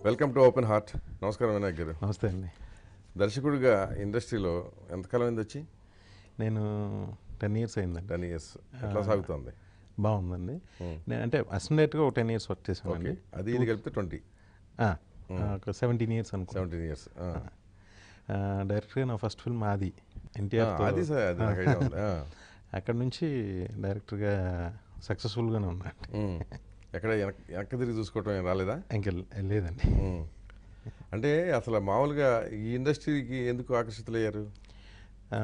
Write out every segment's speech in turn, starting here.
Welcome to open heart నమస్కారం వినాయక్ గారు నమస్తే అండి దర్శకుడిగా ఇండస్ట్రీలో ఎంతకాలం అయింది వచ్చి నేను టెన్ ఇయర్స్ అయిందండి టెన్ ఇయర్స్ ఎట్లా సాగుతుంది బాగుందండి నేను అంటే అసిస్టెంట్గా ఒక టెన్ ఇయర్స్ వర్క్ ఓకే చేశానండి అది ఇది కలిపితే ట్వంటీ ఆ, ఒక సెవెంటీన్ ఇయర్స్ అనుకో సెవెంటీన్ ఇయర్స్ డైరెక్ట్గా నా ఫస్ట్ ఫిల్మ్ ఆది ఎన్టీఆర్ అది సార్ అది నాకు idea ఉంది. ఆ. అక్కడ నుంచి డైరెక్టర్గా సక్సెస్ఫుల్గానే ఉన్నా ఉమ్. ఎక్కడ వెనక్ వెనక్కి తిరిగి చూసుకోవటం ఏం రాలేదా ఇంకా లేదండి ఉమ్. అంటే అసలు మామూలుగా ఈ ఇండస్ట్రీకి ఎందుకు ఆకర్షితులయ్యారు ఆ,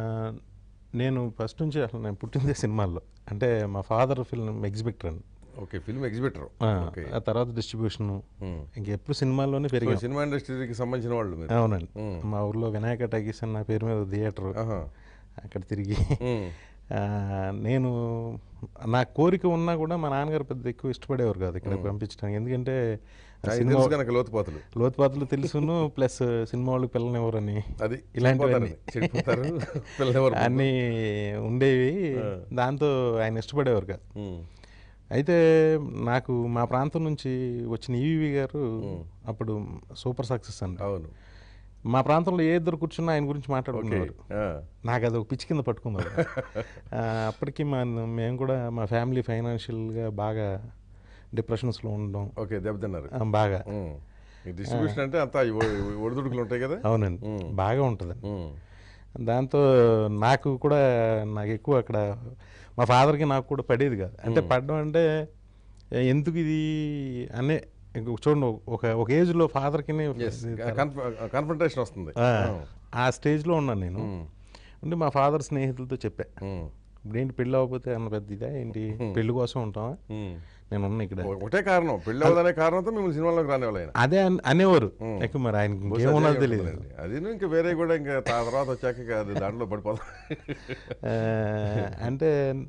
నేను ఫస్ట్ నుంచి అసలు నేను పుట్టిందే సినిమాల్లో అంటే మా ఫాదర్ ఫిల్మ్ ఎగ్జిబిటర్ అండి ఓకే ఫిల్మ్ ఎగ్జిబిటర్ ఆ, ఓకే ఆ తర్వాత డిస్ట్రిబ్యూషన్ ఉమ్. ఇంకెప్పుడు సినిమాల్లోనే సో పెరిగాం సినిమా ఇండస్ట్రీకి సంబంధించిన వాళ్ళు మీరు అవునండి ఉమ్. మా ఊర్లో వినాయక టాకీస్ అన్న పేరు మీద థియేటర్ ఆహా. అక్కడ తిరిగి ఉమ్. ఆ, నేను నా కోరిక ఉన్నా కూడా మా నాన్నగారు పెద్ద ఎక్కువ ఇష్టపడేవారు కాదు ఇక్కడ పంపించడానికి ఎందుకంటే ఆ ఆయనకి సినిమా తెలుసు కనుక లోతుపాతులు లోతుపాతులు తెలుసును ప్లస్ సినిమా వాళ్ళకి పిల్లనివ్వరని అది ఇలాంటివన్నీ. చెడిపోతారు పిల్లలెవరు అన్నీ ఉండేవి దాంతో ఆయన ఇష్టపడేవారు కాదు ఉమ్. అయితే నాకు మా ప్రాంతం నుంచి వచ్చిన ఈవీవి గారు అప్పుడు సూపర్ సక్సెస్ అండి అవును మా ప్రాంతంలో ఏ ఇద్దరు కూర్చున్నా ఆయన గురించి ఓకే మాట్లాడుకునేవారు ఆ. నాకు అది ఒక పిచ్చి కింద పట్టుకున్నారు ఆ, అప్పటికి మా మేము కూడా మా ఫ్యామిలీ ఫైనాన్షియల్గా బాగా డిప్రెషన్స్లో ఉండడం ఓకే దెబ్బతిన్నారు ఆ, బాగా ఉమ్. ఈ డిస్ట్రిబ్యూషన్ అంటే అంతా ఈ ఒ- ఒడిదుడుకులు ఉంటాయి కదా అవునండి ఉమ్. బాగా ఉంటుందండి ఉమ్. దాంతో నాకు కూడా నాకు ఎక్కువ అక్కడ మా ఫాదర్కి నాకు కూడా పడేది కాదు అంటే పడడం అంటే ఎందుకు ఇది అనే ఇంక చూడండి ఒక ఒక ఏజ్లో ఫాదర్కి Yes. కన్ఫ- కన్ఫrontation వస్తుంది ఆ స్టేజ్లో ఉన్నాను నేను ఉమ్. ఉండి మా ఫాదర్ స్నేహితులతో చెప్పా ఉమ్. ఇప్పుడు ఏంటి పెళ్ళి అవ్వకపోతే అన్న పెద్ద ఇదా ఏంటి పెళ్లి కోసం ఉంటావా ఉమ్. నేను ఉన్నా ఇక్కడ ఒకటే కారణం పెళ్ళి అవ్వదనే కారణంతో మిమ్మల్ని సినిమాలోకి రానివ్వాలి ఆయన అదే అన్- అనేవారు ఎక్కువ మరి ఆయనకి బహుశా ఇంకేమున్నది అదే తెలియదు ఉంటుందండి. అది ఇంకా వేరే కూడా ఇంకా తా- తర్వాత వచ్చాక ఇంకా అది దాంట్లో పడిపోతాం ఆ, అంటే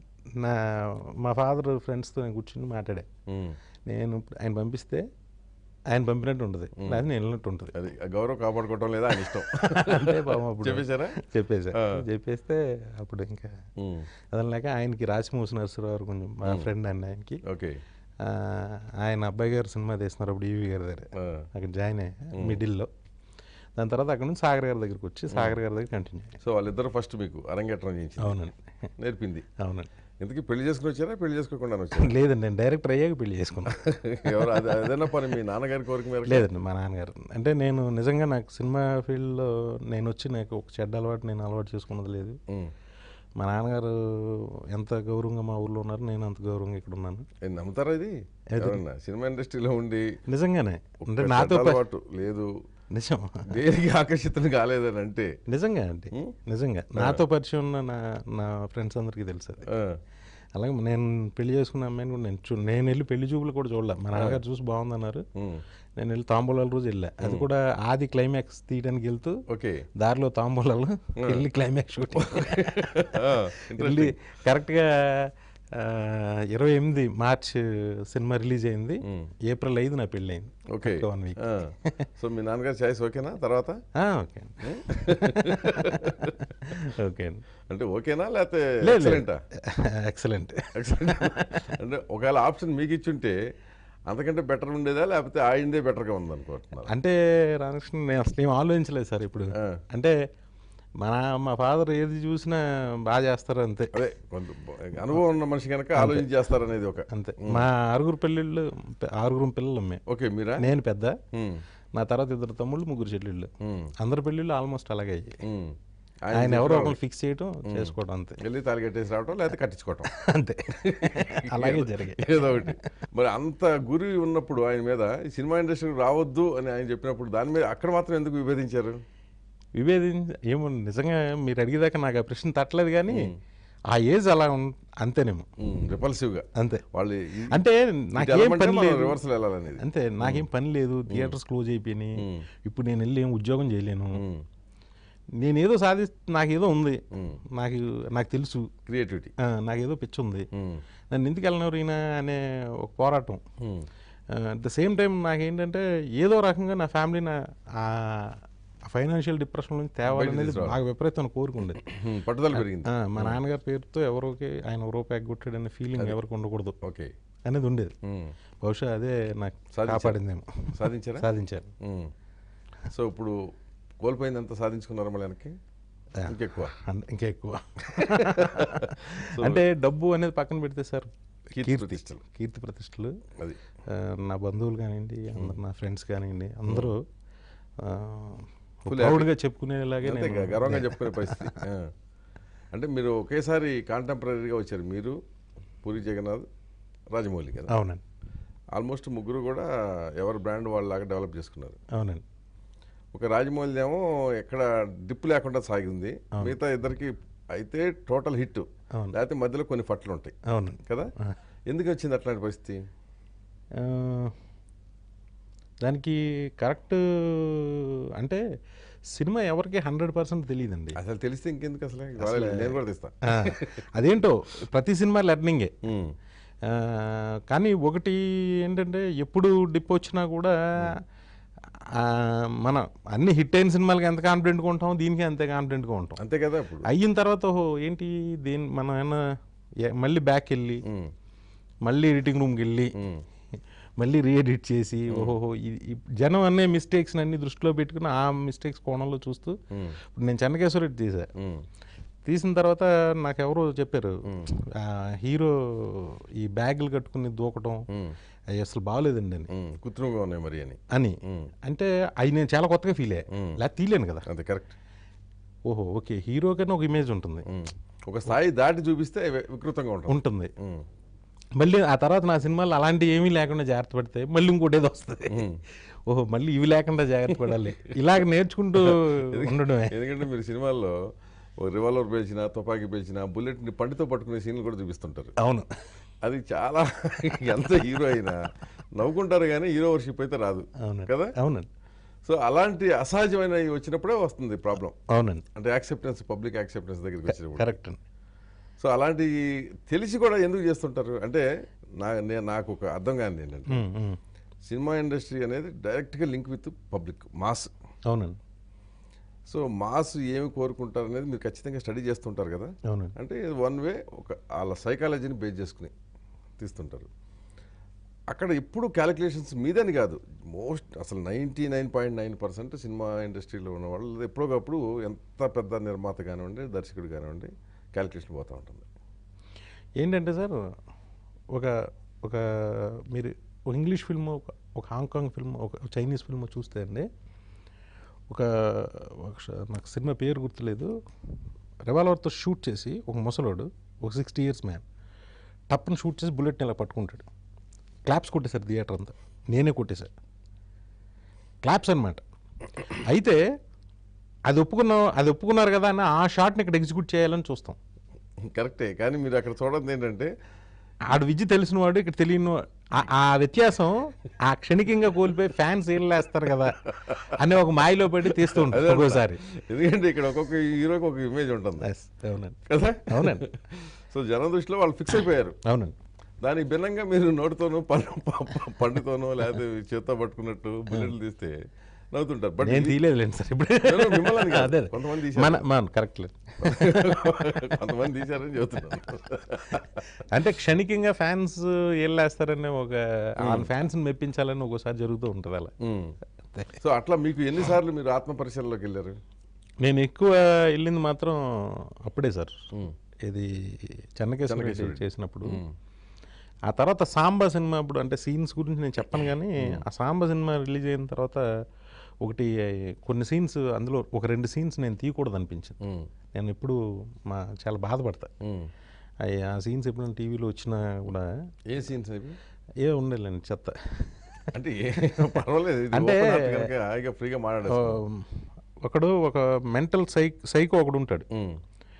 నా మా ఫాదర్ ఫ్రెండ్స్తో నేను కూర్చుని మాట్లాడా ఉమ్. నేను ఇప్పుడు ఆయన పంపిస్తే ఆయన పంపినట్టు ఉంటుంది లేదా నేను వెళ్ళినట్టు ఉంటుంది అది ఆ గౌరవం కాపాడుకోవటం లేదా ఆయన ఇష్టం అంటే పాపం అప్పుడు చెప్పేశారా చెప్పేసా ఆ. చెప్పేస్తే అప్పుడు ఇంకా ఉమ్. అదని లేక ఆయనకి రాసిమూసి నరసరావు గారు కొంచెం మా ఫ్రెండ్ అండి ఆయనకి ఓకే ఆ, ఆయన అబ్బాయి గారు సినిమా తీస్తున్నారు అప్పుడు ఈవీ గారి దగ్గర ఆ. అక్కడ జాయిన్ అయ్యా మిడిల్లో దాని తర్వాత అక్కడ నుంచి సాగర్ గారి దగ్గరికి వచ్చి సాగర్ గారి దగ్గర కంటిన్యూ అయ్యాను సో వాళ్ళిద్దరు ఫస్ట్ మీకు అరంగేట్రం చేయించింది అవునండి నేర్పింది అవునండి ఇంతకీ పెళ్లి చేసుకుని వచ్చారా పెళ్లి చేసుకోకుండా వచ్చారా లేదండి నేను డైరెక్టర్ అయ్యాక పెళ్లి చేసుకున్నాను ఎవరు అది అదేనా పని మీ నాన్నగారి కోరిక మేరకు లేదండి మా నాన్నగారు అంటే నేను నిజంగా నాకు సినిమా ఫీల్డ్లో నేను వచ్చి నాకు ఒక చెడ్డ అలవాటు నేను అలవాటు చేసుకున్నది లేదు ఉమ్. మా నాన్నగారు ఎంత గౌరవంగా మా ఊర్లో ఉన్నారు నేను అంత గౌరవంగా ఇక్కడ ఉన్నాను ఏ, నమ్ముతారా ఇది ఎవరన్నా సినిమా ఇండస్ట్రీలో ఉండి నిజంగానే అంటే ఒక నాతో చెడ్డ ప- అలవాటు లేదు నిజం దేనికి ఆకర్షితులు కాలేదని అంటే నిజంగా అండి నిజంగా నాతో పరిచయం ఉన్న నా నా ఫ్రెండ్స్ అందరికీ తెలుసు అది ఆ, అలాగే నేను పెళ్లి చేసుకున్న అమ్మాయిని కూడా నేను చూ నేను వెళ్ళి పెళ్లి చూపులు కూడా చూడలే మా నాన్నగారు చూసి బాగుందన్నారు ఉమ్. నేను వెళ్ళి తాంబూలాల రోజు వెళ్ళా అది కూడా ఆది క్లైమాక్స్ తీయడానికి వెళ్తూ ఓకే దారిలో తాంబూలాలు వెళ్ళి క్లైమాక్స్ షూటింగ్ ఆ, వెళ్ళి కరెక్ట్గా ఇరవై ఎనిమిది మార్చ్ సినిమా రిలీజ్ అయింది ఏప్రిల్ ఐదు నా పెళ్ళి అయింది ఓకే వన్ వీక్ ఆ. సో మీ నాన్నగారి చాయిస్ ఓకేనా తర్వాత ఓకే అండి ఓకే అండి అంటే ఓకేనా లేకపోతే లేదు ఎక్సలెంటా ఎక్సలెంట్ ఎక్సలెంట్ అంటే ఒకవేళ ఆప్షన్ మీకు ఇచ్చుంటే అంతకంటే బెటర్ ఉండేదా లేకపోతే ఆయనదే బెటర్గా ఉందనుకుంటున్నారు అంటే రామకృష్ణ నేను అసలు ఏం ఆలోచించలేదు సార్ ఇప్పుడు ఆ. అంటే మన మా ఫాదర్ ఏది చూసినా బాగా చేస్తారు అంతే అదే కొంత అనుభవం ఉన్న మనిషి కనుక ఆలోచించి చేస్తారనేది ఒక అంతే మా ఆరుగురు పెళ్ళిళ్ళు ఆరుగురు పిల్లలు మేము ఓకే మీరా నేను పెద్ద ఉమ్, నా తర్వాత ఇద్దరు తమ్ముళ్ళు ముగ్గురు చెల్లెళ్ళు ఉమ్, అందరి పెళ్ళిళ్ళు ఆల్మోస్ట్ అలాగే అయ్యాయి ఉమ్. ఆయన ఎవరో ఒకరు ఫిక్స్ చేయడం చేసుకోవడం అంతే వెళ్ళి తాలి కట్టేసి రావటం లేకపోతే కట్టించుకోవటం అంతే అలాగే జరిగాయి ఏదో ఒకటి మరి అంత గురి ఉన్నప్పుడు ఆయన మీద ఈ సినిమా ఇండస్ట్రీకి రావద్దు అని ఆయన చెప్పినప్పుడు దాని మీద అక్కడ మాత్రం ఎందుకు విభేదించారు విభేదించ ఏమో నిజంగా మీరు అడిగేదాకా నాకు ఆ ప్రశ్న తట్టలేదు కానీ ఆ ఏజ్ అలా ఉం- అంతేనేమో రిపల్సివ్ గా అంతే వాళ్ళు ఈ- అంటే ఇటు నాకేం వెళ్ళమంటే పని మనం లేదు రివర్సల్ వెళ్ళాలనేది అంతే నాకేం పని లేదు థియేటర్స్ క్లోజ్ అయిపోయినాయి ఇప్పుడు నేను వెళ్ళి ఏం ఉద్యోగం చేయలేను ఉమ్, నేనేదో సాధి నాకేదో ఉంది నాకు నాకు తెలుసు క్రియేటివిటీ ఆ, నాకేదో పిచ్చి ఉంది ఉమ్, నన్ను ఎందుకు వెళ్ళినవరు ఈయన అనే ఒక పోరాటం um, at the same time నాకేంటంటే ఏదో రకంగా నా ఫ్యామిలీ నా ఫైనాన్షియల్ డిప్రెషన్ నుంచి తేవాలనేది తీసుకురావాలి. బాగా విపరీతమైన కోరుకుండేది ఉమ్, పట్టుదల పెరిగింది ఆ, మా నాన్నగారి పేరుతో ఎవరోకి ఆయన ఒక రూపాయి ఎగ్గొట్టాడనే ఫీలింగ్ ఎవరికి ఉండకూడదు ఓకే అనేది ఉండేది ఉమ్. బహుశా అదే నాకు సాధించారు. కాపాడిందేమో సాధించారా సాధించాను ఉమ్. సో ఇప్పుడు కోల్పోయిందంతా సాధించుకున్నారా మళ్ళీ వెనక్కి ఇంకెక్కువ అన్- ఇంకా ఎక్కువ అంటే డబ్బు అనేది పక్కన పెడితే సార్ కీర్తి ప్రతిష్టలు. కీర్తి ప్రతిష్టలు అది ఆ, నా బంధువులు కానివ్వండి అందరు నా ఫ్రెండ్స్ కానివ్వండి అందరూ Full ప్రౌడ్గా చెప్పుకునేలాగే అంతే నేను కదా, గర్వంగా చెప్పుకునే పరిస్థితి ఆ. అంటే మీరు ఒకేసారి కాంటెంపరీగా వచ్చారు మీరు పూరి జగన్నాథ్ రాజమౌళి కదా అవునండి ఆల్మోస్ట్ ముగ్గురు కూడా ఎవరి బ్రాండ్ వాళ్ళలాగా డెవలప్ చేసుకున్నారు అవునండి ఒక రాజమౌళి ఏమో ఎక్కడ డిప్ లేకుండా సాగింది మిగతా ఇద్దరికి అయితే టోటల్ హిట్ అవును. లేకపోతే మధ్యలో కొన్ని ఫట్లు ఉంటాయి అవునండి కదా ఎందుకు వచ్చింది అట్లాంటి పరిస్థితి ఆ, దానికి కరెక్ట్ అంటే సినిమా ఎవరికి హండ్రెడ్ పర్సెంట్ తెలియదండి అసలు తెలిస్తే ఇంకెందుకు అసలు ఇవాళ నేను కూడా తెస్తా ఆ, అదేంటో ప్రతి సినిమా లెర్నింగే ఉమ్. ఆ, కానీ ఒకటి ఏంటంటే ఎప్పుడు డిప్ వచ్చినా కూడా ఆ, మనం అన్ని హిట్ అయిన సినిమాలకి ఎంత కాన్ఫిడెంట్గా ఉంటాం దీనికి అంతే కాన్ఫిడెంట్గా ఉంటాం అంతే కదా ఇప్పుడు అయిన తర్వాత ఓహో ఏంటి దేని మనం ఏమన్నా ఏ- మళ్ళీ బ్యాక్ వెళ్ళి ఉమ్. మళ్ళీ ఎడిటింగ్ రూమ్కి వెళ్ళి ఉమ్. మళ్ళీ రీఎడిట్ చేసి ఓహో ఈ- ఈ జనం అనే మిస్టేక్స్ అన్ని దృష్టిలో పెట్టుకుని ఆ మిస్టేక్స్ కోణంలో చూస్తూ ఉమ్. ఇప్పుడు నేను చెన్నకేశ్వరెడ్డి తీసా ఉమ్. తీసిన తర్వాత నాకు ఎవరో చెప్పారు ఆ హీరో ఈ బ్యాగులు కట్టుకుని దూకటం ఉమ్. అవి అసలు బాగోలేదండి అని ఉమ్. కృత్రిమంగా ఉన్నాయి మరి అని అని ఉమ్. అంటే అవి నేను చాలా కొత్తగా ఫీల్ అయ్యా మ్మ్. లేకపోతే తీయలేను కదా అంతే కరెక్ట్ ఓహో ఓకే హీరో కన్నా ఒక ఇమేజ్ ఉంటుంది ఉమ్. ఒక స్థాయి దాటి చూపిస్తే వి- వికృతంగా ఉంటుంది ఉంటుంది ఉమ్. మళ్ళీ ఆ తర్వాత నా సినిమాలు అలాంటి ఏమీ లేకుండా జాగ్రత్త పడితే మళ్ళీ ఇంకోటి ఏదో వస్తుంది ఓహో మళ్ళీ ఇవి లేకుండా జాగ్రత్త పడాలి ఇలాగ నేర్చుకుంటూ ఉండడమే ఎందుకంటే మీరు సినిమాల్లో ఓ రివాల్వర్ పేల్చిన తుపాకీ పేల్చిన బుల్లెట్ని పండితో పట్టుకునే సీన్లు కూడా చూపిస్తుంటారు అవును అది చాలా ఎంత హీరో అయినా నవ్వుకుంటారు కానీ హీరో వర్షిప్ అయితే రాదు అవునండి కదా అవునండి సో అలాంటి అసహజమైన వచ్చినప్పుడే వస్తుంది ప్రాబ్లం అవునండి అంటే యాక్సెప్టెన్స్ పబ్లిక్ యాక్సెప్టెన్స్ దగ్గరికి వచ్చినప్పుడు కరెక్ట్ అండి సో అలాంటి తెలిసి కూడా ఎందుకు చేస్తుంటారు అంటే నా నేను నాకు ఒక అర్థం కానిది ఏంటంటే ఉమ్, ఉమ్. సినిమా ఇండస్ట్రీ అనేది డైరెక్ట్గా లింక్ విత్ పబ్లిక్ మాస్ అవునండి సో మాస్ ఏమి కోరుకుంటారు అనేది మీరు ఖచ్చితంగా స్టడీ చేస్తుంటారు కదా అవునండి అంటే వన్ వే ఒక వాళ్ళ సైకాలజీని బేస్ చేసుకుని తీస్తుంటారు అక్కడ ఎప్పుడు క్యాలిక్యులేషన్స్ మీదని కాదు మోస్ట్ అసలు ninety nine point nine percent cinema ఇండస్ట్రీలో ఉన్న వాళ్ళు ఎప్పుడోకప్పుడు ఎంత పెద్ద నిర్మాత కానివ్వండి దర్శకుడు కానివ్వండి క్యాలిక్యులేషన్ పోతూ ఉంటుంది ఏంటంటే సార్ ఒక ఒక మీరు ఒక ఇంగ్లీష్ ఫిల్మ్ ఒక ఒక హాంకాంగ్ ఫిల్మ్ ఒక చైనీస్ ఫిల్మ్ చూస్తే అండి ఒక ఒక ష- నాకు సినిమా పేరు గుర్తులేదు రివాల్వర్తో షూట్ చేసి ఒక ముసలోడు ఒక సిక్స్టీ ఇయర్స్ మ్యాన్ టప్ని షూట్ చేసి బుల్లెట్ని ఇలా పట్టుకుంటాడు క్లాప్స్ కొట్టేశారు థియేటర్ అంతా నేనే కొట్టేశా క్లాప్స్ అనమాట అయితే అది ఒప్పుకున్నాం అది ఒప్పుకున్నారు కదా అని ఆ షాట్ని ఇక్కడ ఎగ్జిక్యూట్ చేయాలని చూస్తాం కరెక్టే కానీ మీరు అక్కడ చూడడం ఏంటంటే ఆడు విద్య తెలిసిన వాడు ఇక్కడ తెలియని వా- ఆ- ఆ వ్యత్యాసం ఆ క్షణికంగా కోల్పోయి ఫ్యాన్స్ వేస్తారు కదా అనే ఒక మాయలో పడి తీస్తూ ఉంటారు ఒక్కోసారి ఎందుకంటే ఇక్కడ ఒక్కొక్క హీరోకి ఒక ఇమేజ్ ఉంటుంది Yes, అవునండి కదా అవునండి సో జనం దృష్టిలో వాళ్ళు ఫిక్స్ అయిపోయారు అవునండి దానికి భిన్నంగా మీరు నోటితోనూ పన్ను ప- ప- పండుతోనూ లేకపోతే చేత్తో పట్టుకున్నట్టు బుల్లెట్లు తీస్తే నవ్వుతుంటారు బట్ నేను తీయలేదులేండి సార్ ఇప్పుడు నేను మిమ్మల్ని అని కాదు. అదే అదే. కొంతమంది తీశారు. మన మన కరెక్ట్ లేదు కొంతమంది తీశారని చెబుతున్నాను అంటే క్షణికంగా ఫ్యాన్స్ ఏళ్ళేస్తారని ఒక వాళ్ళ ఫ్యాన్స్ని మెప్పించాలని ఒక్కోసారి జరుగుతూ ఉంటుంది అలా ఉమ్. సో అట్లా మీకు ఎన్నిసార్లు మీరు ఆత్మ పరిశీలనలోకి వెళ్ళారు నేను ఎక్కువ వెళ్ళింది మాత్రం అప్పుడే సార్ ఉమ్. ఇది చెన్నకేశ్వర చెన్నకేశవ చేసినప్పుడు ఆ తర్వాత సాంబా సినిమా ఇప్పుడు అంటే సీన్స్ గురించి నేను చెప్పను కానీ ఆ సాంబా సినిమా రిలీజ్ అయిన తర్వాత ఒకటి కొన్ని సీన్స్ అందులో ఒక రెండు సీన్స్ నేను తీయకూడదు అనిపించింది ఉమ్. నేను ఎప్పుడు మా చాలా బాధపడతా ఉమ్. అయ్యి ఆ సీన్స్ ఎప్పుడైనా టీవీలో వచ్చినా కూడా ఏ సీన్స్ అవి ఏ ఉండలేండి చెత్త అంటే ఏ పర్వాలేదు ఇది అంటే- open heart కనుక హాయిగా ఫ్రీగా ఆ, మాట్లాడేస్తాం ఒకడు ఒక మెంటల్ సై సైకో ఒకడు ఉంటాడు ఉమ్.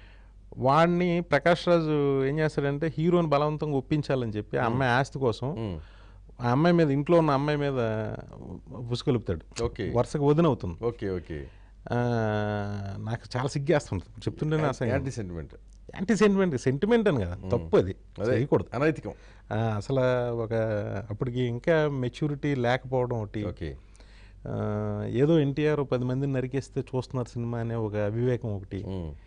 వాడిని ప్రకాష్ రాజు ఏం చేస్తాడంటే హీరోని బలవంతంగా ఒప్పించాలని చెప్పి ఆ అమ్మాయి ఆస్తి కోసం ఉమ్. ఆ అమ్మాయి మీద ఇంట్లో ఉన్న అమ్మాయి మీద పుసుకొలుపుతాడు ఓకే వరుసగా వదినవుతుంది ఓకే ఓకే ఆ, నాకు చాలా సిగ్గేస్తుంది చెప్తుంటేనే అసలు anti sentiment anti sentiment sentiment అని కదా తప్పు అది అదే చేయకూడదు అనైతికం ఆ, అసలు ఒక అప్పటికి ఇంకా మెచ్యూరిటీ లేకపోవడం ఒకటి ఓకే ఆ, ఏదో ఎన్టీఆర్ పది మందిని నరికేస్తే చూస్తున్నారు సినిమా అనే ఒక అవివేకం ఒకటి ఉమ్.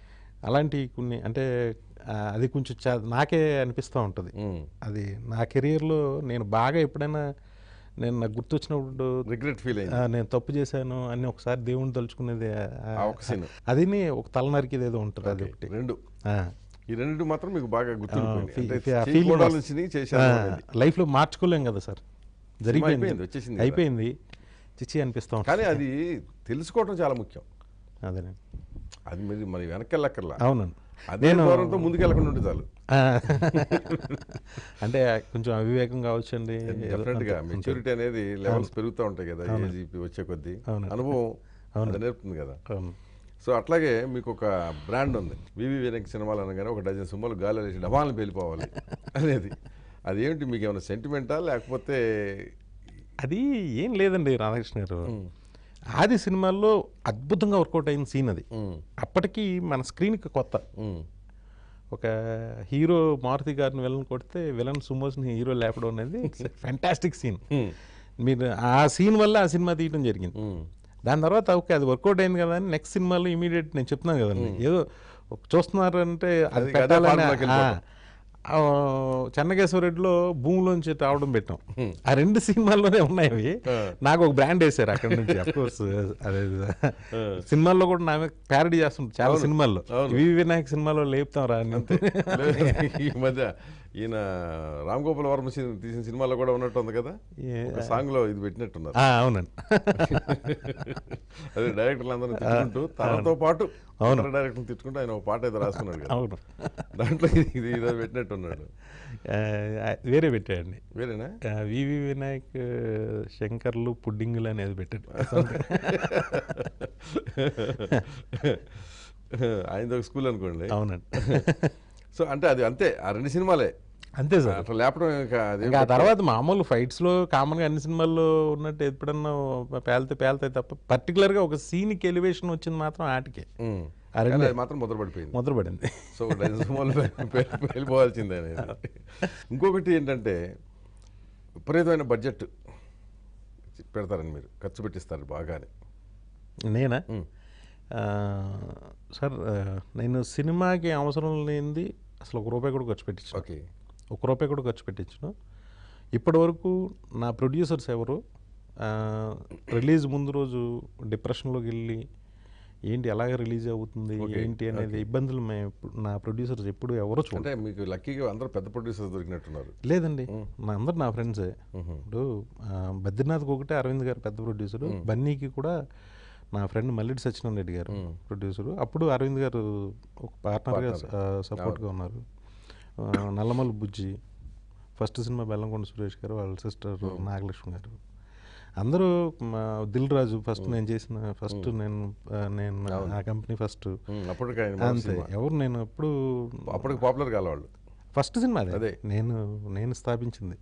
అలాంటి కొన్ని అంటే ఆ, అది కొంచెం చా- నాకే అనిపిస్తూ ఉంటుంది ఉమ్. అది నా కెరియర్లో నేను బాగా ఎప్పుడైనా నేను నాకు గుర్తొచ్చినప్పుడు రిగ్రెట్ ఫీల్ అయింది ఆ, నేను తప్పు చేశాను అని ఒకసారి దేవుని తలుచుకునేది ఆ, ఆ ఒక్క scene. అది ఒక తల నరికేది ఏదో ఉంటుంది అది ఓకే. ఒకటి రెండు ఆ. ఈ రెండు మాత్రం మీకు బాగా గుర్తుండిపోయింది ఫీ- అంటే ఫీ- ఆ చేయకూడని feeling నుంచి చేశాను అనేది. లైఫ్లో మార్చుకోలేం కదా సార్ జరిగిపోయింది అయిపోయింది, వచ్చేసింది కదా. అయిపోయింది చిచ్చి అనిపిస్తూ ఉంటుంది కానీ అది తెలుసుకోవడం చాలా ముఖ్యం అదేనండి అది మరి మరి వెనక్కి వెళ్ళక్కర్లా అవునండి అదే దూరంతో ముందుకెళ్ళకుండా ఉంటే చాలు ఆ, అంటే కొంచెం అవివేకం కావచ్చండి ఏదో డెఫినెట్ గా అంతే. మెచ్యూరిటీ అనేది లెవెల్స్ పెరుగుతూ ఉంటాయి కదా ఏజ్ వచ్చే కొద్దీ అవును. అనుభవం అది నేర్పుతుంది కదా అవును. సో అట్లాగే మీకు ఒక బ్రాండ్ ఉంది వివి వినాయక్ సినిమాలు అనగానే ఒక డజన్ సినిమాలు గాలి వేసి డబాలను పేలిపోవాలి అనేది అది ఏమిటి మీకు ఏమైనా సెంటిమెంటా లేకపోతే అది ఏం లేదండి రాధాకృష్ణ గారు ఆది సినిమాల్లో అద్భుతంగా వర్కౌట్ అయిన సీన్ అది ఉమ్, అప్పటికి మన స్క్రీన్కి కొత్త ఉమ్, ఒక హీరో మారుతి గారిని విలన్ కొడితే విలన్ సుమోస్ని హీరో లేపడం అనేది ఫ్యాంటాస్టిక్ సీన్ ఉమ్, మీరు ఆ సీన్ వల్ల ఆ సినిమా తీయడం జరిగింది ఉమ్, దాని తర్వాత ఓకే అది వర్కౌట్ అయింది కదా అని నెక్స్ట్ సినిమాలో ఇమీడియట్ నేను చెప్తున్నాను కదండి ఏదో ఒక చూస్తున్నారు అంటే అది అది అదే పెట్టాలని formulaకి ఆ, ఆ, చెన్నకేశ్వరరెడ్డిలో భూమిలోంచి రావడం పెట్టాం ఆ రెండు సినిమాల్లోనే ఉన్నాయి అవి నాకు ఒక బ్రాండ్ వేశారు అక్కడ నుంచి అఫ్ కోర్స్ అదే సినిమాల్లో కూడా నా ప్యారడీ చేస్తుంటారు చాలా సినిమాల్లో అవును. వి వినాయక్ సినిమాలో లేపుతాం రా అని. లేదు, ఈ మధ్య ఈయన రామ్ గోపాల్ వర్మ సి- తీసిన సినిమాలో కూడా ఉన్నట్టు ఉంది కదా ఏ- ఒక సాంగ్ లో ఇది పెట్టినట్టున్నారు ఆ, అవునండి అదే డైరెక్టర్లు అందరూ తిట్టుకుంటూ తనతో పాటు అవును. డైరెక్టర్ తిట్టుకుంటూ ఆయన ఒక పాట అయితే రాసుకున్నాడు కదా అవును దాంట్లో ఇది ఇది ఏదో పెట్టినట్టున్నాడు ఆ, వేరే పెట్టాడండి వేరేనా ఆ, వివి వినాయక్ శంకర్లు పుడ్డింగులు అనేది పెట్టాడు ఆయనది ఒక స్కూల్ అనుకోండి అవునండి సో అంటే అది అంతే ఆ రెండు సినిమాలే అంతే సార్ అట్లా లేపడం ఇంకా అదేం ఇంకా ఆ తర్వాత మామూలు ఫైట్స్లో కామన్గా అన్ని సినిమాల్లో ఉన్నట్టు ఎప్పుడన్నా పేలితే పేలుతాయి తప్ప పర్టికులర్గా ఒక సీన్కి ఎలివేషన్ వచ్చింది మాత్రం ఆటికే ఉమ్. ఆ కానీ రెండే అది మాత్రం మొదలు పడిపోయింది ముద్రపడింది సో ఒక డజన్ సినిమాలు వెళ్ళిపోవాల్సిందే అనేది ఇంకొకటి ఏంటంటే విపరీతమైన బడ్జెట్ పెడతారని మీరు ఖర్చు పెట్టిస్తారు బాగానే నేనా ఉమ్. ఆ, సార్ ఆ, నేను సినిమాకి అవసరం లేనిది అసలు ఒక రూపాయి కూడా ఖర్చు పెట్టించాను ఓకే ఒక రూపాయి కూడా ఖర్చు పెట్టించను ఇప్పటి వరకు నా ప్రొడ్యూసర్స్ ఎవరు ఆ, రిలీజ్ ముందు రోజు డిప్రెషన్లోకి వెళ్ళి ఏంటి ఎలాగ రిలీజ్ అవుతుంది Okay, ఏంటి అనేది ఇబ్బందులు మేము ఎప్పుడు- నా ప్రొడ్యూసర్స్ ఎప్పుడు ఎవరో చూడ అంటే మీకు లక్కీగా అందరూ పెద్ద ప్రొడ్యూసర్స్ దొరికినట్టున్నారు లేదండి నా అందరు నా ఫ్రెండ్సే ఇప్పుడు ఆ, బద్రీనాథ్కి ఒకటే అరవింద్ గారు పెద్ద ప్రొడ్యూసరు బన్నీకి కూడా నా ఫ్రెండ్ మల్లిడి సత్యనారాయణ రెడ్డి గారు ప్రొడ్యూసరు అప్పుడు అరవింద్ గారు ఒక పార్ట్నర్గా సపోర్ట్గా ఉన్నారు ఆ, నల్లమల్లి బుజ్జి ఫస్ట్ సినిమా బెల్లంకొండ సురేష్ గారు వాళ్ళ సిస్టర్ నాగలక్ష్మి గారు అందరూ మా దిల్ రాజు ఫస్ట్ నేను చేసిన ఫస్ట్ నేను ఆ, నేను ఆ కంపెనీ ఫస్ట్ ఉమ్, అప్పటికి ఆయన మొదటి అంతే సినిమా. ఎవరు నేను ఎప్పుడు అప్పటికి పాపులర్ కాల వాళ్ళు ఫస్ట్ సినిమా అదే అదే. నేను నేను స్థాపించింది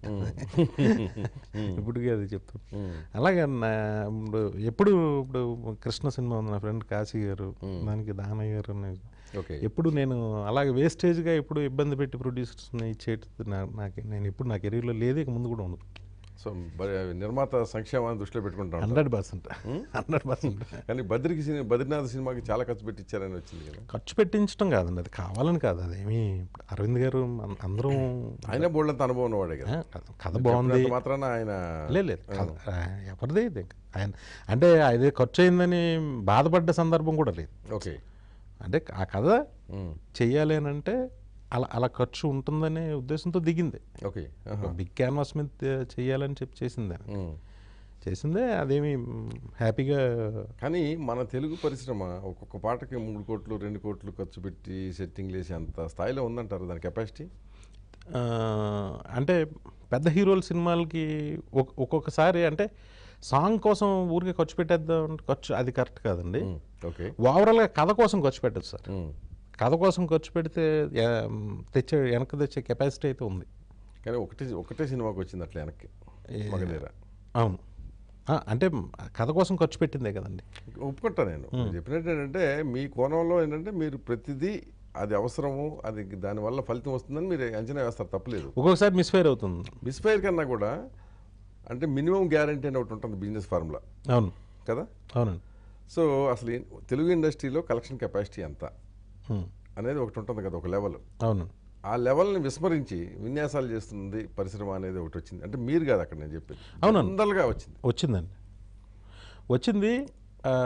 ఇప్పటికీ అది చెప్తాను ఉమ్, అలాగే నా ఇప్పుడు ఎప్పుడు ఇప్పుడు కృష్ణ సినిమా ఉంది నా ఫ్రెండ్ కాశీ గారు దానికి దానయ్య గారు అని ఓకే ఎప్పుడు నేను అలాగే వేస్టేజ్గా ఎప్పుడు ఇబ్బంది పెట్టి ప్రొడ్యూసర్స్ని ఇచ్చేది నా- నాకు నేను ఎప్పుడు నా కెరీర్లో లేదు ఇక ముందు కూడా ఉండదు సో బ- నిర్మాత సంక్షేమాన్ని దృష్టిలో పెట్టుకుంటాం హండ్రెడ్ పర్సెంట్ హండ్రెడ్ పర్సెంట్ కానీ బద్రికి సినిమా బద్రీనాథ్ సినిమాకి చాలా ఖర్చు పెట్టించారని వచ్చింది కదా ఖర్చు పెట్టించడం కాదండి అది కావాలని కాదు అదేమి ఇప్పుడు అరవింద్ గారు అం- అందరం ఆయన బోల్డంత అనుభవం ఉన్నవాడే కదా ఆ, కథ- కథ బాగుంది చెప్పినంత మాత్రాన ఆయన లేదు లేదు కథ ఆ, ఎవరిదే ఇది ఆయన అంటే అది ఖర్చు అయిందని బాధపడ్డ సందర్భం కూడా లేదు ఓకే అంటే ఆ కథ ఉమ్, చెయ్యాలి అని అంటే అలా అలా ఖర్చు ఉంటుందనే ఉద్దేశంతో దిగింది ఓకే ఆహా. బిగ్ క్యాన్వాస్ మీద తే- చెయ్యాలని చెప్పి చేసింది ఉమ్. చేసిందే అదేమి మ్, హ్యాపీగా కానీ మన తెలుగు పరిశ్రమ ఒక్కొక్క పాటకి మూడు కోట్లు రెండు కోట్లు ఖర్చు పెట్టి సెట్టింగ్ వేసి అంత స్థాయిలో ఉందంటారు దాని కెపాసిటీ ఆ, అంటే పెద్ద హీరోల సినిమాలకి ఒక్- ఒక్కొక్కసారి అంటే సాంగ్ కోసం ఊరికే ఖర్చు పెట్టేద్దాం అంటే ఖర్చు అది కరెక్ట్ కాదండి ఓకే ఓవరాల్గా కథ కోసం ఖర్చు పెట్టదు సార్ ఉమ్. కథ కోసం ఖర్చు పెడితే ఆ, తెచ్చే వెనక్కి తెచ్చే కెపాసిటీ అయితే ఉంది కానీ ఒకటే ఒకటే సినిమాకి వచ్చింది అట్లా వెనక్కి మగధీర అవును ఆ, అంటే కథ కోసం ఖర్చు పెట్టిందే కదండి ఒప్పుకుంటా నేను మీరు చెప్పినట్టు ఏంటంటే మీ కోణంలో ఏంటంటే మీరు ప్రతిదీ అది అవసరము అది దానివల్ల ఫలితం వస్తుందని మీరు అంచనా వేస్తారు తప్పలేదు ఒక్కొక్కసారి మిస్ఫైర్ అవుతుంది మిస్ఫైర్ కన్నా కూడా అంటే మినిమం గ్యారంటీ అని ఒకటి ఉంటుంది బిజినెస్ ఫార్ములా అవును కదా అవునండి సో అసలు ఏ- తెలుగు ఇండస్ట్రీలో కలెక్షన్ కెపాసిటీ ఎంత ఉమ్. అనేది ఒకటి ఉంటుంది కదా ఒక లెవెల్ అవును ఆ లెవెల్ని విస్మరించి విన్యాసాలు చేస్తుంది పరిశ్రమ అనేది ఒకటి వచ్చింది అంటే మీరు కాదు అక్కడ నేను చెప్పేది అవునవును. జనరల్గా వచ్చింది వచ్చిందండి వచ్చింది ఆ,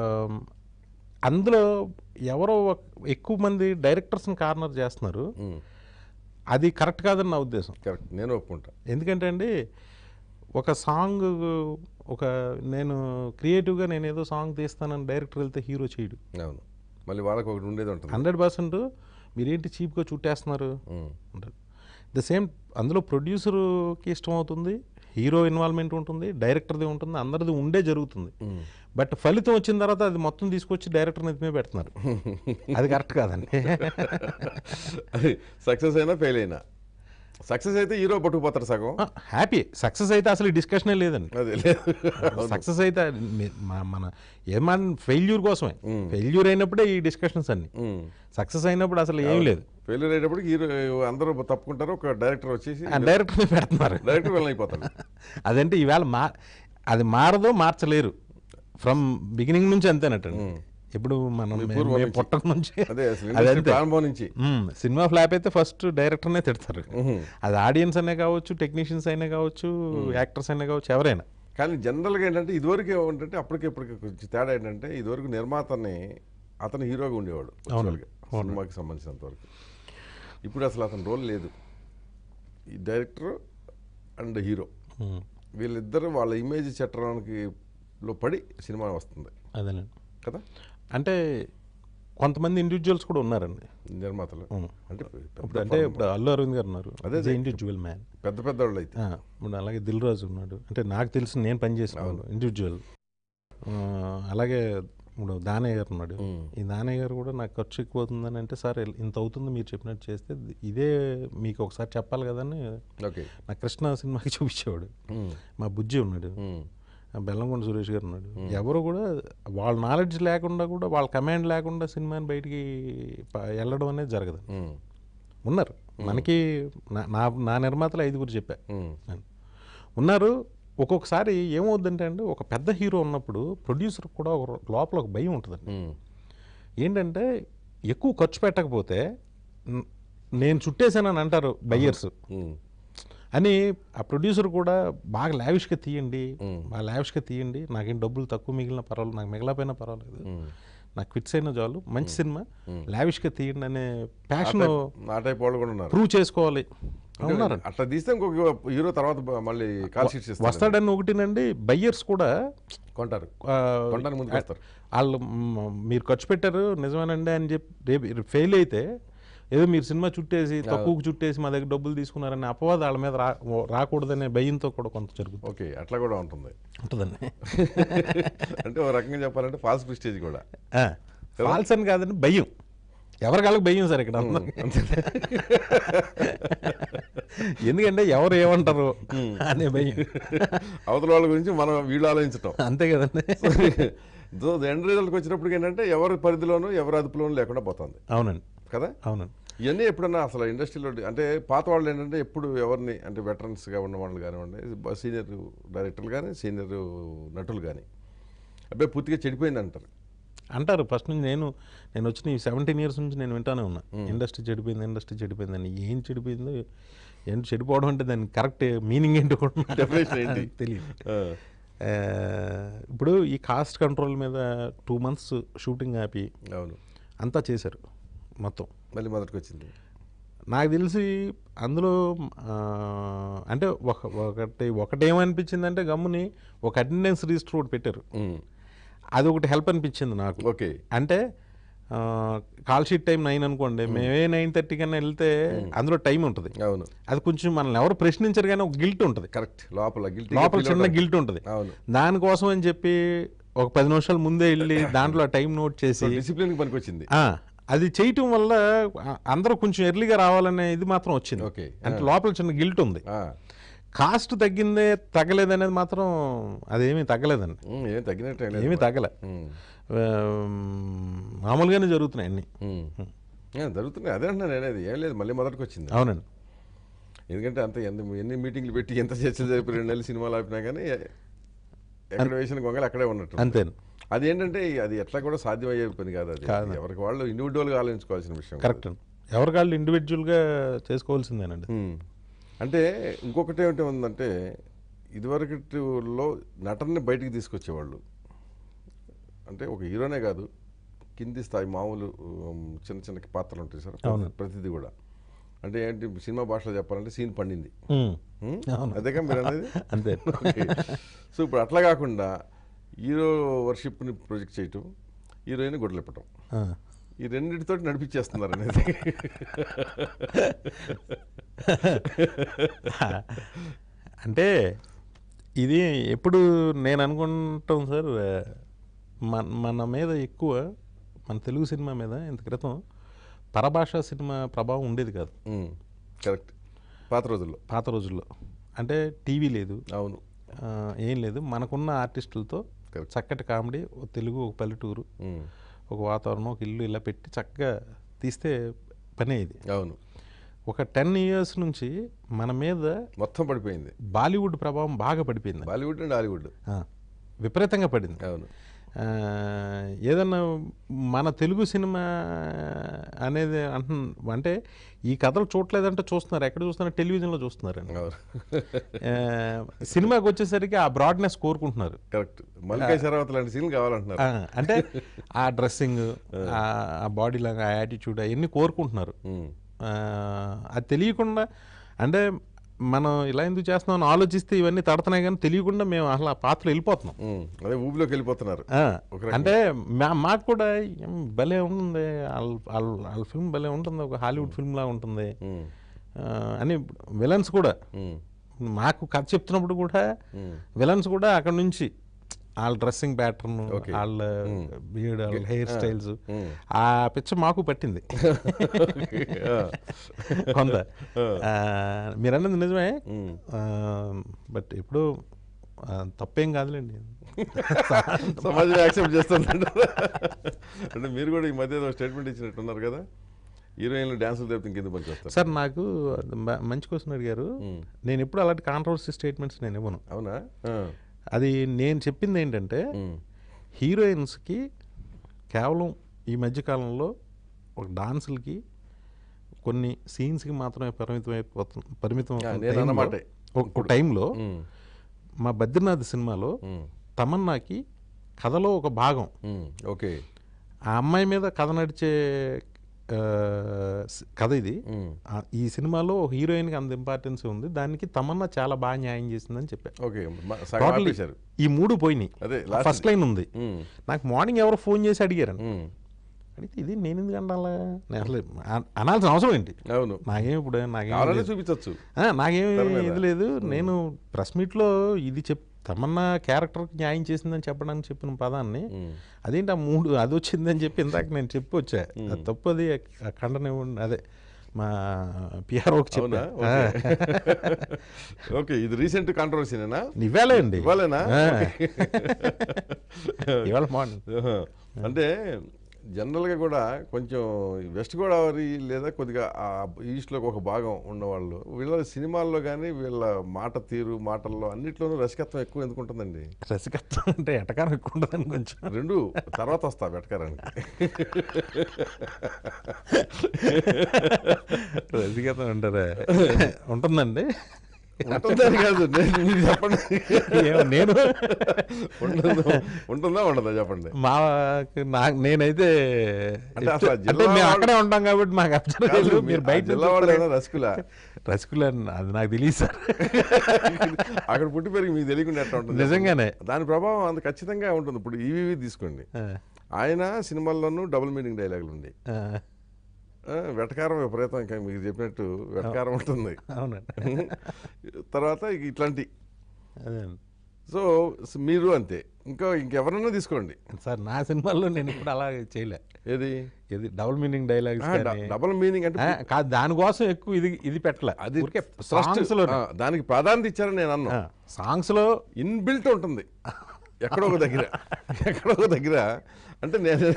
అందులో ఎవరో ఒక- ఎక్కువ మంది డైరెక్టర్స్ని కార్నర్ చేస్తున్నారు అది కరెక్ట్ కాదని నా ఉద్దేశం కరెక్ట్ నేను ఒప్పుకుంటా ఎందుకంటే అండి ఒక సాంగ్ ఒక నేను క్రియేటివ్గా నేను ఏదో సాంగ్ తీస్తానని డైరెక్టర్ వెళ్తే హీరో చేయడు అవును మళ్ళీ వాళ్ళకి ఒకటి ఉండేది ఉంటుంది హండ్రెడ్ పర్సెంట్ మీరేంటి చీప్గా చుట్టేస్తున్నారు ఉమ్. అంటారు ద సేమ్ అందులో ప్రొడ్యూసర్కి ఇష్టం అవుతుంది హీరో ఇన్వాల్వ్మెంట్ ఉంటుంది డైరెక్టర్ది ఉంటుంది అందరిది ఉండే జరుగుతుంది ఉమ్. బట్ ఫలితం వచ్చిన తర్వాత అది మొత్తం తీసుకొచ్చి డైరెక్టర్ నెత్తిమే పెడుతున్నారు అది కరెక్ట్ కాదండి అది సక్సెస్ అయినా ఫెయిల్ అయినా సక్సెస్ అయితే హీరో పట్టుకుపోతారు సగం హ్యాపీ సక్సెస్ అయితే అసలు డిస్కషనే లేదండి అదే లేదు సక్సెస్ అయితే మీ- మా- మన ఏమన్నా ఫెయిల్యూర్ కోసమే ఫెయిల్యూర్ అయినప్పుడే ఈ డిస్కషన్స్ అన్ని సక్సెస్ అయినప్పుడు అసలు ఏం లేదు ఫెయిల్యూర్ అయ్యేటప్పుడు హీరో అందరూ తప్పుకుంటారు ఒక డైరెక్టర్ వచ్చేసి డైరెక్టర్ పెడుతున్నారు డైరెక్టర్ వెళ్ళి అయిపోతాడు అదంటే ఈవేళ మా అది మారదో మార్చలేరు ఫ్రమ్ బిగినింగ్ నుంచి అంతేనటండి ఇప్పుడు మనం పూర్వం మేము నుంచి. పుట్టక నుంచి అదే అసలు అది ఇండస్ట్రీ అంతే. ప్రారంభం నుంచి మ్మ్. సినిమా ఫ్లాప్ అయితే ఫస్ట్ డైరెక్టర్నే తిడతారు మ్మ్. అది ఆడియన్స్ అనే కావచ్చు టెక్నీషియన్స్ అయినా కావచ్చు యాక్టర్స్ అయినా కావచ్చు ఎవరైనా కానీ జనరల్గా ఏంటంటే ఇదివరకు ఏమంటే అప్పటికి ఇప్పటికి కొంచెం తేడా ఏంటంటే ఇదివరకు నిర్మాతని అతను హీరోగా ఉండేవాడు యాక్చువల్గా సినిమాకి సంబంధించినంత వరకు ఇప్పుడు అసలు అతని రోల్ లేదు ఈ డైరెక్టర్ అండ్ హీరో మ్మ్. వీళ్ళిద్దరు వాళ్ళ ఇమేజ్ చట్టడానికి లో పడి సినిమా వస్తుంది అదేనండి కదా అంటే కొంతమంది ఇండివిజువల్స్ కూడా ఉన్నారండి నిర్మాతలు మ్మ్. అంటే ఇప్పుడు పెద్ద అంటే ఇప్పుడు అల్లు అరవింద్ గారు ఉన్నారు అదే ఇండివిజువల్ మ్యాన్ పెద్ద పెద్ద వాళ్ళు అయితే ఇప్పుడు అలాగే దిల్ రాజు ఉన్నాడు అంటే నాకు తెలిసి నేను పనిచేసిన వాళ్ళు ఇండివిజువల్ అలాగే ఇప్పుడు దానయ్య గారు ఉన్నాడు మ్మ్. ఈ దానయ్య గారు కూడా నాకు ఖర్చు ఎక్కువ అవుతుందని అంటే సార్ ఇంత అవుతుంది మీరు చెప్పినట్టు చేస్తే ఇదే మీకు ఒకసారి చెప్పాలి కదని ఓకే నా కృష్ణ సినిమాకి చూపించేవాడు మ్మ్. మా బుజ్జి ఉన్నాడు మ్మ్. ఆ బెల్లంకొండ సురేష్ గారు ఉన్నాడు ఎవరు కూడా వాళ్ళ నాలెడ్జ్ లేకుండా కూడా వాళ్ళ కమాండ్ లేకుండా సినిమాని బయటికి ప- వెళ్ళడం అనేది జరగదు మ్మ్. ఉన్నారు మనకి నా- నా నా నిర్మాతలు ఐదుగురు చెప్పా మ్మ్. అని. ఉన్నారు ఒక్కొక్కసారి ఏమవుద్దంటే అండి ఒక పెద్ద హీరో ఉన్నప్పుడు ప్రొడ్యూసర్ కూడా ఒక లోపల ఒక భయం ఉంటుందండి మ్మ్. ఏంటంటే ఎక్కువ ఖర్చు పెట్టకపోతే న- నేను చుట్టేసానని అంటారు బయ్యర్స్ మ్మ్. అని ఆ ప్రొడ్యూసర్ కూడా బాగా లావిష్గా తీయండి మ్మ్. బాగా లావిష్గా తీయండి నాకేం డబ్బులు తక్కువ మిగిలిన పర్వాలేదు నాకు మిగలపోయినా పర్వాలేదు మ్మ్. నాకు క్విట్స్ అయినా చాలు మంచి సినిమా లావిష్గా తీయండి అనే ప్యాషన్ ఆ టైప్ వాళ్ళు కూడా ఉన్నారు ప్రూవ్ చేసుకోవాలి అంటే ఉన్నారు అట్లా తీస్తే ఇంకొక హీరో తర్వాత బ- మళ్ళీ కాల్ షీట్స్ ఇస్తారు వస్తాడని ఒకటినండి బయ్యర్స్ కూడా కొంటారు ఆ, కొనడానికి ముందుకు వస్తారు వాళ్ళు మ్, మీరు ఖర్చు పెట్టారు నిజమేనండి అని చెప్పి రేపు ఫెయిల్ అయితే ఏదో మీరు సినిమా చుట్టేసి తక్కువకు చుట్టేసి మా దగ్గర డబ్బులు తీసుకున్నారని అపవాదం వాళ్ళ మీద రా రాకూడదనే భయంతో కూడా కొంత జరుగుతుంది ఓకే అట్లా కూడా ఉంటుంది ఉంటుందండి అంటే ఒక రకంగా చెప్పాలంటే ఫాల్స్ ప్రిస్టేజ్ కూడా ఫాల్స్ అని కాదండి భయం ఎవరికాళ్ళకి భయం సార్ ఇక్కడ అందరికీ. ఎందుకంటే ఎవరు ఏమంటారు అనే భయం అవతల వాళ్ళ గురించి మనం వీళ్ళు ఆలోచించటం అంతే కదండి సో ఎండ్ రిజల్ట్కి వచ్చినప్పటికి ఏంటంటే ఎవరి పరిధిలోనూ ఎవరి అదుపులోనూ లేకుండా పోతుంది అవునండి కదా అవునండి ఇవన్నీ ఎప్పుడన్నా అసలు ఇండస్ట్రీలో అంటే పాత వాళ్ళు ఏంటంటే ఎప్పుడు ఎవరిని అంటే వెటరన్స్గా ఉన్న వాళ్ళు కానివ్వండి సీనియర్ డైరెక్టర్లు కానీ సీనియర్ నటులు కానీ అబ్బాయి పూర్తిగా చెడిపోయింది అంటారు అంటారు ఫస్ట్ నుంచి నేను నేను వచ్చిన ఈ సెవెంటీన్ ఇయర్స్ నుంచి నేను వింటానే ఉన్నా ఇండస్ట్రీ చెడిపోయింది ఇండస్ట్రీ చెడిపోయిందని ఏం చెడిపోయిందో ఏంటి చెడిపోవడం అంటే దాని కరెక్ట్ మీనింగ్ ఏంటో కూడా నాకు Definition ఏంటి? తెలియదు ఆ, ఆ, ఇప్పుడు ఈ కాస్ట్ కంట్రోల్ మీద టూ మంత్స్ షూటింగ్ ఆపి అవును అంతా చేశారు మొత్తం మళ్ళీ మొదటికి వచ్చింది నాకు తెలిసి అందులో ఆ, అంటే ఒక ఒకటి ఒకటేమనిపించిందంటే గమ్ముని ఒక అటెండెన్స్ రిజిస్టర్ ఒకటి పెట్టారు ఉమ్, అది ఒకటి హెల్ప్ అనిపించింది నాకు ఓకే అంటే ఆ, కాల్ షీట్ టైం నైన్ అనుకోండి మేమే నైన్ థర్టీ కన్నా వెళ్తే అందులో టైం ఉంటుంది అవును అది కొంచెం మనల్ని ఎవరు ప్రశ్నించరు కానీ ఒక గిల్ట్ ఉంటుంది కరెక్ట్ లోపల గిల్టీ లోపల చిన్న గిల్ట్ ఉంటుంది అవును దానికోసం అని చెప్పి ఒక పది నిమిషాలు ముందే వెళ్ళి దాంట్లో టైం నోట్ చేసి డిసిప్లిన్ పనికి వచ్చింది ఆ, అది చేయటం వల్ల ఆ, అందరూ కొంచెం ఎర్లీగా రావాలనే ఇది మాత్రం వచ్చింది ఓకే అంటే లోపల చిన్న గిల్ట్ ఉంది ఆ, కాస్ట్ తగ్గిందే తగ్గలేదనేది మాత్రం అదేమీ తగ్గలేదండి ఉమ్, ఏం తగ్గినట్టు లేదు ఏమీ తగ్గలే ఉమ్, ఆ, మామూలుగానే జరుగుతున్నాయి అన్నీ ఉమ్. ఏ, జరుగుతున్నాయి అదే అంటున్నాను అనేది ఏం లేదు మళ్ళీ మొదటికి వచ్చింది అవునండి ఎందుకంటే అంత ఎంత ఎన్ని మీటింగ్లు పెట్టి ఎంత చర్చలు జరిపి రెండు నెలలు సినిమాలు ఆపినా కానీ ఎక్కడ వేసిన గొంగలు అక్కడే ఉన్నట్టు అంతే అది ఏంటంటే అది ఎట్లా కూడా సాధ్యమయ్యే పని కాదు అది కాదు. ఎవరికి వాళ్ళు ఇండివిజువల్గా ఆలోచించుకోవాల్సిన విషయం కరెక్ట్ ఎవరికాళ్ళు ఇండివిజువల్గా చేసుకోవాల్సిందేనండి ఉమ్. అంటే ఇంకొకటి ఏమిటి ఉందంటే ఇదివరకటిలో నటనని బయటికి తీసుకొచ్చేవాళ్ళు అంటే ఒక హీరోనే కాదు కింది స్థాయి మామూలు ఉమ్, చిన్న చిన్న పాత్రలు ఉంటాయి సార్ అవును. ప్రతిదీ కూడా అంటే ఏంటి సినిమా భాషలో చెప్పాలంటే సీన్ పండింది ఉమ్. ఉమ్? అవును. అదేగా మీరు అనేది అంతే ఓకే. సో ఇప్పుడు అట్లా కాకుండా హీరో వర్షిప్ని ప్రొజెక్ట్ చేయటం హీరోయిన్ గొడవలిప్పటం ఆ. ఈ రెండింటితో నడిపించేస్తున్నారు అనేది అంటే ఇది ఎప్పుడు నేను అనుకుంటాం సార్ మన మన మీద ఎక్కువ మన తెలుగు సినిమా మీద ఇంత క్రితం పరభాషా సినిమా ప్రభావం ఉండేది కాదు ఉమ్, కరెక్ట్ పాత రోజుల్లో పాత రోజుల్లో అంటే టీవీ లేదు అవును ఆ, ఏం లేదు మనకున్న ఆర్టిస్టులతో Correct. చక్కటి కామెడీ ఒక తెలుగు ఒక పల్లెటూరు ఉమ్, ఒక వాతావరణం ఒక ఇల్లు ఇలా పెట్టి చక్కగా తీస్తే పనే ఇది అవును ఒక టెన్ ఇయర్స్ నుంచి మన మీద మొత్తం పడిపోయింది బాలీవుడ్ ప్రభావం బాగా పడిపోయింది బాలీవుడ్ అండ్ హాలీవుడ్ ఆ, విపరీతంగా పడింది అవును ఆ, ఏదన్నా మన తెలుగు సినిమా అనేది అంటు అంటే ఈ కథలు చూడలేదంటే చూస్తున్నారు ఎక్కడ చూస్తున్నారు టెలివిజన్లో చూస్తున్నారండి అవును ఆ, సినిమాకి వచ్చేసరికి ఆ బ్రాడ్నెస్ కోరుకుంటున్నారు కరెక్ట్ మల్లికా శరావత్ లాంటి సీన్ కావాలంటున్నారు ఆ, అంటే ఆ డ్రెస్సింగ్ ఆ బాడీ లాగా ఆ యాటిట్యూడ్ అవన్నీ కోరుకుంటున్నారు ఉమ్, ఆ, అది తెలియకుండా అంటే మనం ఇలా ఎందుకు చేస్తున్నాం అని ఆలోచిస్తే ఇవన్నీ తడుతున్నాయి కానీ తెలియకుండా మేము అసలు ఆ పాత్ర వెళ్ళిపోతున్నాం ఉమ్, అదే ఊబిలోకి వెళ్ళిపోతున్నారు ఆ, ఒక రకంగా. అంటే మా మాకు కూడా ఏం భలే ఉంటుంది వాళ్ళ వాళ్ళ వాళ్ళ ఫిల్మ్ భలే ఉంటుంది ఒక హాలీవుడ్ ఫిల్మ్ లాగా ఉంటుంది ఉమ్, ఆ, అని విలన్స్ కూడా ఉమ్, మాకు కథ చెప్తున్నప్పుడు కూడా ఉమ్, విలన్స్ కూడా అక్కడ నుంచి వాళ్ళ డ్రెస్సింగ్ ప్యాటర్న్ Okay. వాళ్ళ బియర్డ్ వాళ్ళ హెయిర్ స్టైల్స్ ఉమ్. ఆ పిచ్చ మాకు పట్టింది ఆ, కొంత ఆ, మీరు అన్నది నిజమే ఉమ్. బట్ ఇప్పుడు ఆ, తప్పేం కాదులేండి సమాజం యాక్సెప్ట్ చేస్తుందంట అంటే మీరు కూడా ఈ మధ్య ఏదో స్టేట్మెంట్ ఇచ్చినట్టున్నారు కదా హీరోయిన్లు డ్యాన్సులు తెప్పితే ఇంకెందుకు పని చేస్తారు సార్ నాకు మ- మంచి క్వశ్చన్ అడిగారు ఉమ్. నేను ఎప్పుడు అలాంటి కాంట్రవర్సీ స్టేట్మెంట్స్ నేను ఇవ్వను అవునా ఆ, అది నేను చెప్పింది ఏంటంటే ఉమ్, హీరోయిన్స్కి కేవలం ఈ మధ్యకాలంలో ఒక డాన్సులకి కొన్ని సీన్స్కి మాత్రమే పరిమితం అయిపోతుంది పరిమితం ఆ, అవుతున్న నేను టైంలో- అన్నమాటే. ఒక టైంలో ఉమ్, మా బద్రీనాథ్ సినిమాలో ఉమ్, తమన్నాకి కథలో ఒక భాగం ఉమ్, ఓకే ఆ అమ్మాయి మీద కథ నడిచే ఆ, స్- కథ ఇది ఉమ్, ఆ, ఈ సినిమాలో హీరోయిన్కి అంత ఇంపార్టెన్స్ ఉంది దానికి తమన్నా చాలా బాగా న్యాయం చేసిందని చెప్పా ఓకే మ- సగం టోటల్ ఆపేశారు ఈ మూడు పోయినాయి అదే లాస్ట్ ఫస్ట్ లైన్ ఉంది ఉమ్, నాకు మార్నింగ్ ఎవరో ఫోన్ చేసి అడిగారు ఉమ్, అడిగితే ఇది నేను ఎందుకు అంటాలా నేను అసలు అ- అనాల్సిన అవసరం ఏంటి అవును నాకేం ఇప్పుడు నాకేం కావాలంటే లేదు. చూపించవచ్చు ఆ, నాకేం తెర మీద. ఇది లేదు నేను ప్రెస్ మీట్లో ఇది చెప్ తమన్నా క్యారెక్టర్కి న్యాయం చేసిందని చెప్పడానికి చెప్పిన పదాన్ని ఉమ్, అదేంటి ఆ మూడు అది వచ్చిందని చెప్పి ఇందాక నేను చెప్పి వచ్చా అది తప్పు అది ఆ ఖండన ఇవ్వండి అదే మా పిఆర్ఓకి చెప్పా అవునా ఓకే. ఓకే ఇది రీసెంట్ కాంట్రవర్సీనేనా ఇవ్వాలే అండి ఇవ్వాలేనా ఆ. ఓకే. ఇవాళ మార్నింగ్ ఆహా. అంటే జనరల్గా కూడా కొంచెం వెస్ట్ గోదావరి లేదా కొద్దిగా ఆ ఈస్ట్లో ఒక భాగం ఉన్నవాళ్ళు వీళ్ళ సినిమాల్లో కానీ వీళ్ళ మాట తీరు మాటల్లో అన్నిట్లోనూ రసికత్వం ఎక్కువ ఎందుకు ఉంటుందండి రసికత్వం అంటే ఎటకారం ఎక్కువ ఉంటుందని కొంచెం రెండు తర్వాత వస్తా వెటకారానికి రసికత్వం అంటారా ఉంటుందండి ఉంటుందని కాదు నేను మీరు చెప్పండి ఏమో నేను ఉంటుందా ఉంటుందా ఉండదా చెప్పండి మాకు నాకు నేనైతే అంటే అసలు ఆ అంటే జిల్లా మేము వాళ్ళు- అక్కడే ఉంటాం కాబట్టి మాకు అబ్జర్వ్ కాదు, చేయలేదు మీ- మీరు ఆ బయట జిల్లా వాళ్ళు ఏమైనా రసికులా రసగుల్లా అది నాకు తెలియదు సార్ అక్కడ పుట్టి పెరిగి మీకు తెలియకుండా ఎట్లా ఉంటుంది నిజంగానే దాని ప్రభావం అంత ఖచ్చితంగా ఉంటుంది ఇప్పుడు ఈవీవి తీసుకోండి ఆ, ఆయన సినిమాల్లోనూ డబుల్ మీనింగ్ డైలాగులు ఉంది ఆ, ఆ, వెటకారం విపరీతం ఇంకా మీకు చెప్పినట్టు వెటకారం ఉంటుంది అవునండి తర్వాత ఇక ఇట్లాంటి అదే సో స్- మీరు అంతే ఇంకా ఇంకెవరన్నా తీసుకోండి సార్ నా సినిమాల్లో నేను ఇప్పుడు అలా చేయలే ఏది ఇది డబుల్ మీనింగ్ డైలాగ్స్ ఆ, డ- డబుల్ మీనింగ్ అంటే కాదు దానికోసం ఎక్కువ ఇది ఇది పెట్టలే అది ఊరికే ఫస్ట్ సాంగ్స్ లో ఆ, దానికి ప్రాధాన్యత ఇచ్చారని నేను అన్నా సాంగ్స్ లో ఇన్బిల్ట్ ఉంటుంది ఎక్కడో ఒక దగ్గర ఎక్కడో ఒక దగ్గర అంటే నేను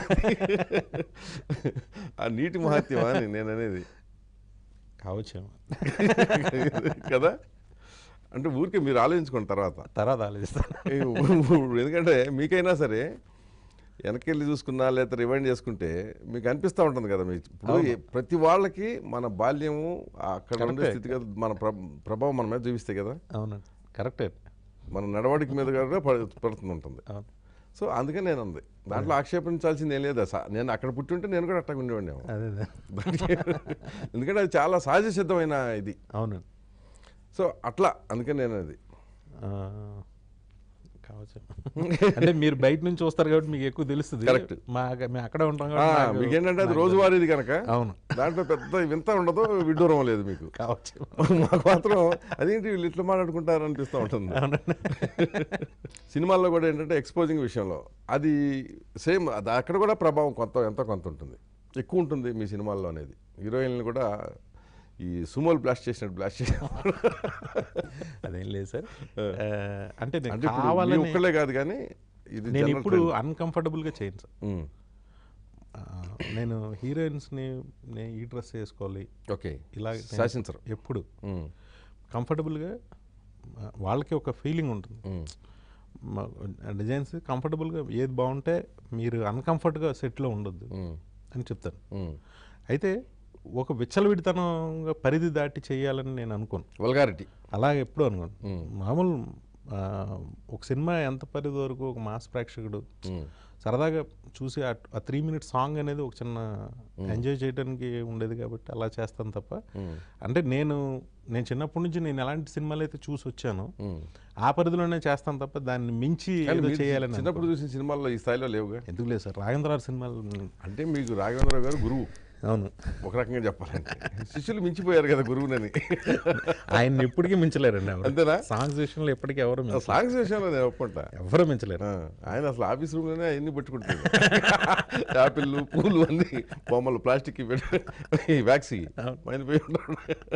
ఆ నీటి మహత్యమా అని నేను అనేది కావచ్చేమో కదా అంటే ఊరికే మీరు ఆలోచించుకోండి తర్వాత తర్వాత ఆలోచిస్తాను ఏ, ఎందుకంటే మీకైనా సరే వెనక్కి వెళ్ళి చూసుకున్నా లేదా రివైండ్ చేసుకుంటే మీకు అనిపిస్తూ ఉంటుంది కదా మీకు ఇప్పుడు ఏ- ప్రతి వాళ్ళకి మన బాల్యము అక్కడ ఉండే Correct. స్థితిగతి మన ప్ర- ప్రభావం మన మీద చూపిస్తాయి కదా అవునండి కరెక్టే మన నడవడిక మీద కూడా పడు- పడుతుంది ఉంటుంది అవును సో అందుకే నేను ఉంది దాంట్లో ఆక్షేపించాల్సింది ఏం లేదా సా- నేను అక్కడ పుట్టి ఉంటే నేను కూడా అట్టగా ఉండేవాడిని అదే అదే దానికి ఎందుకంటే అది చాలా సహజ సిద్ధమైన ఇది అవునండి సో అట్లా అందుకే నేను అది ఆ, కావచ్చు అంటే మీరు బయట నుంచి చూస్తారు కాబట్టి మీకు ఎక్కువ తెలుస్తుంది Correct. మా మేము అక్కడే ఉంటాం ఆ, కాబట్టి నాకు- మీకేంటంటే అది నాకు రోజువారీది కనుక అవును దాంట్లో పెద్ద వింత ఉండదు విడ్డూరం లేదు మీకు కావచ్చు మాకు మాత్రం అదేంటి వీళ్ళు ఇట్లా మాట్లాడుకుంటారు అనిపిస్తూ ఉంటుంది అవునండి సినిమాల్లో కూడా ఏంటంటే ఎక్స్పోజింగ్ విషయంలో అది సేమ్ అది అక్కడ కూడా ప్రభావం కొంత ఎంత కొంత ఉంటుంది ఎక్కువ ఉంటుంది మీ సినిమాల్లో అనేది హీరోయిన్లు కూడా ఈ సుమోలు బ్లాస్ట్ చేసినట్టు బ్లాస్ట్ చేసి అదేం లేదు సార్ ఆ, అంటే నేను అంటే ఇప్పుడు మీ కావాలని ఒక్కళ్ళే కాదు కానీ ఇది నేను general ఇప్పుడు trend. అన్కంఫర్టబుల్గా చేయను సార్ ఉమ్, ఆ, నేను హీరోయిన్స్ని నేను ఈ డ్రెస్ వేసుకోవాలి ఓకే ఇలాగ నేను శాసించరు ఎప్పుడు ఉమ్, కంఫర్టబుల్గా ఆ, వాళ్ళకి ఒక ఫీలింగ్ ఉంటుంది ఉమ్, డిజైన్స్ కంఫర్టబుల్గా ఏది బాగుంటే మీరు అన్కంఫర్ట్గా సెట్లో ఉండొద్దు ఉమ్, అని చెప్తాను ఉమ్. అయితే ఒక విచ్చలవిడితనంగా పరిధి దాటి చేయాలని నేను అనుకోను వల్గారిటీ అలాగే ఎప్పుడు అనుకోను మామూలు ఆ, ఒక సినిమా ఎంత పరిధి వరకు ఒక మాస్ ప్రేక్షకుడు ఉమ్, సరదాగా చూసి ఆ- ఆ త్రీ మినిట్ సాంగ్ అనేది ఒక చిన్న ఎంజాయ్ చేయడానికి ఉండేది కాబట్టి అలా చేస్తాను తప్ప ఉమ్, అంటే నేను నేను చిన్నప్పటి నుంచి నేను ఎలాంటి సినిమాలు అయితే చూసి వచ్చానో ఉమ్. ఆ పరిధిలోనే చేస్తాను తప్ప దాన్ని మించి కానీ ఏదో మీరు చేయాలని చిన్నప్పుడు చూసిన సినిమాల్లో ఈ స్థాయిలో లేవుగా అనుకోను. ఎందుకు లేదు సార్ రాఘేంద్రరావు సినిమాలు అంటే మీకు రాఘవేంద్రరావు గారు గురువు అవును ఒక రకంగా చెప్పాలంటే శిష్యులు మించిపోయారు కదా గురువునని ఆయన ఎప్పటికీ మించలేరండి ఎవరు అంతేనా సాంగ్స్ విషయంలో ఎప్పటికీ ఎవరు మించలేరు. సాంగ్స్ విషయంలో నేను ఒప్పుకుంటా ఎవరు మించలేరు ఆ, ఆయన అసలు ఆఫీస్ రూమ్లోనే అవన్నీ పెట్టుకుంటాడు యాపిల్లు పూలు అన్ని బొమ్మలు ప్లాస్టిక్ పెట్టి ఈ వ్యాక్సి ఆయన పోయి ఉంటాడు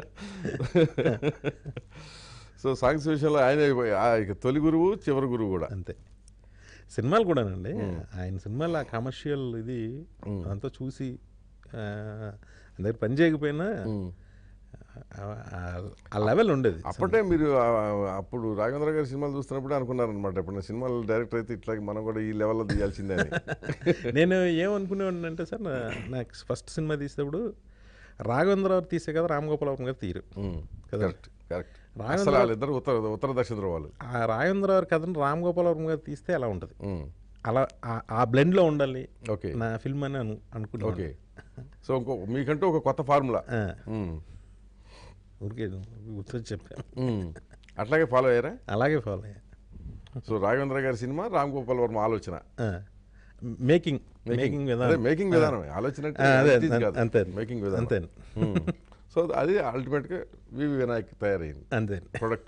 సో సాంగ్స్ విషయంలో ఆయన ఆ ఇక తొలి గురువు చివరి గురువు కూడా అంతే సినిమాలు కూడానండి ఆయన సినిమాలు ఆ కమర్షియల్ ఇది అంతా చూసి ఆ, ఆయన దగ్గర పని చేయకపోయినా ఆ- ఆ- ఆ లెవెల్ ఉండేది అప్పటే మీరు ఆ- అప్పుడు రాఘవేంద్ర గారి సినిమాలు చూస్తున్నప్పుడు అనుకున్నారనమాట ఇప్పుడు నా సినిమాలు డైరెక్టర్ అయితే ఇట్లా మనం కూడా ఈ లెవెల్లో తీయాల్సిందే అని నేను ఏమనుకునేవాడిని అంటే సార్ నా నాకు ఫస్ట్ సినిమా తీసేటప్పుడు రాఘవేంద్రరావు తీసే కదా రామ్ గోపాలవరం గారు తీరు కదా కరెక్ట్ కరెక్ట్ రాఘవేంద్ర- అసలు వాళ్ళిద్దరు ఉత్తర ఉత్తర దక్షిణ ధ్రువాలు ఆ రాఘవేంద్రరావు కథను రామ్ గోపాలవరం గారు తీస్తే ఎలా ఉంటుంది ఉమ్, అలా ఆ- ఆ బ్లెండ్లో ఉండాలి ఓకే నా ఫిల్మ్ అని అను అనుకున్నాను ఓకే సో ఇంకో మీకంటూ ఒక కొత్త ఫార్ములా ఉమ్, ఊరికే గుర్తొచ్చి చెప్పాను ఉమ్. అట్లాగే ఫాలో అయ్యారా అలాగే ఫాలో అయ్యా సో రాఘవేంద్ర గారి సినిమా రామ్ గోపాల్ వర్మ ఆలోచన మేకింగ్ మేకింగ్ అదే విధానం మేకింగ్ విధానం ఆలోచన ఆ, అదే, అంతే, అంతే. మేకింగ్ విధానం అంతే ఉమ్. సో అది అల్టిమేట్ గా వివి వినాయక్ తయారైంది అంతే ప్రొడక్ట్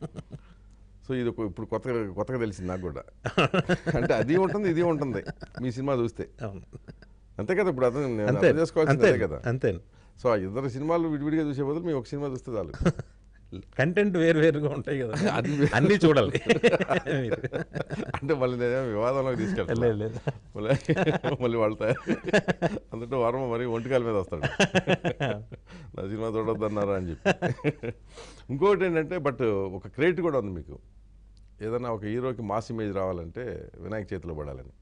సో ఇది ఒక- ఇప్పుడు కొత్తగా కొత్తగా తెలిసింది నాకు కూడా అంటే అది ఉంటుంది ఇది ఉంటుంది మీ సినిమా చూస్తే అవును అంతే కదా ఇప్పుడు అర్థం నేను అంతే అర్థం చేసుకోవాల్సింది అంతే అదే కదా అంతే సో ఆ ఇద్దరు సినిమాలు విడివిడిగా చూసే బదులు మీ ఒక సినిమా చూస్తే చాలు కంటెంట్ వేరు వేరుగా ఉంటాయి కదా అది అన్నీ చూడాలి మీరు. అంటే మళ్ళీ నేను వివాదంలోకి తీసుకెళ్తాను లేదు లేదు మళ్ళీ మళ్ళీ వాళ్ళు తయారు అందులో వర్మ మరి ఒంటికాల మీద వస్తాడు నా సినిమా చూడొద్దన్నారా అని చెప్పి ఇంకొకటి ఏంటంటే బట్ ఒక క్రెడిట్ కూడా ఉంది మీకు ఏదైనా ఒక హీరోకి మాస్ ఇమేజ్ రావాలంటే వినాయక చేతిలో పడాలని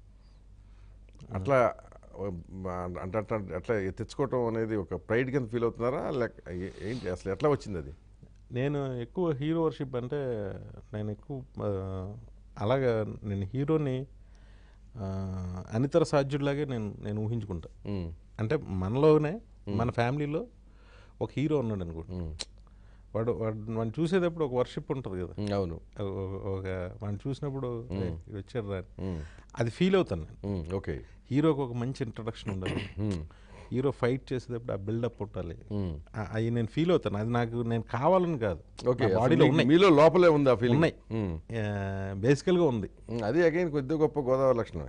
అట్లా అంటే అట్లా అట్లా తెచ్చుకోవటం అనేది ఒక ప్రైడ్ కింద ఫీల్ అవుతున్నారా లేక ఏ- ఏంటి అసలు ఎట్లా వచ్చింది అది నేను ఎక్కువ హీరో వర్షిప్ అంటే నేను ఎక్కువ ఆ, అలాగా నేను హీరోని ఆ, అనితర సాధ్యుడిలాగే నేను నేను ఊహించుకుంటా ఉమ్, అంటే మనలోనే మన ఫ్యామిలీలో ఒక హీరో ఉన్నాడు అనుకోండి ఉమ్, వాడు వాడు మనం చూసేటప్పుడు ఒక వర్షిప్ ఉంటుంది కదా ఉమ్, అవును ఒక- ఒక- ఒక మనం చూసినప్పుడు "ఏ, ఈడు వచ్చాడు రా అని." ఉమ్, అది ఫీల్ అవుతాను నేను ఉమ్, ఓకే హీరోకి ఒక మంచి ఇంట్రడక్షన్ ఉండాలి ఉమ్, హీరో ఫైట్ చేసేటప్పుడు ఆ బిల్డప్ ఉండాలి ఉమ్. ఆ- అవి నేను ఫీల్ అవుతాను అది నాకు నేను కావాలని కాదు ఓకే నా అసలు బాడీలో మీకు- ఉన్నాయి మీలో లోపలే ఉంది ఆ ఫీలింగ్ ఉన్నాయి. బేసికల్గా ఉంది అది అగైన్ కొద్ది గొప్ప గోదావరి లక్షణమే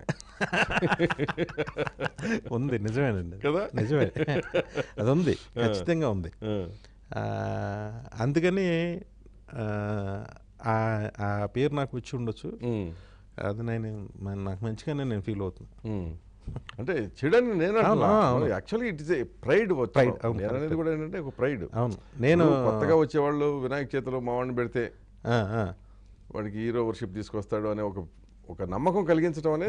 ఉంది నిజమేనండి కదా? నిజమే అది ఉంది ఖచ్చితంగా ఉంది ఆ, ఆ, అందుకని ఆ, ఆ ఆ పేరు నాకు వచ్చి ఉండొచ్చు ఉమ్, అది నేను మ- నాకు మంచిగానే నేను ఫీల్ అవుతుంది ఉమ్. అంటే చెడని నేను అవును, అవును. Actually it is a pride Pride, అవును, నేను అనేది కూడా ఏంటంటే ఒక ప్రైడ్ అవును నేను కొత్తగా వచ్చేవాళ్ళు వినాయక చేతిలో మావాడిని పెడితే ఆ, ఆ, వాడికి హీరో వర్షిప్ తీసుకొస్తాడు అనే ఒక ఒక నమ్మకం కలిగించడం అనేది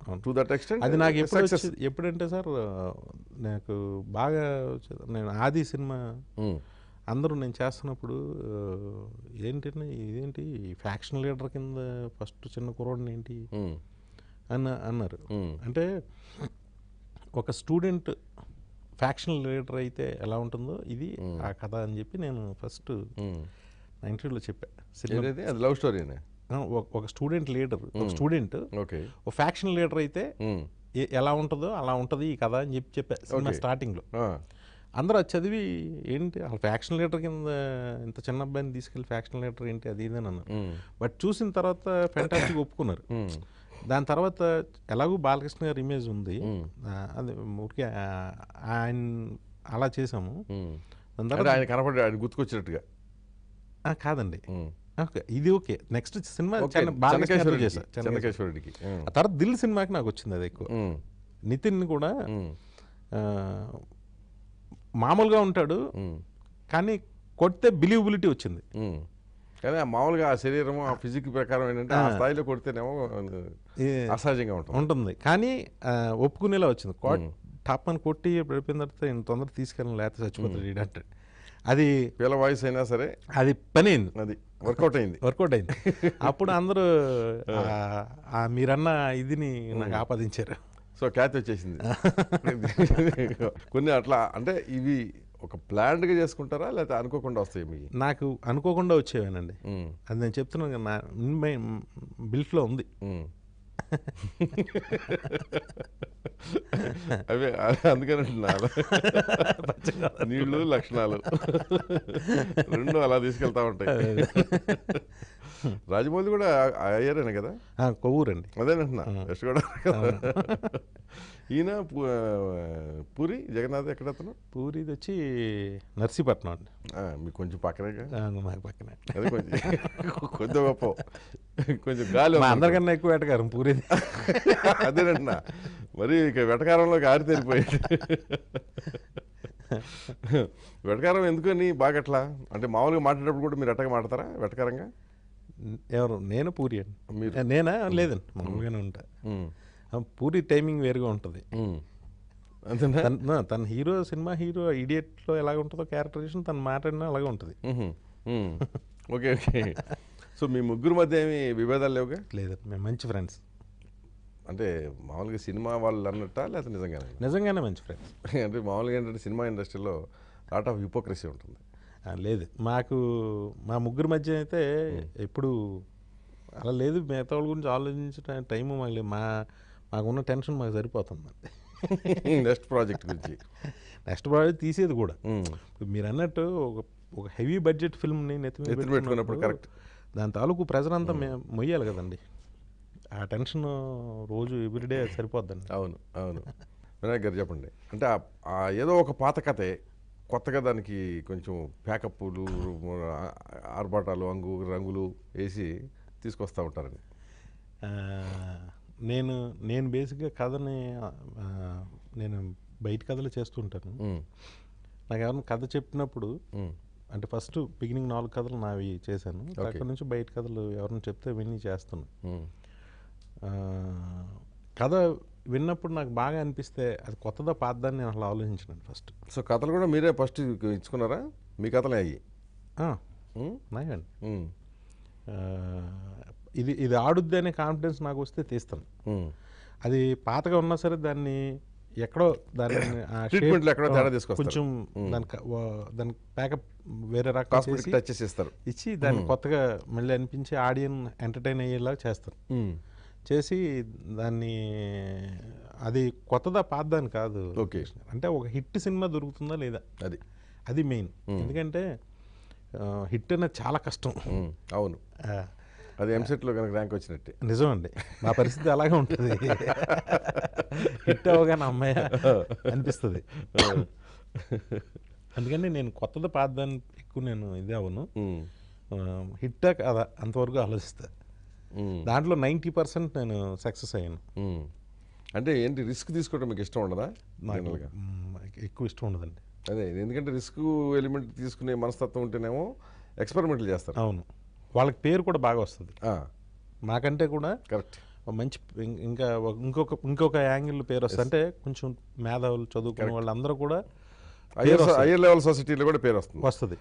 టు దట్ ఎక్స్టెంట్ అది నాకు ఎప్పుడు వచ్చి- ఎప్పుడంటే సార్ నాకు బాగా వచ్చేది. నేను ఆది సినిమా అందరూ నేను చేస్తున్నప్పుడు ఆ, ఏంటంటే ఇదేంటి ఫ్యాక్షన్ లీడర్ కింద ఫస్ట్ చిన్న కుర్రోడిని ఏంటి అన్న అన్నారు అంటే ఒక స్టూడెంట్ ఫ్యాక్షన్ లీడర్ అయితే ఎలా ఉంటుందో ఇది ఆ కథ అని చెప్పి నేను ఫస్ట్ నా ఇంటర్వ్యూలో చెప్పా సినిమా ఏదైతే అది లవ్ స్టోరీనే ఆ, ఒక- ఒక స్టూడెంట్ లీడర్ ఒక స్టూడెంట్ ఓకే ఒక ఫ్యాక్షన్ లీడర్ అయితే ఏ- ఎలా ఉంటుందో అలా ఉంటుంది ఈ కథ అని చెప్పి చెప్పా సినిమా Okay. స్టార్టింగ్లో అందరూ అది చదివి ఏంటి అసలు ఫ్యాక్షన్ లీడర్ కింద ఇంత చిన్న అబ్బాయిని తీసుకెళ్ళి ఫ్యాక్షన్ లీడర్ ఏంటి అది ఇది అని అన్నారు బట్ చూసిన తర్వాత ఫెంటాస్టిక్ ఒప్పుకున్నారు దాని తర్వాత ఎలాగూ బాలకృష్ణ గారి ఇమేజ్ ఉంది ఆ, అది ఊరికే ఆ, ఆయన అలా చేసాము దాని అంటే తర్వాత ఆయన కనపడి ఆయన గుర్తుకొచ్చినట్టుగా ఆ, కాదండి ఓకే ఇది ఓకే నెక్స్ట్ సినిమా ఓకే, చిన్న బాలకృష్ణ గారితో చెన్నకేశ్వరుడికి, చేశా చెన్నకేశ్వరుడు. చెన్నకేశ్వరుడికి ఆ తర్వాత దిల్ సినిమాకి నాకు వచ్చింది అది ఎక్కువ నితిన్ కూడా ఆ, మామూలుగా ఉంటాడు కానీ కొడితే బిలీవబిలిటీ వచ్చింది కానీ ఆ మామూలుగా ఆ శరీరం ఆ ఫిజిక్ ప్రకారం ఏంటంటే ఆ స్థాయిలో కొడితేనేమో ఏ- అసహజంగా ఉంటుంది ఉంటుంది కానీ ఆ, ఒప్పుకునేలా వచ్చింది కొట్- టప్ అని కొట్టి పడిపోయిన తర్వాత ఇంత తొందర తీసుకెళ్ళి లేకపోతే చచ్చిపోతాడు ఈడు అంటాడు అది పిల్ల వాయిస్ అయినా సరే అది పని అయింది అది వర్కౌట్ అయింది వర్కౌట్ అయింది అప్పుడు అందరూ ఆ- ఆ మీరన్న ఇదిని నాకు ఆపాదించారు సో ఖ్యాతి వచ్చేసింది కొన్ని అట్లా అంటే ఇవి ఒక ప్లాన్డ్గా చేసుకుంటారా లేకపోతే అనుకోకుండా వస్తాయి మీకు నాకు అనుకోకుండా వచ్చేవానండి అది నేను చెప్తున్నాను కదా నా బిల్ట్లో ఉంది ఉమ్. అవే అందుకని అంటున్నాను నీళ్లు లక్షణాలు రెండు అలా తీసుకెళ్తా ఉంటాయి రాజమౌళి కూడా అయ్యారేనే కదా ఆ, కొవ్వూరండి అదేనంటున్నా వెస్ట్ కూడా ఈయన పు- పూరి జగన్నాథ్ ఎక్కడ అతను పూరిది వచ్చి నర్సీపట్నం అండి ఆ, మీకు కొంచెం పక్కనేగా ఆ, మాకు పక్కనే అదే కొంచెం కొంచెం గొప్ప కొంచెం గాలి మా ఉంది. అందరికన్నా ఎక్కువ వేటగారం పూరిది అదేనంటున్నా మరి ఇక వెటకారంలోకి ఆరితేరిపోయింది వెటకారం ఎందుకని బాగా అట్లా అంటే మామూలుగా మాట్లాడేటప్పుడు కూడా మీరు అట్టగా మాట్లాడతారా వెటకారంగా ఎవరు నేను పూరి అండి మీరు. నేనా లేదండి మామూలుగానే ఉంటా ఉమ్. ఆ, పూరి టైమింగ్ వేరుగా ఉంటుంది ఉమ్. అంతేనా తన నా- తన హీరో సినిమా హీరో ఇడియట్లో ఎలాగ ఉంటుందో క్యారెక్టరైజేషన్ తను మాట్లాడినా అలాగే ఉంటుంది ఉహు. ఉమ్. ఓకే ఓకే సో మీ ముగ్గురు మధ్య ఏమి విభేదాలు లేవుగా లేదండి మేము మంచి ఫ్రెండ్స్ అంటే మామూలుగా సినిమా వాళ్ళు అన్నట్టా లేకపోతే నిజంగానే నిజంగానే మంచి ఫ్రెండ్స్ అంటే మామూలుగా ఏంటంటే సినిమా ఇండస్ట్రీలో లాట్ ఆఫ్ హిపోక్రసీ ఉంటుంది లేదు మాకు మా ముగ్గురు మధ్య అయితే ఎప్పుడు అలా లేదు మిగతా వాళ్ళ గురించి ఆలోచించే టైం మాకు లేదు. మా మాకున్న టెన్షన్ మాకు సరిపోతుంది నెక్స్ట్ ప్రాజెక్ట్ గురించి నెక్స్ట్ ప్రాజెక్ట్ తీసేది కూడా ఉమ్. ఇప్పుడు మీరు అన్నట్టు ఒక ఒక హెవీ బడ్జెట్ ఫిల్మ్ని నెత్తి మీద నెత్తిన పెట్టుకున్నప్పుడు correct. దాని తాలూకు ప్రెజర్ అంతా మేము మొయ్యాలి కదండి ఆ టెన్షన్ రోజు ఎవ్రీడే సరిపోద్దండి అవును అవును వినాయక్ గారు చెప్పండి అంటే ఆ- ఆ ఏదో ఒక పాత కథే కొత్తగా దానికి కొంచెం ప్యాకప్పులు ఆర్భాటాలు అంగు రంగులు వేసి తీసుకొస్తూ ఉంటారని ఆ, నేను నేను బేసిక్గా కథని ఆ, నేను బయట కథలు చేస్తుంటాను ఉమ్, నాకు ఎవరైనా కథ చెప్పినప్పుడు ఉమ్, అంటే ఫస్ట్ బిగినింగ్ నాలుగు కథలు నావి చేశాను అక్కడ నుంచి బయట కథలు ఎవరైనా చెప్తే విని చేస్తాను ఉమ్, ఆ, కథ విన్నప్పుడు నాకు బాగా అనిపిస్తే అది కొత్తదా పాతదాన్ని నేను అసలు ఆలోచించాను ఫస్ట్ సో కథలు కూడా మీరే ఫస్ట్ ఇచ్చుకున్నారా మీ కథలే అయ్యి ఉమ్, నాయండి ఉమ్, ఆ, ఇది ఇది ఆడుద్ది అనే కాన్ఫిడెన్స్ నాకు వస్తే తీస్తాను ఉమ్. అది పాతగా ఉన్నా సరే దాన్ని ఎక్కడో దాన్ని ఆ Treatment లో shape, ఎక్కడో తేడా ఆ, తీసుకొస్తారు. కొంచెం దాని క- వా- దాని ప్యాకప్ వేరే రకం కాస్మెటిక్ చేసి టచెస్ ఇస్తారు ఇచ్చి దాన్ని కొత్తగా మళ్ళీ అనిపించి ఆడియన్ ఎంటర్టైన్ అయ్యేలా చేస్తాను ఉమ్, చేసి దాన్ని అది కొత్తదా పాతదాని కాదు ఓకే. అంటే ఒక హిట్ సినిమా దొరుకుతుందా లేదా అది అది మెయిన్ ఎందుకంటే హిట్ అనేది చాలా కష్టం ఉమ్, అవును ఆ, అది ఎంసెట్లో కనుక ర్యాంక్ వచ్చినట్టే నిజం అండి మా పరిస్థితి అలాగే ఉంటుంది హిట్ అవగానే అమ్మాయి అనిపిస్తుంది అందుకని నేను కొత్తది పాతదాన్ని ఎక్కువ నేను ఇది అవను ఉమ్, హిట్ కదా అంతవరకు ఆలోచిస్తా ఉమ్, దాంట్లో నైంటీ పర్సెంట్ నేను సక్సెస్ అయ్యాను ఉమ్. అంటే ఏంటి రిస్క్ తీసుకోవడం మీకు ఇష్టం ఉండదా నాకు జనరల్గా మ్, ఎక్కువ ఇష్టం ఉండదండి అదే ఎందుకంటే రిస్క్ ఎలిమెంట్ తీసుకునే మనస్తత్వం ఉంటేనేమో ఎక్స్పెరిమెంట్లు చేస్తారు అవును వాళ్ళకి పేరు కూడా బాగా వస్తుంది ఆ, మాకంటే కూడా కరెక్ట్ ఒక మంచి ఇం- ఇంకా ఒక- ఇంకొక ఇంకొక యాంగిల్ పేరు వస్తుంది అంటే కొంచెం మేధావులు చదువుకున్న వాళ్ళందరూ కూడా హయ్యర్ హయ్యర్ లెవెల్ సొసైటీలో కూడా పేరు వస్తుంది వస్తుంది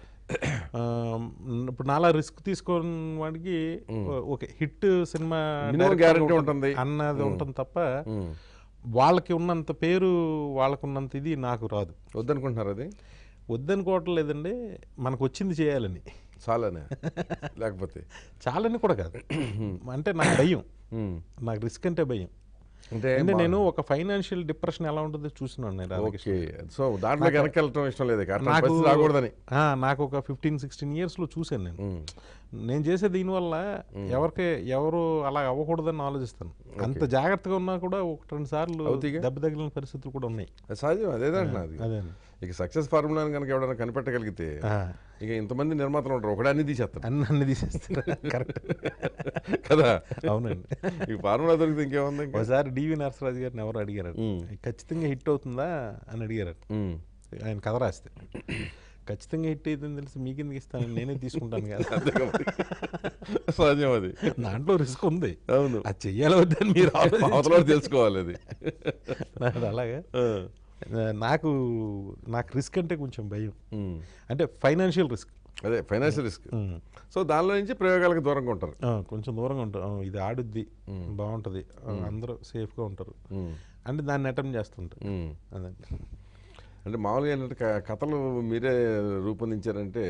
ఇప్పుడు నాలా రిస్క్ తీసుకున్న వాడికి ఒక hit cinema Minimum director guarantee ఉంటుంది ఉంటుంది. అన్నది ఉంటుంది తప్ప ఉమ్. వాళ్ళకి ఉన్నంత పేరు వాళ్ళకున్నంత ఇది నాకు రాదు వద్దనుకుంటున్నారు అది వద్దనుకోవటం లేదండి మనకు వచ్చింది చేయాలని చాలానే లేకపోతే చాలని కూడా కాదు అంటే నాకు భయం ఉమ్. నాకు రిస్క్ అంటే భయం అంటే అంటే మా- నేను ఒక ఫైనాన్షియల్ డిప్రెషన్ ఎలా ఉంటుందో చూసినాను నేను రాధాకృష్ణ. ఓకే సో దాంట్లో వెనక్కి వెళ్ళటం ఇష్టం లేదు అట్లా నాకు పరిస్థితి రాకూడదని ఆ, నాకు ఒక ఫిఫ్టీన్ సిక్స్టీన్ ఇయర్స్లో చూశాను నేను ఉమ్. నేను చేసే దీనివల్ల ఎవరికి ఎవరు అలా అవ్వకూడదని ఆలోచిస్తాను అంత జాగ్రత్తగా ఉన్నా కూడా ఒక రెండు సార్లు అవుతాయిగా? దెబ్బ తగిలిన పరిస్థితులు కూడా ఉన్నాయి అది సహజం అదేదంటున్నా అది అదే ఇక సక్సెస్ ఫార్ములాని కనుక ఎవడైనా కనిపెట్టగలిగితే ఇక ఇంతమంది నిర్మాతలు ఉంటారు ఒకడే అన్ని తీసేస్తారు అన్ని అన్ని తీసేస్తారు కరెక్ట్ కదా అవునండి ఈ ఫార్ములా దొరికితే ఇంకేముంది ఇంకా ఒకసారి డివి నరసరాజు గారిని ఎవరు అడిగారు ఉమ్. ఖచ్చితంగా హిట్ అవుతుందా అని అడిగారు ఉమ్. ఆయన కథ రాస్తే ఖచ్చితంగా హిట్ అవుతుందని తెలిసి మీకెందుకు ఇస్తాను నేనే తీసుకుంటాను కదా అంతేగా మరి. సహజం అది దాంట్లో రిస్క్ ఉంది అవును అది చెయ్యాలి వద్దని మీరు ఆలోచించండి. అవతల వాడు తెలుసుకోవాలి అది అది అలాగే ఆ. నాకు నాకు రిస్క్ అంటే కొంచెం భయం ఉమ్. అంటే ఫైనాన్షియల్ రిస్క్ అదే ఫైనాన్షియల్ రిస్క్ సో దానిలో నుంచి ప్రయోగాలకు దూరంగా ఉంటారు కొంచెం దూరంగా ఉంటాం ఆ, ఇది ఆడుద్ది బాగుంటుంది ఆ, అందరూ సేఫ్గా ఉంటారు ఉమ్. అంటే దాన్ని అటెంప్ట్ చేస్తుంటారు ఉమ్. అదండి అంటే మామూలుగా ఏంటంటే క- కథలు మీరే రూపొందించారంటే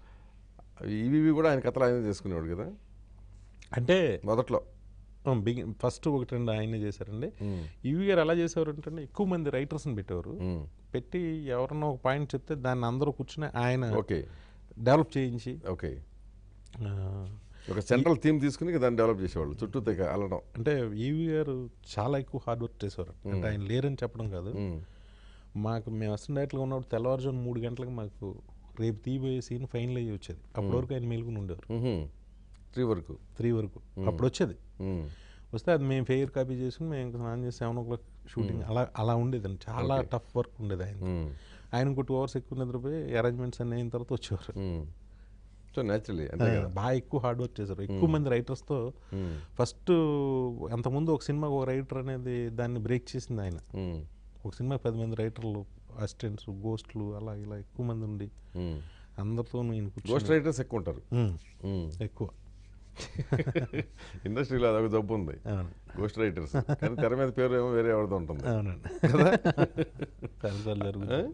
ఇవి కూడా ఆయన కథలు ఆయన చేసుకునేవాడు కదా అంటే మొదట్లో బిగిన్ ఫస్ట్ ఒకటి రెండు ఆయనే చేశారండి ఉమ్. ఇవి గారు ఎలా చేసేవారు అంటే ఎక్కువ మంది రైటర్స్ని పెట్టేవారు ఉమ్. పెట్టి ఎవరన్నా ఒక పాయింట్ చెప్తే దాన్ని అందరూ కూర్చుని ఆయన ఓకే డెవలప్ చేయించి ఓకే ఆ, ఒక సెంట్రల్ థీమ్ తీసుకుని ఇక దాన్ని డెవలప్ చేసేవాళ్ళు చుట్టూ తెగ అల్లడం అంటే ఈవి గారు చాలా ఎక్కువ హార్డ్ వర్క్ చేసేవారు అంటే ఆయన లేరని చెప్పడం కాదు ఉమ్. మాకు మేము అసిస్టెంట్ డైరెక్టర్గా ఉన్నప్పుడు తెల్లవారుజాము మూడు గంటలకు మాకు రేపు తీయబోయే సీన్ ఫైనల్ అయ్యి వచ్చేది అప్పటి వరకు ఆయన మేలుకుని ఉండేవారు ఉహుం. త్రీ వరకు త్రీ వరకు అప్పుడు వచ్చేది ఉమ్. వస్తే అది మేము ఫెయిర్ కాపీ చేసుకుని మేము ఇంకా స్నానం చేసి సెవెన్ ఓ క్లాక్ షూటింగ్ అలా అలా ఉండేదండి చాలా టఫ్ వర్క్ ఉండేది ఆయన ఉమ్. ఆయన ఇంకో టూ అవర్స్ ఎక్కువ నిద్రపోయి అరేంజ్మెంట్స్ అన్నీ అయిన తర్వాత వచ్చేవారు ఉమ్. సో న్యాచురలీ అంతే కదా బాగా ఎక్కువ హార్డ్ వర్క్ చేశారు ఎక్కువ మంది రైటర్స్తో ఉమ్. ఫస్ట్ అంతకుముందు ఒక సినిమా ఒక రైటర్ అనేది దాన్ని బ్రేక్ చేసింది ఆయన ఉమ్. ఒక సినిమా పది మంది రైటర్లు అసిస్టెంట్స్ గోస్ట్లు అలా ఇలా ఎక్కువ మంది ఉండి ఉమ్. అందరితో నేను గోస్ట్ కూర్చొని రైటర్స్ ఎక్కువ ఉంటారు ఉమ్, ఉమ్. ఎక్కువ ఇండస్ట్రీలో అదొక జబ్బు ఉంది అవును గోస్ట్ రైటర్స్ కానీ తెర మీద పేరు ఏమో వేరే ఎవరిదో ఉంటుంది అవునండి చాలాసార్లు జరుగుతుంది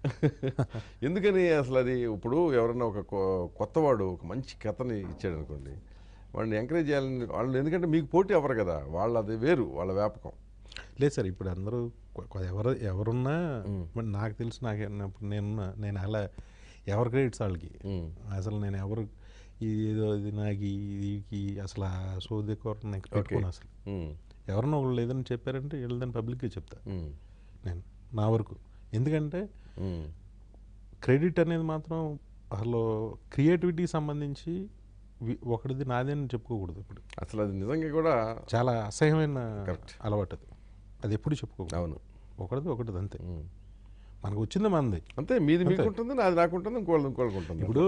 ఎందుకని అసలు అది ఇప్పుడు ఎవరన్నా ఒక కొ- కొత్తవాడు ఒక మంచి కథని ఇచ్చాడు అనుకోండి వాడిని ఎంకరేజ్ చేయాలని వాళ్ళు ఎందుకంటే మీకు పోటీ ఎవరు కదా వాళ్ళు అది వేరు వాళ్ళ వ్యాపకం లేదు సార్ ఇప్పుడు అందరూ కొ- కొ- ఎవరు ఎవరున్నా మరి నాకు తెలుసు నాకు ఇప్పుడు నేనున్నా నేను అలా ఎవరి క్రెడిట్స్ వాళ్ళకి ఉమ్. అసలు నేను ఎవరు ఇది ఏదో ఇది నాకు ఇది అసలు ఆ సోది కూర నాకు పెట్టుకోను అసలు ఉమ్. ఎవరన్నా ఒకళ్ళు ఏదైనా చెప్పారంటే వీళ్ళదని పబ్లిక్గా చెప్తా ఉమ్. నేను నా వరకు ఎందుకంటే ఉమ్. క్రెడిట్ అనేది మాత్రం అసలు క్రియేటివిటీకి సంబంధించి వి- ఒకటిది నాదే అని చెప్పుకోకూడదు ఇప్పుడు అసలు అది నిజంగా కూడా చాలా అసహ్యమైన Correct. అలవాటు అది అది ఎప్పుడు చెప్పుకోకూడదు అవును ఒకటిది ఒకటిది అంతే ఉమ్. మనకు వచ్చింది మనది అంతే మీది మీకు ఉంటుంది నాది నాకు ఉంటుంది ఇంకోళ్ళు ఇంకోళ్ళకి ఉంటుంది ఇప్పుడు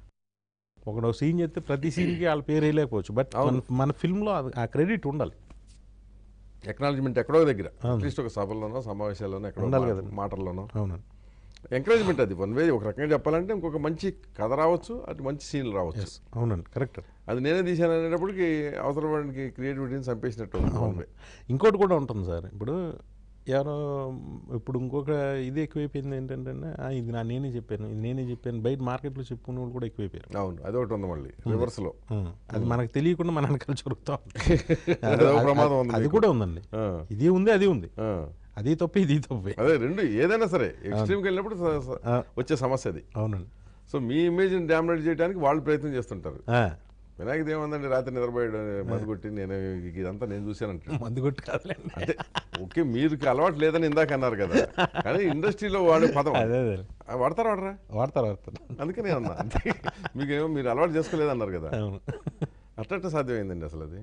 ఒకడు సీన్ చేస్తే ప్రతి సీన్కి వాళ్ళ పేరు వేయలేకపోవచ్చు బట్ మన మన ఫిల్మ్లో అది- ఆ క్రెడిట్ ఉండాలి ఎక్నాలజ్మెంట్ ఎక్కడో దగ్గర అట్లీస్ట్ ఒక సభల్లోనో సమావేశాల్లోనో ఎక్కడో ఉండాలి మా- కదా. మాటల్లోనో అవునండి ఎంకరేజ్మెంట్ అది వన్ వే ఒక రకంగా చెప్పాలంటే ఇంకొక మంచి కథ రావచ్చు అటు మంచి సీన్లు రావచ్చు ఎస్ అవునండి కరెక్ట్ అది నేనే తీశాను అనేటప్పటికి అవసరం వాడికి క్రియేటివిటీని చంపేసినట్టు అవుతుంది one way. ఇంకోటి కూడా ఉంటుంది సార్ ఇప్పుడు ఎవరో ఇప్పుడు ఇంకొక ఇది ఎక్కువైపోయింది ఏంటంటే "ఆ, ఇది నా నేనే చెప్పాను ఇది నేనే చెప్పాను బయట మార్కెట్లో చెప్పుకునే వాళ్ళు కూడా ఎక్కువైపోయారు అవును అది ఒకటి ఉంది మళ్ళీ రివర్స్ లో ఉం. అది మనకు తెలియకుండా మన వెనకాల జరుగుతూ ఉంటుంది. అదో ప్రమాదం ఉంది అది మీకు. కూడా ఉందండి ఆ, ఇది ఉంది అది ఉంది ఆ. అది తప్పే ఇది తప్పే అదే రెండు ఏదైనా సరే ఎక్స్ట్రీమ్కి వెళ్ళినప్పుడు స- స- ఆ. వచ్చే సమస్య అది అవునండి సో మీ ఇమేజ్ని డామినేట్ చేయడానికి వాళ్ళు ప్రయత్నం చేస్తుంటారు ఆ, వినాయకది ఏమందండి రాత్రి నిద్రపోయాడు మందు కొట్టి నేను ఇదంతా నేను చూశానంట మందు కొట్టు కాదులేండి అంటే ఓకే మీరు అలవాటు లేదని ఇందాక అన్నారు కదా కానీ ఇండస్ట్రీలో వాడే పదం అదే అదే ఆ, వాడతారా వాడరా వాడతారు వాడతారు అందుకనే అన్నా అంతే మీకేమో మీరు అలవాటు చేసుకోలేదన్నారు కదా అవును అట్ట సాధ్యమైందండి అసలు అది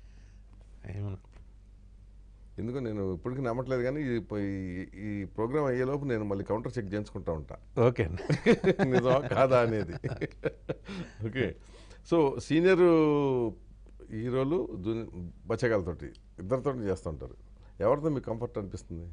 ఏమన్నా ఎందుకో నేను ఇప్పటికీ నమ్మట్లేదు కానీ ఈ ఈ- ఈ ప్రోగ్రామ్ అయ్యేలోపు నేను మళ్ళీ కౌంటర్ చెక్ చేయించుకుంటా ఉంటా ఓకే అండి నిజమా కాదా అనేది ఓకే సో సీనియర్ హీరోలు జూని బచ్చగాలతోటి ఇద్దరితో చేస్తుంటారు ఎవరితో మీకు కంఫర్ట్ అనిపిస్తుంది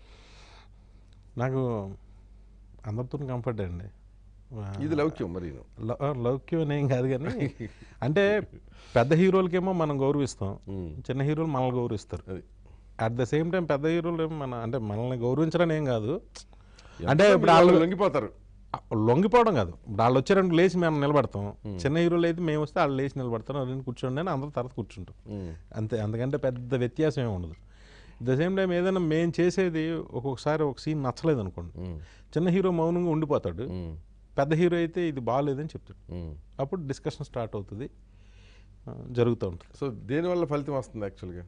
నాకు అందరితో కంఫర్ట్ అండి ఇది లౌక్యం మరి ల- లౌక్యం అని ఏం కాదు కానీ అంటే పెద్ద హీరోలకేమో మనం గౌరవిస్తాం చిన్న హీరోలు మనల్ని గౌరవిస్తారు అది అట్ ద సేమ్ టైం పెద్ద హీరోలు ఏమో మన అంటే మనల్ని గౌరవించడం ఏం కాదు అంటే ఇప్పుడు మీరు వాళ్ళు వాళ్ళు లొంగిపోతారు లొంగిపోవడం కాదు ఇప్పుడు వాళ్ళు వచ్చారంటే లేచి మేము నిలబడతాం చిన్న హీరోలు అయితే మేము వస్తే వాళ్ళు లేచి నిలబడతాం వాళ్ళు కూర్చోండి అని అందరూ తర్వాత కూర్చుంటాం ఉమ్. అంతే అందుకంటే పెద్ద వ్యత్యాసం ఏమి ఉండదు ద సేమ్ టైం ఏదైనా మేము చేసేది ఒక్కొక్కసారి ఒక సీన్ నచ్చలేదు అనుకోండి ఉమ్. చిన్న హీరో మౌనంగా ఉండిపోతాడు ఉమ్. పెద్ద హీరో అయితే ఇది బాగాలేదని చెప్తాడు ఉమ్. అప్పుడు డిస్కషన్ స్టార్ట్ అవుతుంది ఆ, జరుగుతూ ఉంటుంది సో దేనివల్ల ఫలితం వస్తుంది యాక్చువల్గా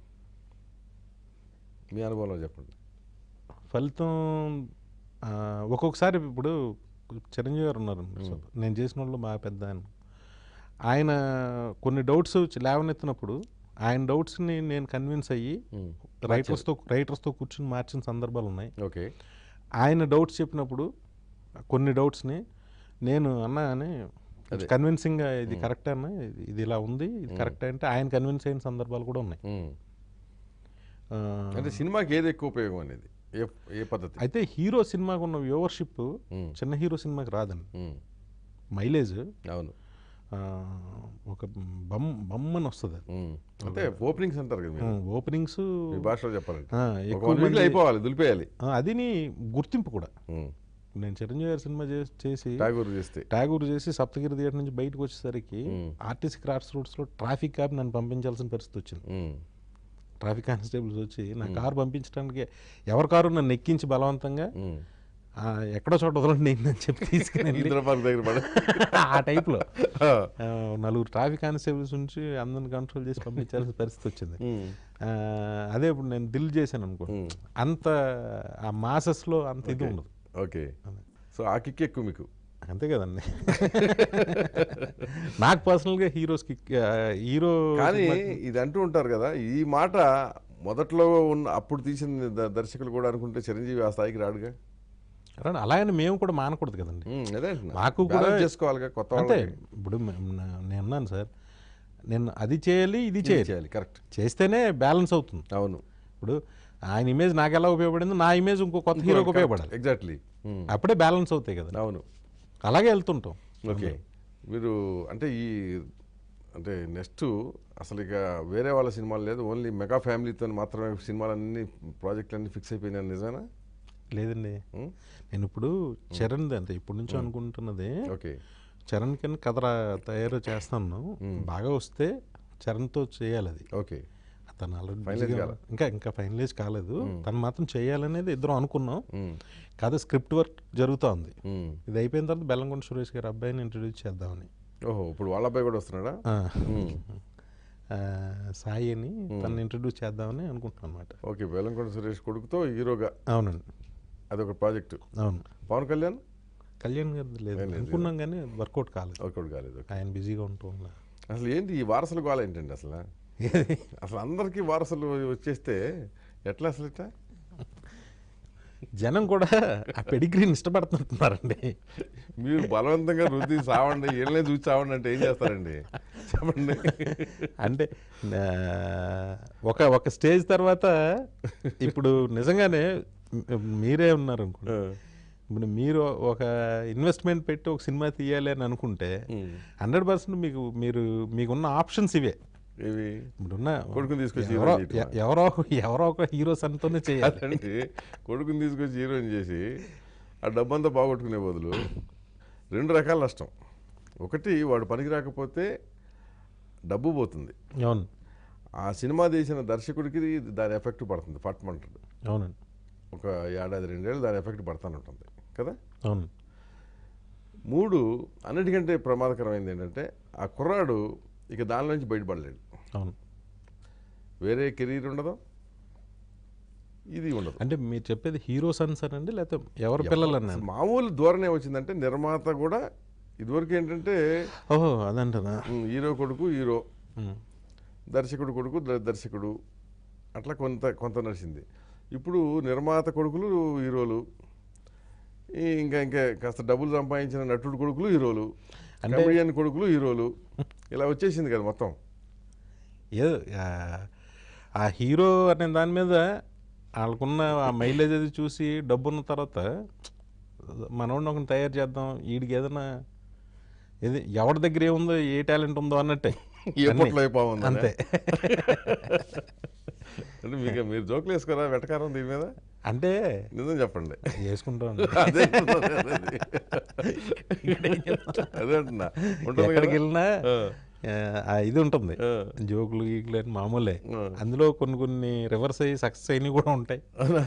మీ అనుభవంలో చెప్పండి ఫలితం ఆ, ఒక్కొక్కసారి ఇప్పుడు చిరంజీవి గారు ఉన్నారు నేను చేసిన వాళ్ళు బాగా పెద్ద ఆయన ఆయన కొన్ని డౌట్స్ లేవనెత్తినప్పుడు ఆయన డౌట్స్ని నేను కన్విన్స్ అయ్యి ఉమ్. రైటర్స్తో రైటర్స్తో కూర్చుని మార్చిన సందర్భాలు ఉన్నాయి ఓకే ఆయన డౌట్స్ చెప్పినప్పుడు కొన్ని డౌట్స్ని నేను అన్నా అని కన్విన్సింగ్గా ఇది కరెక్ట్ అన్న ఇది- ఇది ఇలా ఉంది ఇది కరెక్ట్ అంటే ఆయన కన్విన్స్ అయిన సందర్భాలు కూడా ఉన్నాయి ఉమ్. ఆ, అంటే సినిమాకి ఏది ఎక్కువ ఉపయోగం అనేది ఏ ఏ పద్ధతి అయితే హీరో సినిమాకు ఉన్న వ్యూవర్షిప్ ఉమ్. చిన్న హీరో సినిమాకి రాదండి ఉమ్. మైలేజ్ అవును ఆ, ఒక బమ్ బమ్మని వస్తుంది అది ఉమ్. అంటే ఓపెనింగ్స్ అంటారు కదా మీరు ఓపెనింగ్స్ మీ భాషలో చెప్పాలంటే ఆ, ఒక ఎక్కువ వన్ వీక్లో మంది- అయిపోవాలి దులిపేయాలి ఆ, అదిని గుర్తింపు కూడా ఉమ్. నేను చిరంజీవి గారి సినిమా చేసి చేసి ఠాగూర్ చేస్తే ట్యాగూర్ చేసి సప్తగిరి థియేటర్ నుంచి బయటకు వచ్చేసరికి మ్మ్. ఆర్టీసీ క్రాస్ రోడ్స్లో ట్రాఫిక్ క్యాబ్ నన్ను పంపించాల్సిన పరిస్థితి వచ్చింది ఉమ్. ట్రాఫిక్ కానిస్టేబుల్స్ వచ్చి నా కారు పంపించడానికి ఎవరి కారు నన్ను ఎక్కించి బలవంతంగా ఉమ్. ఆ, ఎక్కడో చోట వదలండి నేను అని చెప్పి తీసుకుని వెళ్ళి ఇందిరా పార్క్ దగ్గర పడ ఆ టైప్లో ఆ. నలుగురు ట్రాఫిక్ కానిస్టేబుల్స్ నుంచి అందరిని కంట్రోల్ చేసి పంపించాల్సిన పరిస్థితి వచ్చింది ఉమ్. ఆ, అదే ఇప్పుడు నేను దిల్ చేశాను అనుకో మ్మ్. అంత ఆ మాసెస్లో అంత ఇది ఉండదు ఓకే సో ఆ కిక్ ఎక్కువ మీకు అంతే కదండి నాకు పర్సనల్గా హీరోస్కి హీరో కానీ ఇది అంటూ ఉంటారు కదా ఈ మాట మొదట్లో ఉన్న అప్పుడు తీసిన ద- దర్శకులు కూడా అనుకుంటే చిరంజీవి ఆ స్థాయికి రాడుగా అలాగని మేము కూడా మానకూడదు కదండి ఉమ్, అదే అంటున్నా. మాకు కూడా- Balance చేసుకోవాలిగా కొత్త అంతే వాళ్ళకి ఇప్పుడు మే- నా- నేను అన్నాను సార్ నేను అది చేయాలి ఇది చేయాలి చేయాలి కరెక్ట్ చేస్తేనే బ్యాలెన్స్ అవుతుంది అవును ఇప్పుడు ఆయన ఇమేజ్ నాకు ఎలా ఉపయోగపడిందో నా ఇమేజ్ ఇంకో కొత్త హీరోకి ఉపయోగపడాలి ఎగ్జాక్ట్లీ అప్పుడే బ్యాలెన్స్ అవుతాయి కదా అవును అలాగే వెళ్తుంటాం ఓకే మీరు అంటే ఈ అంటే నెక్స్ట్ అసలు ఇక వేరే వాళ్ళ సినిమాలు లేదు ఓన్లీ మెగా ఫ్యామిలీతో మాత్రమే సినిమాలన్నీ ప్రాజెక్టులన్నీ ఫిక్స్ అయిపోయినాయి నిజమేనా లేదండి ఉమ్, నేను ఇప్పుడు చరణ్ అంటే ఇప్పటి నుంచో అనుకుంటున్నది ఓకే చరణ్ కింద కథ రా- తయారు చేస్తాను బాగా వస్తే చరణ్తో చేయాలి అది ఓకే తను ఆల్రెడీ Finalize బిజీగా కాలే? ఇంకా ఇంకా ఫైనలైజ్ కాలేదు తను మాత్రం చేయాలనేది ఇద్దరం అనుకున్నాం ఉమ్, కథ స్క్రిప్ట్ వర్క్ జరుగుతూ ఉంది ఉమ్. ఇది అయిపోయిన తర్వాత బెల్లంకొండ సురేష్ గారి అబ్బాయిని ఇంట్రడ్యూస్ చేద్దామని ఓహో ఇప్పుడు వాళ్ళ అబ్బాయి కూడా వస్తున్నాడా ఆ, ఉమ్. ఆ, సాయి అని తను ఇంట్రడ్యూస్ చేద్దామని అనుకుంటున్నాను అనమాట ఓకే బెల్లంకొండ సురేష్ కొడుకుతో హీరోగా అవునండి అదొక ప్రాజెక్టు అవును పవన్ కళ్యాణ్ కళ్యాణ్ గారిది లేదు అనుకున్నాం కానీ వర్కౌట్ కాలేదు వర్కౌట్ కాలేదు ఆయన బిజీగా ఉంటూ ఉన్నా అసలు ఏంటి ఈ వారసుల గోళ ఏంటండి అసలు అసలు అందరికీ వారసులు వచ్చేస్తే ఎట్లా అసలు ఇట్లా జనం కూడా ఆ పెడిగ్రీని ఇష్టపడుతుంటున్నారండి మీరు బలవంతంగా రుద్ది సావండి ఏళ్ళనే చూసి సావండి అంటే ఏం చేస్తారండి చెప్పండి అంటే ఆ, ఒక ఒక స్టేజ్ తర్వాత ఇప్పుడు నిజంగానే మ్- మీరే ఉన్నారు అనుకోండి ఇప్పుడు మీరు ఒక ఇన్వెస్ట్మెంట్ పెట్టి ఒక సినిమా తీయాలి అని అనుకుంటే ఉమ్. హండ్రెడ్ పర్సెంట్ మీకు మీరు మీకున్న ఆప్షన్స్ ఇవే ఇవి ఇప్పుడున్న కొడుకుని తీసుకొచ్చి ఎవరో హీరోయిన్ చేయటమా? ఎ- ఎవరో ఎవరో ఒక హీరో సన్తోనే చేయాలి అదండి కొడుకుని తీసుకొచ్చి హీరోయిన్ చేసి ఆ డబ్బంతా బాగొట్టుకునే బదులు రెండు రకాల నష్టం ఒకటి వాడు పనికి రాకపోతే డబ్బు పోతుంది అవును ఆ సినిమా తీసిన దర్శకుడికి దాని ఎఫెక్ట్ పడుతుంది పట్టమంటాడు అవునండి ఒక ఏడాది రెండేళ్ళు దాని ఎఫెక్ట్ పడతానే ఉంటుంది కదా అవును మూడు అన్నిటికంటే ప్రమాదకరమైనది ఏంటంటే ఆ కుర్రాడు ఇక దాని నుంచి బయటపడలేడు అవును వేరే కెరీర్ ఉండదు ఇది ఉండదు అంటే మీరు చెప్పేది హీరో సన్స్ అండి లేకపోతే ఎవరి పిల్లలు అన్నాను అసలు మామూలు ధోరణి వచ్చిందంటే నిర్మాత కూడా ఇదివరకు ఏంటంటే ఓహో అదంటనా ఉమ్, హీరో కొడుకు హీరో ఉమ్. దర్శకుడు కొడుకు ద- దర్శకుడు అట్లా కొంత కొంత నడిచింది ఇప్పుడు నిర్మాత కొడుకులు హీరోలు ఈ ఇంకా ఇంకా కాస్త డబ్బులు సంపాదించిన నటుడు కొడుకులు హీరోలు అంటే- కమెడియన్ కొడుకులు హీరోలు ఇలా వచ్చేసింది కదా మొత్తం ఏదో ఆ- ఆ హీరో అనే దాని మీద వాళ్ళకున్న ఆ మైలేజ్ అది చూసి డబ్బు ఉన్న తర్వాత మనోడిని ఒకరిని తయారు చేద్దాం వీడికి ఏదైనా ఏది ఎవరి దగ్గర ఏముందో ఏ టాలెంట్ ఉందో అన్నట్టే ఏ పొట్లో అయిపోవాలి అంతే అంటే మీకు మీరు జోకులు వేసుకోరా వెటకారం దీని మీద అంటే నిజం చెప్పండి వేసుకుంటాం అదే అంటున్నాను, అదే. అదే అంటున్నా ఉంటుంది ఎక్కడికి కదా? వెళ్ళినా ఆ, ఆ, ఆ ఇది ఉంటుంది ఆ. జోకులు గీకులు అని మామూలే ఆ. అందులో కొన్ని కొన్ని రివర్స్ అయ్యి సక్సెస్ అయినవి కూడా ఉంటాయి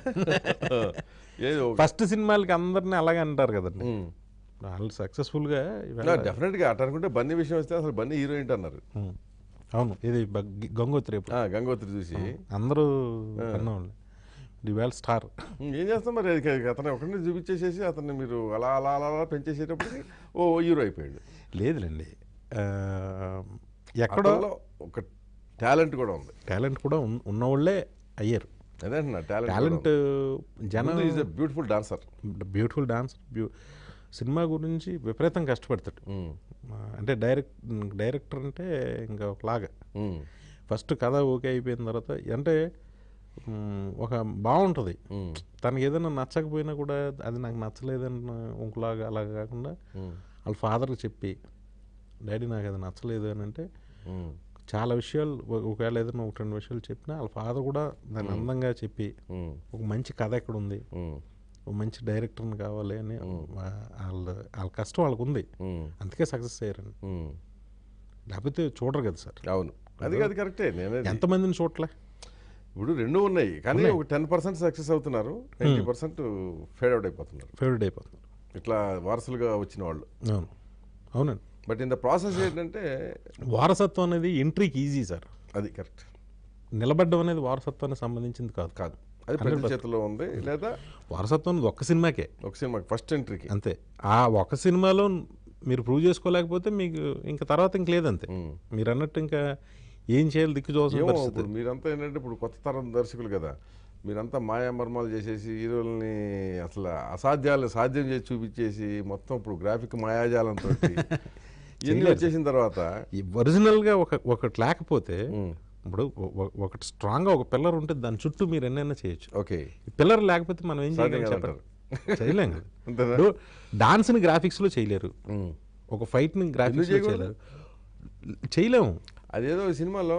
ఆ, ఏది ఒక- ఫస్ట్ సినిమాలకి అందరినీ అలాగే అంటారు కదండి ఉమ్. వాళ్ళు సక్సెస్ఫుల్గా నా డెఫినెట్ గా అట్ట అనుకుంటే బన్నీ విషయం వస్తే అసలు బన్నీ హీరో ఏంటి అన్నారు అవును ఇది బగ్- గంగోత్రి రేపు ఆ, గంగోత్రి చూసి అందరూ అన్నవాళ్ళు ది వెల్ స్టార్ ఉమ్, ఏం చేస్తాం మరి అది అతను ఒకరిని చూపించేసేసి అతన్ని మీరు అలా అలా అలా అలా పెంచేసేటప్పటికి ఓ హీరో అయిపోయాడు లేదులేండి ఆ, ఎక్కడో అతనిలో ఒక టాలెంట్ కూడా ఉంది టాలెంట్ కూడా ఉన్- ఉన్నవాళ్ళే అయ్యారు అదే అంటున్నా టాలెంట్ టాలెంట్ జనం is a beautiful dancer beautiful dance బ్యూ సినిమా గురించి విపరీతం కష్టపడతాడు ఆ, అంటే డైరెక్ట్ డైరెక్టర్ అంటే ఇంకా ఒకలాగా ఫస్ట్ కథ ఓకే అయిపోయిన తర్వాత అంటే మ్, ఒక బాగుంటుంది తనకి ఏదైనా నచ్చకపోయినా కూడా అది నాకు నచ్చలేదన్న ఇంకోలాగా అలా కాకుండా వాళ్ళ ఫాదర్కి చెప్పి డాడీ నాకు అది నచ్చలేదు అని అంటే చాలా విషయాలు ఒక- ఒకవేళ ఏదైనా ఒక రెండు విషయాలు చెప్పినా వాళ్ళ ఫాదర్ కూడా దాన్ని అందంగా చెప్పి ఒక మంచి కథ ఎక్కడ ఉంది ఒక మంచి డైరెక్టర్ని కావాలి అని వా- వాళ్ళ వాళ్ళ కష్టం వాళ్ళకు ఉంది అందుకే సక్సెస్ అయ్యారండి లేకపోతే చూడరు కదా సార్ అవును అది అది కరెక్టే నేను ఎంతమందిని చూడలే ఇప్పుడు రెండు ఉన్నాయి కానీ ఒక టెన్ పర్సెంట్ సక్సెస్ అవుతున్నారు నైంటీ పర్సెంట్ ఫేడ్ అవుట్ అయిపోతున్నారు ఫేవరెట్ అయిపోతుంది ఇట్లా వారసులుగా వచ్చిన వాళ్ళు అవును అవునండి బట్ ఇన్ ద ప్రాసెస్ ఏంటంటే వారసత్వం అనేది ఎంట్రీకి ఈజీ సార్ అది కరెక్ట్ నిలబడ్డం అనేది వారసత్వానికి సంబంధించింది కాదు కాదు అది ప్రజల చేతిలో ఉంది లేదా వారసత్వం అనేది ఒక్క సినిమాకే ఒక సినిమాకి ఫస్ట్ ఎంట్రీకి అంతే ఆ ఒక సినిమాలో మీరు ప్రూవ్ చేసుకోలేకపోతే మీకు ఇంకా తర్వాత ఇంక లేదంతే మీరు అన్నట్టు ఇంకా ఏం చేయాలి దిక్కు చూసిన ఏమో పరిస్థితి ఇప్పుడు మీరంతా ఏంటంటే ఇప్పుడు కొత్త తరం దర్శకులు కదా మీరంతా మాయా మర్మాలు చేసేసి హీరోల్ని అసలు అసాధ్యాలను సాధ్యం చేసి చూపించేసి మొత్తం ఇప్పుడు గ్రాఫిక్ మాయాజాలంతో ఇవన్నీ వచ్చేసిన తర్వాత ఈ ఒరిజినల్గా ఒక ఒకటి లేకపోతే ఉమ్, ఇప్పుడు ఒ- ఒ- ఒకటి స్ట్రాంగ్గా ఒక పిల్లర్ ఉంటే దాని చుట్టూ మీరు ఎన్నైనా చేయొచ్చు ఓకే ఈ పిల్లర్ లేకపోతే మనం ఏం సాధ్యం చేయగలం కాదంటారు. చెప్పండి చేయలేం కదా అంతేనా? ఇప్పుడు డాన్స్ని గ్రాఫిక్స్లో చేయలేరు ఉమ్. ఒక ఫైట్ని గ్రాఫిక్స్లో చేయకూడదు? చేయలేరు చేయలేము అదేదో ఈ సినిమాలో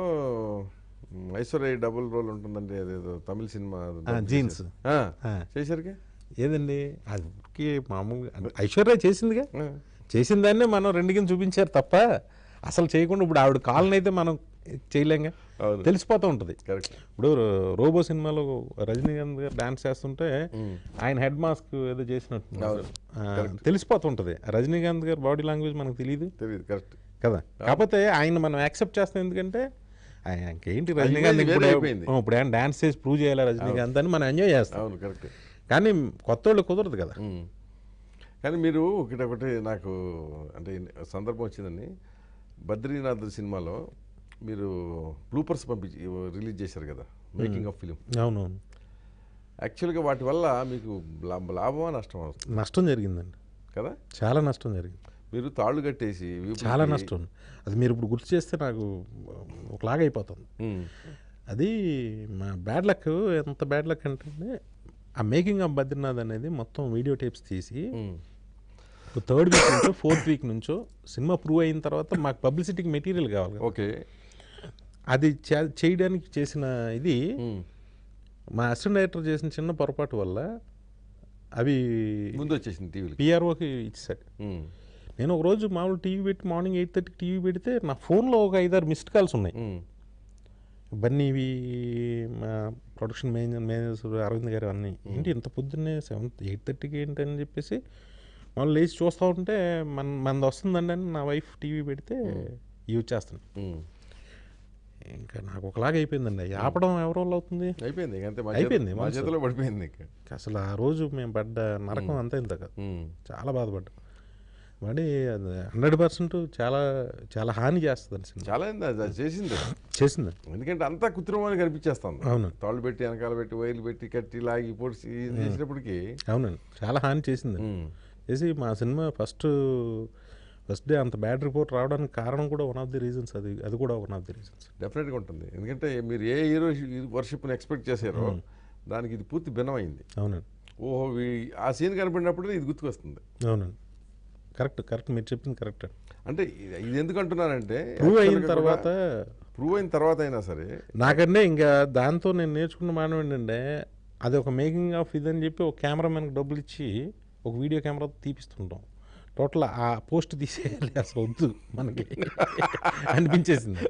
ఉమ్, ఐశ్వర్య డబుల్ రోల్ ఉంటుందండి అదేదో తమిళ సినిమా ఆ, జీన్స్. ఆ, ఆ. చేశారుగా ఏదండి అది మామూలుగా అంటే ఐశ్వర్య చేసిందిగా ఆ. చేసిన దాన్నే మనం రెండు కింద చూపించారు తప్ప అసలు చేయకుండా ఇప్పుడు ఆవిడ కాళ్ళని అయితే మనం చేయలేంగా అవును. తెలిసిపోతూ ఉంటుంది కరెక్ట్ ఇప్పుడు రోబో సినిమాలో రజనీకాంత్ గారు డాన్స్ చేస్తుంటే ఆయన హెడ్ మాస్క్ ఏదో చేసినట్టు అవును. ఆ, తెలిసిపోతుంటుంది రజనీకాంత్ గారి బాడీ లాంగ్వేజ్ మనకు తెలియదు తెలియదు కరెక్ట్ కదా కాకపోతే ఆయన మనం యాక్సెప్ట్ చేస్తాం ఎందుకంటే ఆయనకేంటి రజనీకాంత్ image ఇప్పుడు వేరే అయిపోయింది. ఇప్పుడు ఆయన డాన్స్ చేసి ప్రూవ్ చేయాలి రజనీకాంత్ అని మనం ఎంజాయ్ చేస్తాం అవును కరెక్ట్ కానీ కొత్త వాళ్ళు కుదరదు కదా ఉమ్. కానీ మీరు ఒకటి ఒకటి నాకు అంటే సందర్భం వచ్చిందని బద్రీనాథ్ సినిమాలో మీరు బ్లూపర్స్ పంపించి రిలీజ్ చేశారు కదా మేకింగ్ ఆఫ్ ఫిలిం అవునవును యాక్చువల్గా వాటి వల్ల మీకు లా- లాభమా నష్టమా వస్తుంది నష్టం జరిగిందండి కదా చాలా నష్టం జరిగింది మీరు తాళ్ళు కట్టేసి వీపులకి- చాలా నష్టం అది మీరు ఇప్పుడు గుర్తు చేస్తే నాకు ఒకలాగా అయిపోతుంది ఉమ్. అది మా బ్యాడ్ లక్ ఎంత బ్యాడ్ లక్ అంటే ఆ మేకింగ్ ఆఫ్ బద్రీనాథ్ అనేది మొత్తం వీడియో టేప్స్ తీసి ఉమ్. థర్డ్ వీక్ నుంచో ఫోర్త్ వీక్ నుంచో సినిమా ప్రూవ్ అయిన తర్వాత మాకు పబ్లిసిటీకి మెటీరియల్ కావాలి కదా. ఓకే అది చే- చేయడానికి చేసిన ఇది ఉమ్. మా అసిస్టెంట్ డైరెక్టర్ చేసిన చిన్న పొరపాటు వల్ల అవి ముందు వచ్చేసింది టీవీలకి పిఆర్ఓకి ఇచ్చాడు ఉమ్. నేను ఒక రోజు మామూలు టీవీ పెట్టి మార్నింగ్ ఎయిట్ థర్టీకి టీవీ పెడితే నా ఫోన్లో ఒక ఐదారు మిస్డ్ కాల్స్ ఉన్నాయి ఉమ్. బన్నీ ఇవి మా ప్రొడక్షన్ మేనేజర్ మేనేజర్స్ అరవింద్ గారు అన్నీ ఏంటి ఇంత పొద్దున్నే సెవెన్ ఎయిట్ థర్టీకి ఏంటని చెప్పేసి వాళ్ళు లేచి చూస్తూ ఉంటే మన మనది వస్తుందండి అని నా వైఫ్ టీవీ పెడితే ఇవి వచ్చేస్తున్నాయి ఉమ్. ఇంకా నాకు ఒకలాగా అయిపోయిందండి అవి ఆపడం ఎవరి వల్ల అవుతుంది అయిపోయింది ఇంక అంతే మా అయిపోయింది, చేతిలో- మా మనసు. చేతిలో పడిపోయింది ఇక అసలు ఆ రోజు మేము పడ్డ నరకం అంతా ఇంత కాదు ఉమ్. చాలా బాధపడ్డాం పడి అది హండ్రెడ్ పర్సెంట్ చాలా చాలా హాని చేస్తుంది సినిమా చాలా అయింది అది అది చేసింది చేసింది ఎందుకంటే అంతా కృత్రిమని కనిపించేస్తాం అవును. తాళ్ళు పెట్టి వెనకాల పెట్టి వైర్లు పెట్టి కట్టి లాగి పొడిచి ఇది చేసినప్పటికీ అవునండి చాలా హాని చేసింది ఉమ్. చేసి మా సినిమా ఫస్ట్ ఫస్ట్ డే అంత బ్యాడ్ రిపోర్ట్ రావడానికి కారణం కూడా వన్ ఆఫ్ ది రీజన్స్ అది అది కూడా వన్ ఆఫ్ ది రీజన్స్ డెఫినెట్గా ఉంటుంది ఎందుకంటే మీరు ఏ హీరో వర్షిప్ని ఎక్స్పెక్ట్ చేశారో దానికి ఇది పూర్తి భిన్నమైంది అవునండి ఓహో వీ- ఆ సీన్ కనపడినప్పుడు ఇది గుర్తుకొస్తుంది అవునండి కరెక్ట్ కరెక్ట్ మీరు చెప్పింది కరెక్ట్ అంటే ఇది- ఇది ఎందుకు అంటున్నానంటే ప్రూవ్ అయిన తర్వాత ప్రూవ్ అయిన తర్వాత అయినా సరే నాకంటే ఇంకా దాంతో నేను నేర్చుకున్న మానవ ఏంటంటే అది ఒక మేకింగ్ ఆఫ్ ఇదని చెప్పి ఒక కెమెరామెన్కి డబ్బులు ఇచ్చి ఒక వీడియో కెమెరా తీపిస్తుంటాం టోటల్ ఆ పోస్ట్ తీసేయాలి అసలు వద్దు మనకి అనిపించేసింది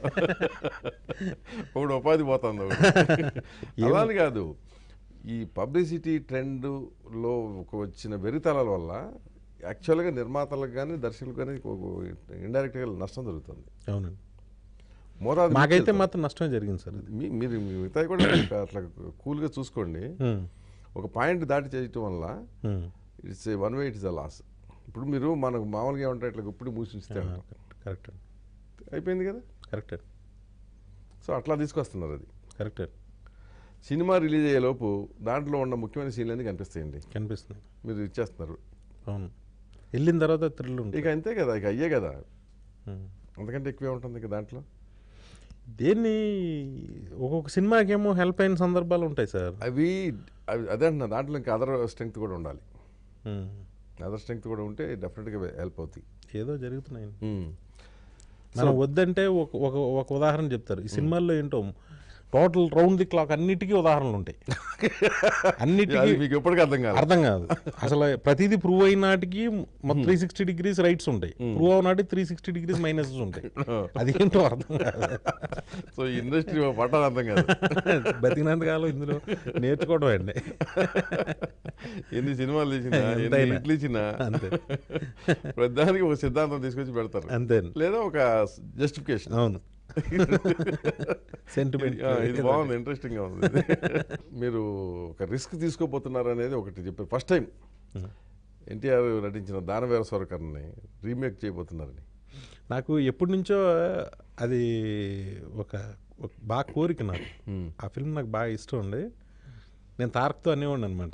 ఒకడు ఉపాధి పోతుంది ఒకడు. అలా అని కాదు ఈ పబ్లిసిటీ ట్రెండ్లో ఒక వచ్చిన వెరితలాల వల్ల యాక్చువల్గా నిర్మాతలకు కానీ దర్శకులకు కానీ ఇండైరెక్ట్గా నష్టం జరుగుతుంది అవునండి మోతాదు మాకైతే మాత్రం నష్టమే జరిగింది సార్ అది మీ- మీరు మీ మిగతా కూడా ఒక అట్లా కూల్గా చూసుకోండి హ్మ్. ఒక పాయింట్ దాటి చేయటం వల్ల హ్మ్. It's a one way it's a loss ఇప్పుడు మీరు మనకు మామూలుగా ఏమంటారు ఇట్లా ఇప్పుడు మూసి ఉంచితే ఆ, అంటాం. కరెక్ట్ కరెక్ట్ అండి అయిపోయింది కదా కరెక్ట్ అండి సో అట్లా తీసుకొస్తున్నారు అది కరెక్ట్ అండి సినిమా రిలీజ్ అయ్యే లోపు దాంట్లో ఉన్న ముఖ్యమైన సీన్లన్నీ కనిపిస్తాయండి కనిపిస్తుంది మీరు ఇచ్చేస్తున్నారు అవును వెళ్ళిన తర్వాత థ్రిల్ ఉంటుంది ఇక అంతే కదా ఇక అయ్యే కదా హ్మ్. అంతకంటే ఎక్కువే ఉంటుంది ఇక దాంట్లో దేన్ని ఒక్కొక్క సినిమాకేమో హెల్ప్ అయిన సందర్భాలు ఉంటాయి సార్ అవి అవి అదే అంటున్నా దాంట్లో ఇంకా అదర్ స్ట్రెంగ్త్ కూడా ఉండాలి హ్మ్. అదర్ స్ట్రెంగ్త్ కూడా ఉంటే డెఫినెట్గా హెల్ప్ అవుతాయి ఏదో జరుగుతున్నాయి ఉమ్. మనం వద్దంటే ఒక ఒక ఒక ఉదాహరణ చెప్తారు ఈ సినిమాల్లో ఏంటో టోటల్ రౌండ్ ది క్లాక్ అన్నిటికీ ఉదాహరణలు ఉంటాయి అన్నిటికీ అది మీకు ఎప్పటికీ అర్థం కాదు అర్థం కాదు అసలు ప్రతిదీ ప్రూవ్ అయిన నాటికి త్రీ సిక్స్టీ డిగ్రీస్ రైట్స్ ఉంటాయి ప్రూవ్ అయిన నాటికి త్రీ సిక్స్టీ డిగ్రీస్ మైనస్ ఉంటాయి అదేంటో అర్థం కాదు సో ఈ ఇండస్ట్రీ పట్టాలి అర్థం కాదు బతికినంత కాలం ఇందులో నేర్చుకోవడం అండి ఎన్ని సినిమాలు తీసినా ఎన్ని ఎంతైనా. హిట్లు ఇచ్చినా అంతే ప్రతిదానికి ఒక సిద్ధాంతం తీసుకొచ్చి పెడతారు అంతే లేదా ఒక జస్టిఫికేషన్ అవును సెంటిమెంట్ ఇది బాగుంది ఇంట్రెస్టింగ్ గా ఉంది మీరు ఒక రిస్క్ తీసుకోబోతున్నారు అనేది ఒకటి చెప్పారు ఫస్ట్ టైం ఎన్టీఆర్ నటించిన దానవీర స్వరకర్ని రీమేక్ చేయబోతున్నారని నాకు ఎప్పటి నుంచో అది ఒక ఒక బాగా కోరిక నాకు ఆ ఫిల్మ్ నాకు బాగా ఇష్టం ఉండి నేను తారక్తో అనేవాడిని అనమాట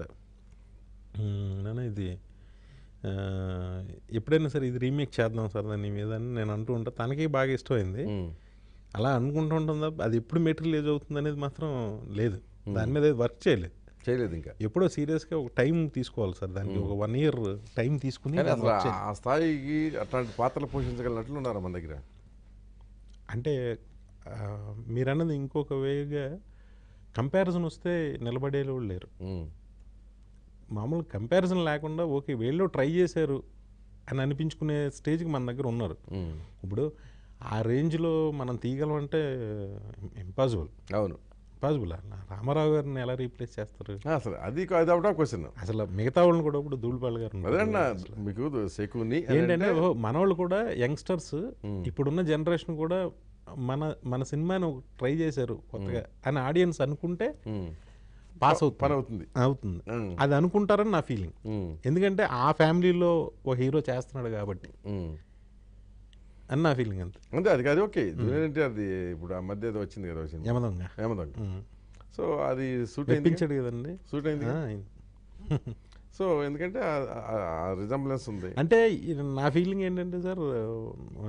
నాన్న ఇది ఆ, ఎప్పుడైనా సరే ఇది రీమేక్ చేద్దాం సార్ దాని మీద అని నేను అంటూ ఉంటా తనకి బాగా ఇష్టమైంది ఉమ్. అలా అనుకుంటూ ఉంటుందా అది ఎప్పుడు మెటీరియలైజ్ అవుతుంది అనేది మాత్రం లేదు దాని మీద వర్క్ చేయలేదు చేయలేదు ఇంకా ఎప్పుడో సీరియస్గా ఒక టైం తీసుకోవాలి సార్ దానికి ఒక వన్ ఇయర్ టైం తీసుకుని కానీ దాన్ని అసలు work చేయాలి. ఆ స్థాయికి అట్లాంటి పాత్రలు పోషించగలిగినట్లు ఉన్నారా మన దగ్గర అంటే ఆ, మీరన్నది ఇంకొక వేగా కంపారిజన్ వస్తే నిలబడే వాళ్ళు లేరు ఉమ్. మామూలు కంపారిజన్ లేకుండా ఓకే వీళ్ళు ట్రై చేశారు అని అనిపించుకునే స్టేజ్కి మన దగ్గర ఉన్నారు ఉమ్. ఇప్పుడు ఆ రేంజ్లో మనం తీయగలం అంటే ఇంపాసిబుల్ అవును ఇంపాసిబుల్ రామారావు గారిని ఎలా రీప్లేస్ చేస్తారు ఆ, అసలు అది అది ఒకటా క్వశ్చన్ అసలు మిగతా వాళ్ళని కూడా ఇప్పుడు ధూళిపాల్ గారు ఉన్నారు. అదే అన్న మీకు శకుని అని ఏంటంటే అంటే- ఓహో, మనోళ్ళు కూడా యంగ్స్టర్స్ ఇప్పుడున్న జనరేషన్ కూడా మన మన సినిమాని ట్రై చేశారు కొత్తగా అని ఆడియన్స్ అనుకుంటే ఉమ్. పాస్ పని అవుతుంది అవుతుంది అవుతుంది ఉమ్. అది అనుకుంటారని నా ఫీలింగ్ ఉమ్. ఎందుకంటే ఆ ఫ్యామిలీలో ఓ హీరో చేస్తున్నాడు కాబట్టి ఉమ్. అని నా ఫీలింగ్ అంతే అంతే అది అది ఓకే జూనియర్ ఎన్టీఆర్ అది ఇప్పుడు ఆ మధ్య ఏదో వచ్చింది కదా వచ్చింది యమదంగా ఏమదంగ ఉమ్. సో అది సూట్ అయింది మెప్పించాడు కదండి సూట్ అయింది ఆ, అయింది. సో ఎందుకంటే ఆ రిజంబ్లెన్స్ ఉంది అంటే ఇది నా ఫీలింగ్ ఏంటంటే సార్ ఆ,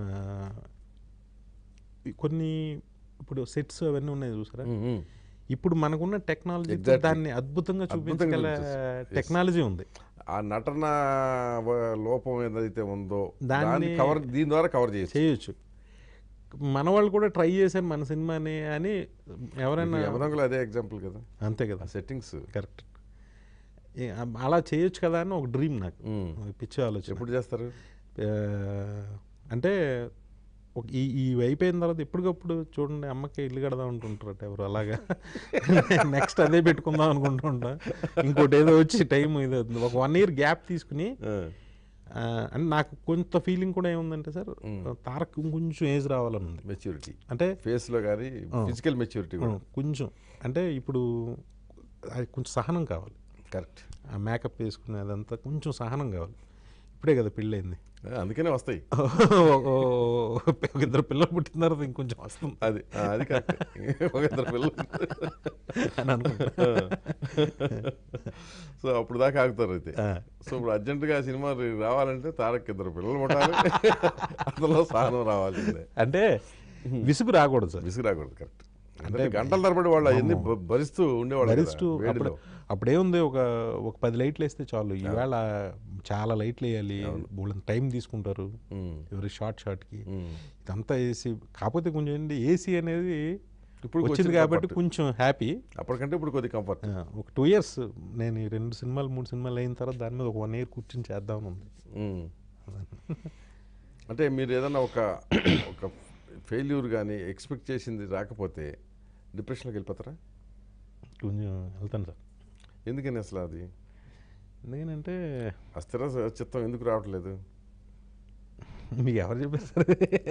కొన్ని ఇప్పుడు సెట్స్ అవన్నీ ఉన్నాయి చూసారా ఉమ్, ఉమ్. ఇప్పుడు మనకున్న టెక్నాలజీ Exactly. దాన్ని అద్భుతంగా అద్భుతంగా చూపించగల చూపించచ్చు. Yes. టెక్నాలజీ ఉంది ఆ నటన వ- లోపం ఏదైతే ఉందో దాన్ని- దాన్ని కవర్ దీని ద్వారా కవర్ చేయొచ్చు చేయొచ్చు మన వాళ్ళు కూడా ట్రై చేశారు మన సినిమాని అని ఎవరైనా యమదంగలు అదే ఎగ్జాంపుల్ కదా అంతే కదా ఆ సెట్టింగ్స్ కరెక్ట్ అలా చేయొచ్చు కదా అని ఒక డ్రీమ్ నాకు ఒక పిచ్చి ఆలోచన ఎప్పుడు చేస్తారు ఆ, అంటే ఒక ఈ ఈ అయిపోయిన తర్వాత ఎప్పటికప్పుడు చూడండి అమ్మకి ఇల్లు కడదాం అంటుంటారట ఎవరు అలాగా నెక్స్ట్ అదే పెట్టుకుందాం అనుకుంటుంటా ఇంకోటి ఏదో వచ్చి టైం ఇది అవుతుంది. ఒక వన్ ఇయర్ గ్యాప్ తీసుకుని ఆ, ఆ, అంటే నాకు కొంత ఫీలింగ్ కూడా ఏముందంటే సార్ తారక్ కొంచెం ఏజ్ రావాలని ఉంది మెచ్యూరిటీ అంటే ఫేస్ లో కానీ ఫిజికల్ మెచ్యూరిటీ కూడా కొంచెం అంటే ఇప్పుడు అది కొంచెం సహనం కావాలి కరెక్ట్ ఆ మేకప్ వేసుకునేదంతా కొంచెం సహనం కావాలి ఇప్పుడే కదా పెళ్ళయింది ఆ, అందుకనే వస్తాయి ఒక ఇద్దరు పిల్లలు పుట్టిన తర్వాత ఇంకొంచెం వస్తుంది అది ఆ, అది కరెక్ట్ ఒక ఇద్దరు పిల్లలు అని అనుకుంటా సో అప్పుడు దాకా ఆగుతారు అయితే ఆ. సో ఇప్పుడు అర్జెంటుగా ఆ సినిమా రి- రావాలంటే తారక్ ఇద్దరు పిల్లలు పుట్టాలి అందులో సహనం రావాల్సిందే అంటే విసుగు రాకూడదు సార్ విసుగు రాకూడదు కరెక్ట్ అంటే గంటల తరబడి వాళ్ళు అవన్నీ భ- భరిస్తూ ఉండేవాళ్ళు కదా, భరిస్తూ అప్పుడు వేడిలో అప్పుడేముంది ఒక ఒక పది లైట్లు వేస్తే చాలు ఈవేళ చాలా లైట్లు వేయాలి వాళ్ళని టైం తీసుకుంటారు ఉమ్, ఎవరి షార్ట్ షార్ట్కి ఉమ్. ఇదంతా ఏసీ కాకపోతే కొంచెం ఏంటి ఏసీ అనేది ఇప్పుడు వచ్చింది వచ్చింది కాబట్టి comfort. కొంచెం హ్యాపీ అప్పటికంటే ఇప్పుడు కొద్ది కంఫర్ట్ ఒక టూ ఇయర్స్ నేను ఈ రెండు సినిమాలు మూడు సినిమాలు అయిన తర్వాత దాని మీద ఒక వన్ ఇయర్ కూర్చొని చేద్దామని ఉంది అంటే మీరు ఏదన్నా ఒక ఒక ఫెయిల్యూర్ కానీ ఎక్స్పెక్ట్ చేసింది రాకపోతే డిప్రెషన్లోకి వెళ్ళిపోతారా కొంచెం వెళ్తాను సార్ ఎందుకని అసలు అది ఎందుకంటే అస్థిర చిత్తం ఎందుకు రావట్లేదు మీకు ఎవరు చెప్పారు సార్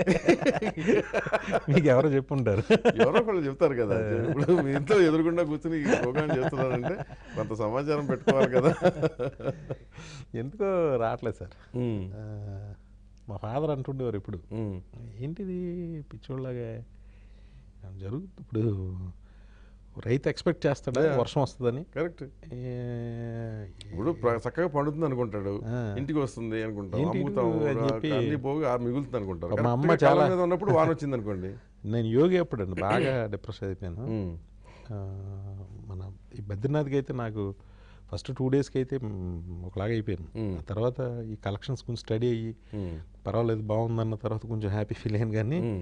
మీకు ఎవరో చెప్పుంటారు ఎవరో ఒకళ్ళు చెప్తారు కదా ఇప్పుడు మీ ఇంట్లో ఎదురుకుండా కూర్చుని ఈ ప్రోగ్రామ్ చేస్తున్నారంటే కొంత సమాచారం పెట్టుకోవాలి కదా ఎందుకో రావట్లేదు సార్ ఉమ్, ఆ, మా ఫాదర్ అంటుండేవారు ఇప్పుడు ఉమ్, ఏంటిది పిచ్చోళ్ళగా జరుగుతుంది ఇప్పుడు రైతు ఎక్స్పెక్ట్ చేస్తాడా వర్షం వస్తుందని కరెక్ట్ ఏ- ఇప్పుడు ప్ర- చక్కగా పండుతుంది అనుకుంటాడు ఆ. ఇంటికి వస్తుంది అనుకుంటాం ఇంటికి అమ్ముతాం అని చెప్పి- అన్ని పోగు ఆ మిగులుతుంది అనుకుంటారు మా అమ్మ కరెక్ట్గా కాలం చాలా- మీద ఉన్నప్పుడు వాన వచ్చింది అనుకోండి నేను యోగి అప్పుడు అండి బాగా డిప్రెస్ అయిపోయాను ఉమ్, ఆ, మన ఈ బద్రీనాథ్కి అయితే నాకు ఫస్ట్ టూ డేస్కి అయితే మ్, ఒకలాగా అయిపోయాను మ్. ఆ తర్వాత ఈ కలెక్షన్స్ కొంచెం స్టడీ అయ్యి ఉమ్, పర్వాలేదు బాగుందన్న తర్వాత కొంచెం హ్యాపీ ఫీల్ అయ్యాను కానీ ఉమ్,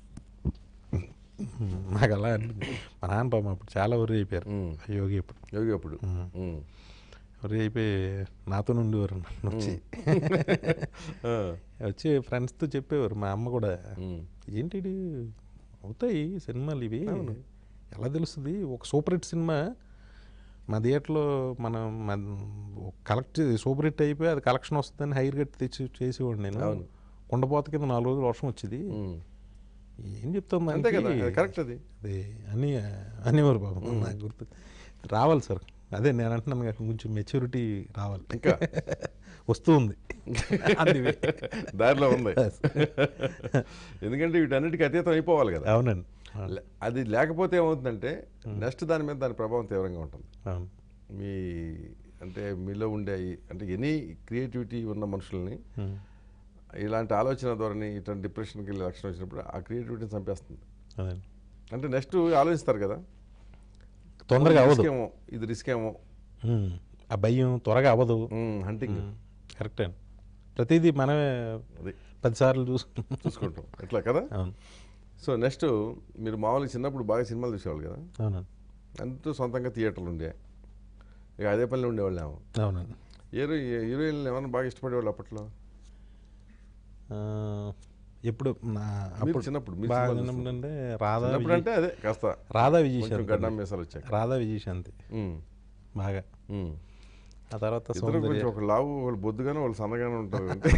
మ్, నాకు అలా అనిపించింది మా నాన్న పాపం అప్పుడు చాలా వరి అయిపోయారు ఉమ్. ఆ యోగి అప్పుడు యోగి అప్పుడు ఉమ్. వరి అయిపోయి నాతో ఉండేవారు నన్ను వచ్చి ఆ, వచ్చి ఫ్రెండ్స్తో చెప్పేవారు మా అమ్మ కూడా ఉమ్, ఏంటి ఇది? అవుతాయి సినిమాలు ఇవి ఎలా తెలుస్తుంది ఒక సూపర్ హిట్ సినిమా మా థియేటర్లో మనం కలెక్ట్ సూపర్ హిట్ అయిపోయి అది కలెక్షన్ వస్తుందని హైర్ కట్టి తెచ్చి చేసేవాడు నేను అవును. కుండపోత కింద నాలుగు రోజులు వర్షం వచ్చింది ఉమ్. ఏం చెప్తాం అంతే కదా దానికి? అది కరెక్ట్ అది అది అని అనేవారు బాబు నాకు గుర్తు రావాలి సార్ అదే నేను అంటున్నాను కదా, కొంచెం మెచ్యూరిటీ రావాలి ఇంకా వస్తూ ఉంది అందువే. దారిలో ఉంది ఎందుకంటే వీటన్నిటికీ అతీతం అయిపోవాలి కదా అవునండి లే- అది లేకపోతే ఏమవుతుందంటే నెక్స్ట్ దాని మీద దాని ప్రభావం తీవ్రంగా ఉంటుంది అవును మీ అంటే మీలో ఉండే ఈ- అంటే ఎనీ క్రియేటివిటీ ఉన్న మనుషుల్ని ఉమ్. ఇలాంటి ఆలోచన ధోరణి ఇట్లాంటి డిప్రెషన్కి వెళ్ళి లక్షణం వచ్చినప్పుడు ఆ క్రియేటివిటీని చంపేస్తుంది అదండి అంటే నెక్స్ట్ ఆలోచిస్తారు కదా తొందరగా అవ్వదు రిస్క్ ఏమో ఇది రిస్క్ ఏమో ఉమ్. ఆ భయం త్వరగా అవ్వదు హంటింగ్ కరెక్ట్ అండి ప్రతిదీ మనమే అది పదిసార్లు చూసు చూసుకుంటాం ఎట్లా కదా అవును సో నెక్స్ట్ మీరు మామూలుగా చిన్నప్పుడు బాగా సినిమాలు చూసేవాళ్ళు కదా అవునండి అంటూ సొంతంగా థియేటర్లు ఉండే ఇక అదే పనిలో ఉండేవాళ్ళు ఏమో అవునండి హీరో హీరోయిన్లు ఏమైనా బాగా ఇష్టపడేవాళ్ళు అప్పట్లో ఆ, ఎప్పుడు నా మీరు అప్పుడు చిన్నప్పుడు మీరు బాగా సినిమాలు చిన్నప్పుడు అంటే రాధా చిన్నప్పుడు విజయ్ అంటే అదే కాస్త రాధా కొంచెం విజయశాంతి గడ్డం మీసాలు వచ్చాక రాధా విజయశాంతి ఉమ్, బాగా ఉమ్. ఆ తర్వాత ఇద్దరు సౌందర్య కొంచెం ఒక లావు వాళ్ళు బొద్దుగానే వాళ్ళు సన్నగానే ఉంటారు అంటే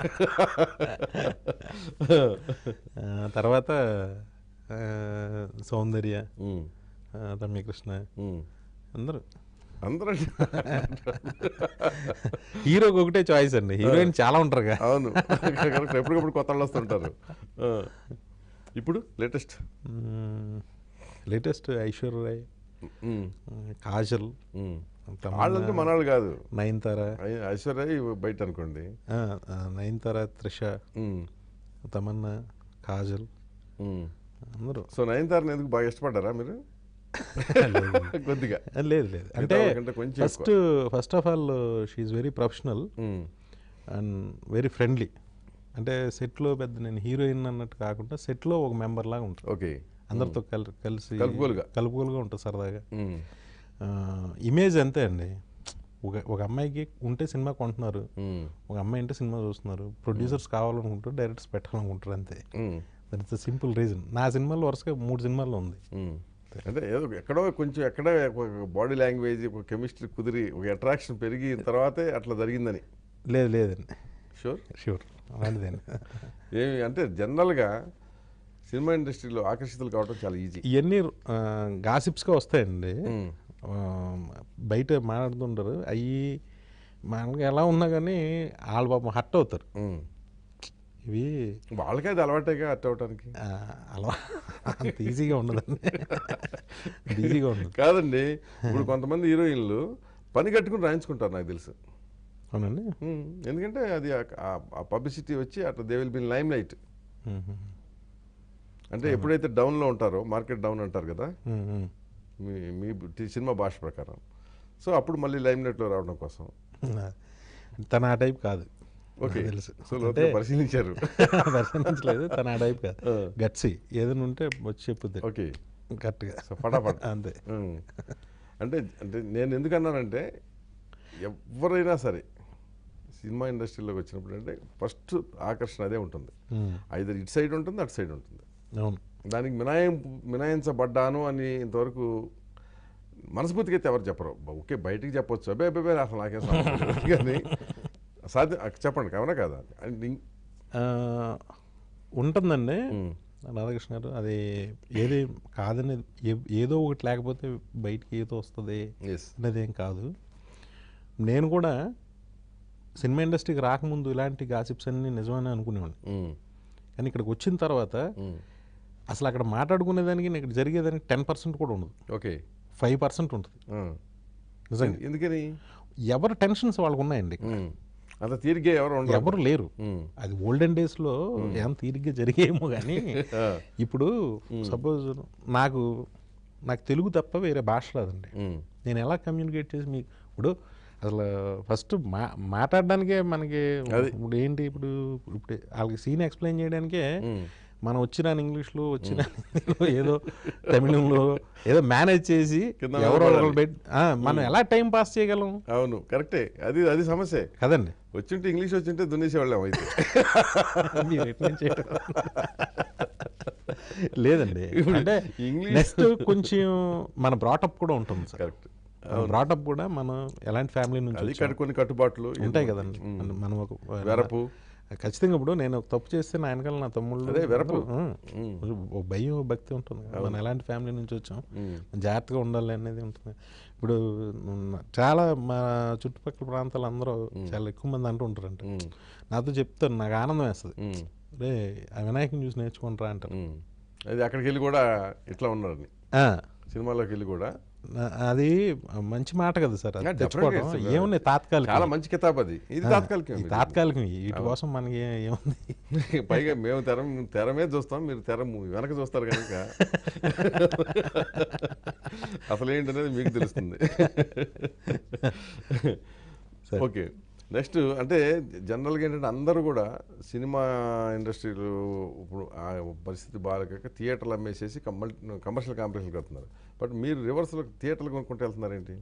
ఆ, తర్వాత ఆ, సౌందర్య ఉమ్, ఆ, రమ్యకృష్ణ ఉమ్. అందరూ అందరూ అంటే హీరోకి ఒకటే చాయిస్ అండి హీరోయిన్ చాలా ఉంటారుగా అవును కరెక్ట్ ఎప్పటికప్పుడు కొత్త వాళ్ళు వస్తుంటారు ఆ. ఇప్పుడు లేటెస్ట్ లేటెస్ట్ ఐశ్వర్య రాయ్ ఉమ్, ఆ, కాజల్ ఉమ్. తమన్నా, వాళ్ళంటే మనవాళ్ళు కాదు నయనతార ఐ- ఐశ్వర్య బయట అనుకోండి ఆ, ఆ, నయనతార త్రిష ఉమ్, తమన్నా కాజల్ ఉమ్. అందరూ సో నయనతారని ఎందుకు బాగా ఇష్టపడ్డారా మీరు కొద్దిగా ఆ, లేదు లేదు అంటే మిగతా వాళ్ళకంటే కొంచెం first first of all she very professional um, and very friendly అంటే సెట్లో పెద్ద నేను హీరోయిన్ అన్నట్టు కాకుండా సెట్లో ఒక మెంబర్ లాగా ఉంటారు ఓకే అందరితో కల్ కలిసి కలుపుగోలుగా. కలుపుగోలుగా ఉంటుంది సరదాగా ఉమ్, ఇమేజ్ అంతే అండి ఒక ఒక అమ్మాయికి ఉంటే సినిమా కొంటున్నారు ఉమ్, ఒక అమ్మాయి అంటే సినిమా చూస్తున్నారు ప్రొడ్యూసర్స్ కావాలనుకుంటారు డైరెక్టర్స్ పెట్టాలనుకుంటారు అంతే um, that is the simple reason నా సినిమాలో వరుసగా మూడు సినిమాల్లో ఉంది ఉమ్. అంటే ఏదో ఎక్కడో కొంచెం ఎక్కడో బాడీ లాంగ్వేజ్ ఒక కెమిస్ట్రీ కుదిరి ఒక అట్రాక్షన్ పెరిగి తర్వాతే అట్లా జరిగిందని లేదు లేదండి షూర్ షూర్ అలాంటిదండి ఏమి అంటే జనరల్గా సినిమా ఇండస్ట్రీలో ఆకర్షితులు కావడం చాలా ఈజీ ఇవన్నీ గాసిప్స్గా వస్తాయండి ఆ, బయట మాట్లాడుతుంటారు అవి మనకి ఎలా ఉన్నా కానీ వాళ్ళ పాపం హర్ట్ అవుతారు ఉమ్. ఇవి వాళ్ళకే అది అలవాటేగా అట్ అవటానికి ఆ, అలా అంత ఈజీగా ఉండదండి అంత ఈజీగా ఉండదు కాదండి ఇప్పుడు కొంతమంది హీరోయిన్లు పని కట్టుకుని రాయించుకుంటారు నాకు తెలుసు అవునండి ఉమ్, ఎందుకంటే అది ఆ పబ్లిసిటీ వచ్చి అట్లా they will be in limelight um, um, అంటే ఎప్పుడైతే డౌన్లో ఉంటారో మార్కెట్ డౌన్ అంటారు కదా ఉమ్, ఉమ్. మీ మీ టి- సినిమా భాష ప్రకారం సో అప్పుడు మళ్ళీ లైమ్ లైట్లో రావడం కోసం తన ఆ టైప్ కాదు ఓకే నాకు తెలుసు సో అంటే లోతుగా పరిశీలించారు పరిశీలించలేదు తన ఆ టైప్ కాదు ఆ. గట్సి ఏదైనా ఉంటే వచ్చి చెప్పుద్ది ఓకే కరెక్ట్గా సో ఫటాఫట్ అంతే ఉమ్. అంటే అంటే నేను ఎందుకన్నానంటే ఎవరైనా సరే సినిమా ఇండస్ట్రీలోకి వచ్చినప్పుడు అంటే ఫస్ట్ ఆకర్షణ అదే ఉంటుంది ఉమ్, ఐదర్ ఇటు సైడ్ ఉంటుంది అటు సైడ్ ఉంటుంది అవును దానికి మినాయింపు మినాయించబడ్డాను అని ఇంతవరకు మనస్ఫూర్తిగా అయితే ఎవరు చెప్పరు బ- ఓకే బయటికి చెప్పొచ్చు అబ్బే అబ్బే అబ్బే, అసలు నాకేం సంబంధం లేదు. కానీ సాధ్యం చెప్పండి కావునా కదా అండ్ ఇం- ఆ, ఉంటుందండి ఉమ్, రాధాకృష్ణ గారు అది ఏది కాదని ఏ- ఏదో ఒకటి లేకపోతే బయటికి ఏదో వస్తుంది yes. అనేది ఏం కాదు నేను కూడా సినిమా ఇండస్ట్రీకి రాకముందు ఇలాంటి గాసిప్స్ అన్ని నిజమని అనుకునేవాడిని ఉమ్, కానీ ఇక్కడికి వచ్చిన తర్వాత ఉమ్, అసలు అక్కడ మాట్లాడుకునేదానికి ఇక్కడ జరిగేదానికి టెన్ పర్సెంట్ కూడా ఉండదు ఓకే ఫైవ్ పర్సెంట్ ఉంటుంది ఆ. నిజంగా ఎందుకని ఎవరి టెన్షన్స్ వాళ్ళకు ఉన్నాయండి ఉమ్, అంత తీరిగ్గా ఎవరు ఉండరు ఎవరు లేరు ఉమ్, అది ఓల్డెన్ డేస్లో ఏం తీరిగ్గా జరిగేమో కానీ ఆ, ఇప్పుడు సపోజ్ నాకు నాకు తెలుగు తప్ప వేరే భాష రాదండి ఉమ్, నేను ఎలా కమ్యూనికేట్ చేసి మీకు ఇప్పుడు అసలు ఫస్ట్ మా మాట్లాడడానికే మనకి ఇప్పుడు ఏంటి ఇప్పుడు ఇప్పుడు వాళ్ళకి సీన్ ఎక్స్ప్లెయిన్ చేయడానికే ఉమ్. మనం వచ్చిన ఇంగ్లీష్లో వచ్చిన హిందీలో ఏదో తమిళంలో ఏదో మేనేజ్ చేసి కింద ఎవరో నిలబడాలి. ఒకరు పెట్టి ఆ, మనం ఎలా టైం పాస్ చేయగలం అవును కరెక్టే అది అది సమస్య కదండి వచ్చింటే ఇంగ్లీష్ వచ్చింటే దున్నేసేవాళ్ళం అయితే మీరు ఎటు నుంచి ఎటు? లేదండి అంటే ఇంగ్లీష్ నెక్స్ట్ కొంచెం మన బ్రాటప్ కూడా ఉంటుంది సార్ కరెక్ట్ బ్రాటప్ కూడా మనం ఎలాంటి ఫ్యామిలీ నుంచి అది వచ్చాం. కట్టు కొన్ని కట్టుబాట్లు ఉంటాయి కదండి మన- మనం ఒక వెరపు ఖచ్చితంగా ఇప్పుడు నేను ఒక తప్పు చేస్తే నా వెనకాల నా తమ్ముళ్ళు అదే వెరపు. అందరూ, ఆ, ఉమ్, ఒక భయం ఒక భక్తి ఉంటుంది కదా. మనం ఎలాంటి ఫ్యామిలీ నుంచి వచ్చాం ఉమ్, జాగ్రత్తగా ఉండాలి అనేది ఉంటుంది ఇప్పుడు ఉన్న- చాలా మా చుట్టుపక్కల ప్రాంతాలు అందరూ చాలా ఎక్కువ మంది అంటూ ఉంటారంట ఉమ్, నాతో చెప్తారు నాకు ఆనందం వేస్తుంది ఉమ్, రే ఆ వినాయకుని చూసి నేర్చుకుంటారా అంటారు ఉమ్. అది అక్కడికి వెళ్ళి కూడా ఇట్లా ఉన్నారని ఆ, సినిమాలోకి వెళ్ళి కూడా నా- అది మంచి మాట కదా సార్ అది Yeah, తెచ్చుకోవడం definitely, sir. ఏమున్నాయి తాత్కాలిక చాలా మంచి కితాబ్ అది ఇది తాత్కాలికం ఈ ఇది. తాత్కాలికం వీటి కోసం మనకి ఏముంది పైగా మేము తెర తెర మీద చూస్తాం మీరు తెర ము- వెనక చూస్తారు కనుక అసలు ఏంటనేది మీకు తెలుస్తుంది సరే. ఓకే నెక్స్ట్ అంటే జనరల్గా ఏంటంటే అందరూ కూడా సినిమా ఇండస్ట్రీలో ఇప్పుడు ఆ పరిస్థితి బాగాలేక థియేటర్లు అమ్మేసేసి కమల్ కమర్షియల్ కాంపిటీషన్ కడుతున్నారు బట్ మీరు రివర్స్లో థియేటర్లు కొనుక్కుంటూ వెళ్తున్నారేంటి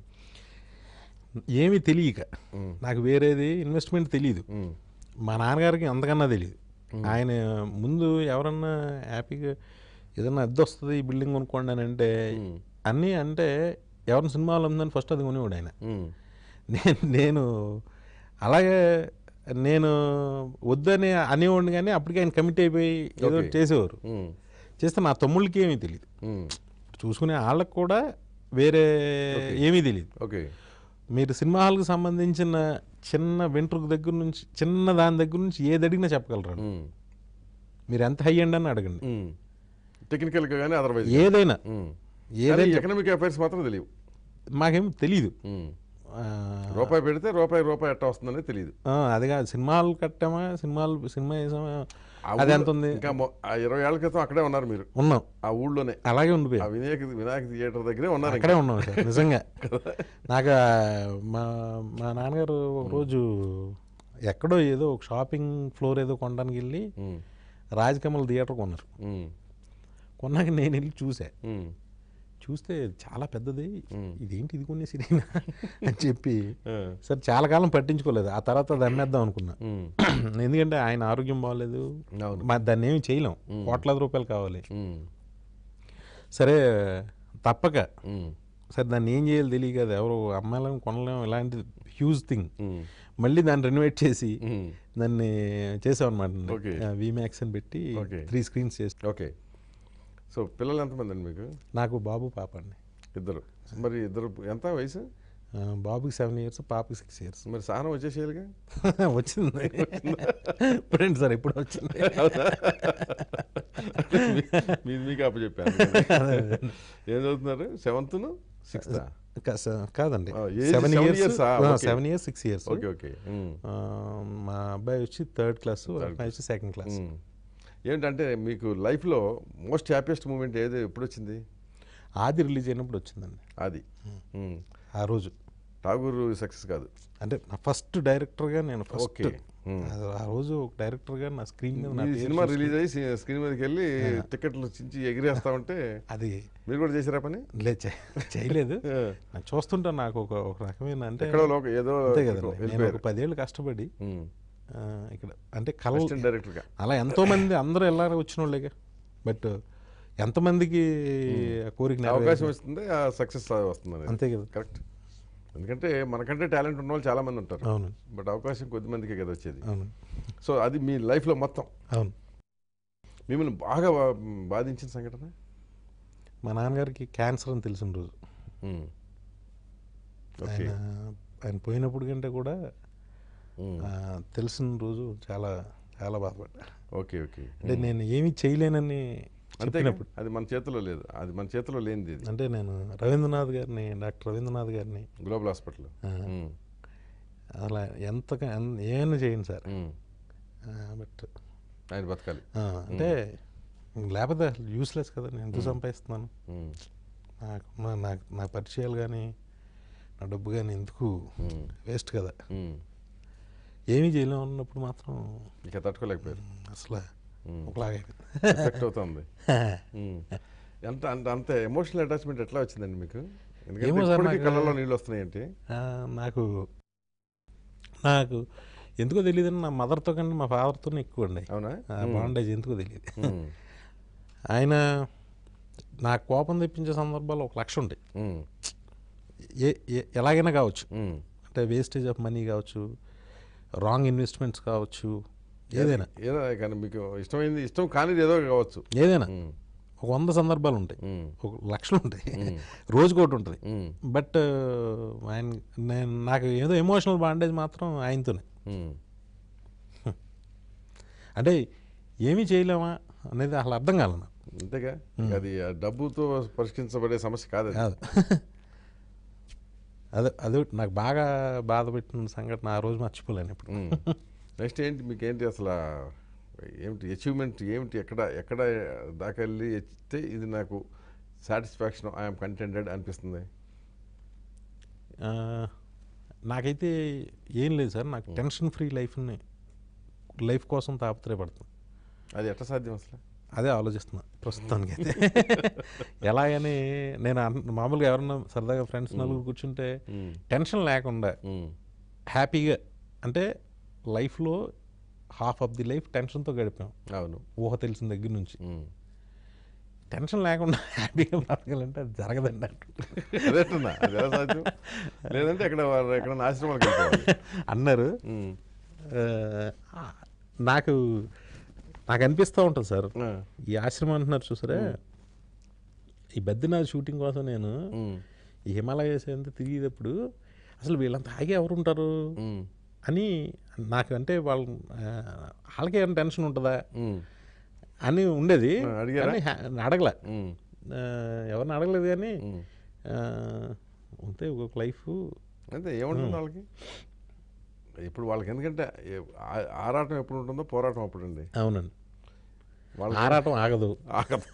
ఏమీ తెలియక మ్మ్. నాకు వేరేది ఇన్వెస్ట్మెంట్ తెలియదు మ్మ్. మా నాన్నగారికి అంతకన్నా తెలియదు ఆయన ముందు ఎవరన్నా హ్యాపీగా ఏదన్నా అద్దె వస్తుంది ఈ బిల్డింగ్ కొనుక్కోండి అని అంటే మ్మ్. అన్నీ అంటే ఎవరిని సినిమాలు ఉందని ఫస్ట్ అది కొనేవాడు ఆయన మ్మ్. నేను నేను అలాగే నేను వద్దని అనేవాడిని కానీ అప్పటికి ఆయన కమిట్ అయిపోయి ఏదో Okay. చేసేవారు మ్మ్. చేస్తే నా తమ్ముళ్ళకి ఏమీ తెలియదు మ్మ్. చూసుకునే వాళ్ళకి కూడా వేరే ఏమీ తెలియదు ఓకే మీరు సినిమా హాల్కి సంబంధించిన చిన్న వెంట్రుక దగ్గర నుంచి చిన్న దాని దగ్గర నుంచి ఏది అడిగినా చెప్పగలరు మ్మ్. మీరు ఎంత హై అండి అని అడగండి మ్మ్. టెక్నికల్గా కానీ అదర్వైజ్ ఏదైనా మ్మ్. ఏదైనా చెప్ప- ఎకనామిక్ అఫైర్స్ మాత్రం తెలియవు మాకేం తెలియదు మ్మ్. ఆ, రూపాయి పెడితే రూపాయి రూపాయి ఎట్ట వస్తుందనేది తెలియదు ఆ, అది కాదు సినిమాలు కట్టామా సినిమాలు సినిమా వేసామా ఆ అది ఊళ్ళో- ఎంత ఉంది ఇంకా మొ- ఆ ఇరవై ఏళ్ల క్రితం అక్కడే ఉన్నారు మీరు ఉన్నాం ఆ ఊళ్ళోనే అలాగే ఆ ఉండిపోయాం వినాయక వినాయక థియేటర్ దగ్గరే ఉన్నారు అక్కడే ఉన్నాం సార్ నిజంగా నాకు ఆ, మా మా నాన్నగారు ఒక రోజు ఎక్కడో ఏదో ఒక షాపింగ్ ఫ్లోర్ ఏదో కొనడానికి వెళ్ళి మ్మ్. రాజకమల్ థియేటర్ కొన్నారు మ్మ్. కొన్నాక నేను వెళ్ళి చూసా మ్మ్. చూస్తే చాలా పెద్దది మ్మ్. ఇదేంటి ఇది కొనే సినిమా అని చెప్పి ఆ. సరే చాలా కాలం పట్టించుకోలేదు ఆ తర్వాత అది అమ్మేద్దాం అనుకున్నా మ్మ్. ఎందుకంటే ఆయన ఆరోగ్యం బాగాలేదు అవును మా దాన్ని ఏమి చేయలేం కోట్లాది రూపాయలు కావాలి మ్మ్. సరే తప్పక మ్మ్. సరే దాన్ని ఏం చేయాలి తెలియదు కదా ఎవరు అమ్మాయిలం కొనలేం ఇలాంటి హ్యూజ్ థింగ్ మ్మ్. మళ్ళీ దాన్ని రెనోవేట్ చేసి మ్మ్. దాన్ని చేసాం Okay. అనమాట వీమాక్స్ అని పెట్టి Okay. త్రీ స్క్రీన్స్ చేసి ఓకే సో పిల్లలు ఎంతమంది అండి మీకు నాకు బాబు పాప అండి ఇద్దరు మరి ఇద్దరు ఎంత వయసు ఆ, బాబుకి సెవెన్ ఇయర్స్ పాపకి సిక్స్ ఇయర్స్ మరి సహనం వచ్చేసేయాలిగా వచ్చింది ఇప్పుడేంటి సార్ ఇప్పుడు వచ్చింది మీది మీకు అప్పు చెప్పాను ఏం చదువుతున్నారు సెవెంత్ను సిక్స్త్ కా- స- కాదండి ఆ, age seven seven years years ఆ? Okay. Seven years six years okay okay ఉమ్. మా అబ్బాయి వచ్చి థర్డ్ క్లాస్ అబ్బాయి వచ్చి సెకండ్ క్లాస్ ఉమ్. ఏంటంటే మీకు లైఫ్లో మోస్ట్ హ్యాపీయెస్ట్ మూమెంట్ ఏది ఎప్పుడు వచ్చింది ఆది రిలీజ్ అయినప్పుడు వచ్చిందండి అది ఉమ్. ఆ రోజు ఠాగూర్ సక్సెస్ కాదు అంటే నా ఫస్ట్ డైరెక్టర్గా నేను ఫస్ట్ ఓకే ఉమ్. ఆ రోజు ఒక డైరెక్టర్గా నా స్క్రీన్ మీద నా మీ పేరు సినిమా చూసుకుని- రిలీజ్ అయ్యి సి- స్క్రీన్ మీదకి వెళ్ళి టికెట్లు చించి ఎగిరేస్తా ఉంటే అది మీరు కూడా చేసారా పని లేదు చే- చేయలేదు నాకు చూస్తుంటే నాకు ఒక ఒక రకమైన అంటే ఎక్కడో లోక ఏదో అంతే కదండి నేను ఒక వెళ్ళిపోయారు పదేళ్ళు కష్టపడి ఉమ్. ఆ, ఇక్కడ అంటే కళ అసిస్టెంట్ డైరెక్టర్గా అలా ఎంతోమంది అందరూ వెళ్ళారు వచ్చిన వాళ్ళేగా బట్ ఎంతమందికి ఆ కోరిక నెరవేరింది? అవకాశం వస్తుంది ఆ సక్సెస్ వస్తుంది అనేది. అంతే కదా కరెక్ట్ ఎందుకంటే మనకంటే టాలెంట్ ఉన్న వాళ్ళు చాలా మంది ఉంటారు అవును బట్ అవకాశం కొద్ది మందికే కదా వచ్చేది అవును సో అది మీ లైఫ్లో మొత్తం అవును మిమ్మల్ని బాగా బా- బాధించిన సంఘటన మా నాన్నగారికి క్యాన్సర్ అని తెలిసిన రోజు ఉమ్. ఓకే ఆయన ఆయన పోయినప్పుడు కంటే కూడా ఉమ్. ఆ, తెలిసిన రోజు చాలా చాలా బాధపడ్డా ఓకే ఓకే అంటే నేను ఏమీ చేయలేనని అంతే చెప్పినప్పుడు అది మన చేతిలో లేదు అది మన చేతిలో లేనిది ఇది అంటే నేను రవీంద్రనాథ్ గారిని డాక్టర్ రవీంద్రనాథ్ గారిని గ్లోబల్ హాస్పిటల్ ఆ, అలా ఎంతగా ఎన్- ఏమైనా చేయండి సార్ బట్ ఆయన బతకాలి అంటే లేకపోతే యూస్లెస్ కదా నేను ఎందుకు సంపాదిస్తున్నాను ఉమ్. నాకు నా- నాకు నా పరిచయాలు కానీ నా డబ్బు కానీ ఎందుకు ఉమ్. వేస్ట్ కదా ఉమ్. ఏమీ చేయలేము అన్నప్పుడు మాత్రం ఇక తట్టుకోలేకపోయారు అసలు ఉమ్. ఒకలాగే ఎఫెక్ట్ అవుతుంది ఉమ్. ఎంత అంత అంత ఎమోషనల్ అటాచ్మెంట్ ఎట్లా వచ్చిందండి మీకు ఎందుకంటే ఏమో సార్ ఇప్పటికీ నాకు- కళ్ళలో నీళ్ళు వస్తున్నాయంటే ఆ, నాకు నాకు ఎందుకో తెలియదు నా మదర్తో కంటే మా ఫాదర్తోనే ఎక్కువ అండి అవునా బాండేజ్ ఎందుకో తెలియదు ఉమ్. ఆయన నాకు కోపం తెప్పించే సందర్భాలు ఒక లక్ష ఉంటాయి ఉమ్. ఏ ఏ- ఎలాగైనా కావచ్చు ఉమ్. అంటే వేస్టేజ్ ఆఫ్ మనీ కావచ్చు రాంగ్ ఇన్వెస్ట్మెంట్స్ కావచ్చు ఏదైనా ఏదో కానీ మీకు ఇష్టమైంది ఇష్టం కానిది ఏదో కావచ్చు ఏదైనా ఉమ్. ఒక వంద సందర్భాలు ఉంటాయి ఉమ్. ఒక లక్షలు ఉంటాయి ఉమ్. రోజుకోటి ఉంటుంది ఉమ్. బట్ ఆయన నేను నాకు ఏదో ఎమోషనల్ బాండేజ్ మాత్రం ఆయనతోనే ఉమ్. అంటే ఏమీ చేయలేమా అనేది అసలు అర్థం కాల నాకు అంతేగా అది ఆ డబ్బుతో పరిష్కరించబడే సమస్య కాదు అది. కాదు అదే అదే నాకు బాగా బాధ పెట్టిన సంఘటన ఆ రోజు మర్చిపోలేను ఇప్పుడు ఉమ్. నెక్స్ట్ ఏంటి మీకు ఏంటి అసలు ఆ ఏమిటి అచీవ్మెంట్ ఏమిటి ఎక్కడ ఎక్కడ దాకా వెళ్ళి ఎత్తితే ఇది నాకు సాటిస్ఫాక్షన్ ఐఎమ్ కంటెంటెడ్ అనిపిస్తుంది ఆ, నాకైతే ఏం లేదు సార్ నాకు టెన్షన్ ఫ్రీ లైఫ్ని లైఫ్ కోసం తాపత్రయపడుతుంది అది ఎట్లా సాధ్యం అసలు అదే ఆలోచిస్తున్నా ప్రస్తుతానికి అయితే ఎలాగని నేను అన్- మామూలుగా ఎవరన్నా సరదాగా ఫ్రెండ్స్ నలుగురు కూర్చుంటే ఉమ్. టెన్షన్ లేకుండా ఉమ్. హ్యాపీగా అంటే లైఫ్లో హాఫ్ ఆఫ్ ది లైఫ్ టెన్షన్తో గడిపాం అవును ఊహ తెలిసిన దగ్గర నుంచి ఉమ్. టెన్షన్ లేకుండా హ్యాపీగా బతకాలంటే అది జరగదండి అంటూ అదేంటన్నా అది ఎలా సాధ్యం లేదంటే ఎక్కడ వారు ఎక్కడ ఆశ్రమాలకు వెళ్ళిపోవాలి అన్నారు ఉమ్. ఆ, నాకు నాకు అనిపిస్తూ ఉంటుంది సార్ ఆ. ఈ ఆశ్రమం అంటున్నారు చూసారా ఈ బద్రీనాథ్ షూటింగ్ కోసం నేను ఉమ్. ఈ హిమాలయస్ ఎంత తిరిగేటప్పుడు అసలు వీళ్ళంతా ఆగే ఎవరు ఉంటారు ఉమ్. అని నాకు అంటే వాళ్ళు ఆ, వాళ్ళకే ఏమైనా టెన్షన్ ఉంటుందా ఉమ్. అని ఉండేది ఆ, అడిగారా? కానీ హ్యా- అడగలే ఉమ్. ఆ, ఎవరిని అడగలేదు కానీ ఉమ్. ఆ, ఉంటే ఒక్కొక్క లైఫ్ అంతే ఏముంటుంది వాళ్ళకి ఇప్పుడు వాళ్ళకి ఎందుకంటే ఏ- ఆ- ఆరాటం ఎప్పుడు ఉంటుందో పోరాటం అప్పుడు అండి అవునండి వాళ్ళకి ఆరాటం ఆగదు ఆగదు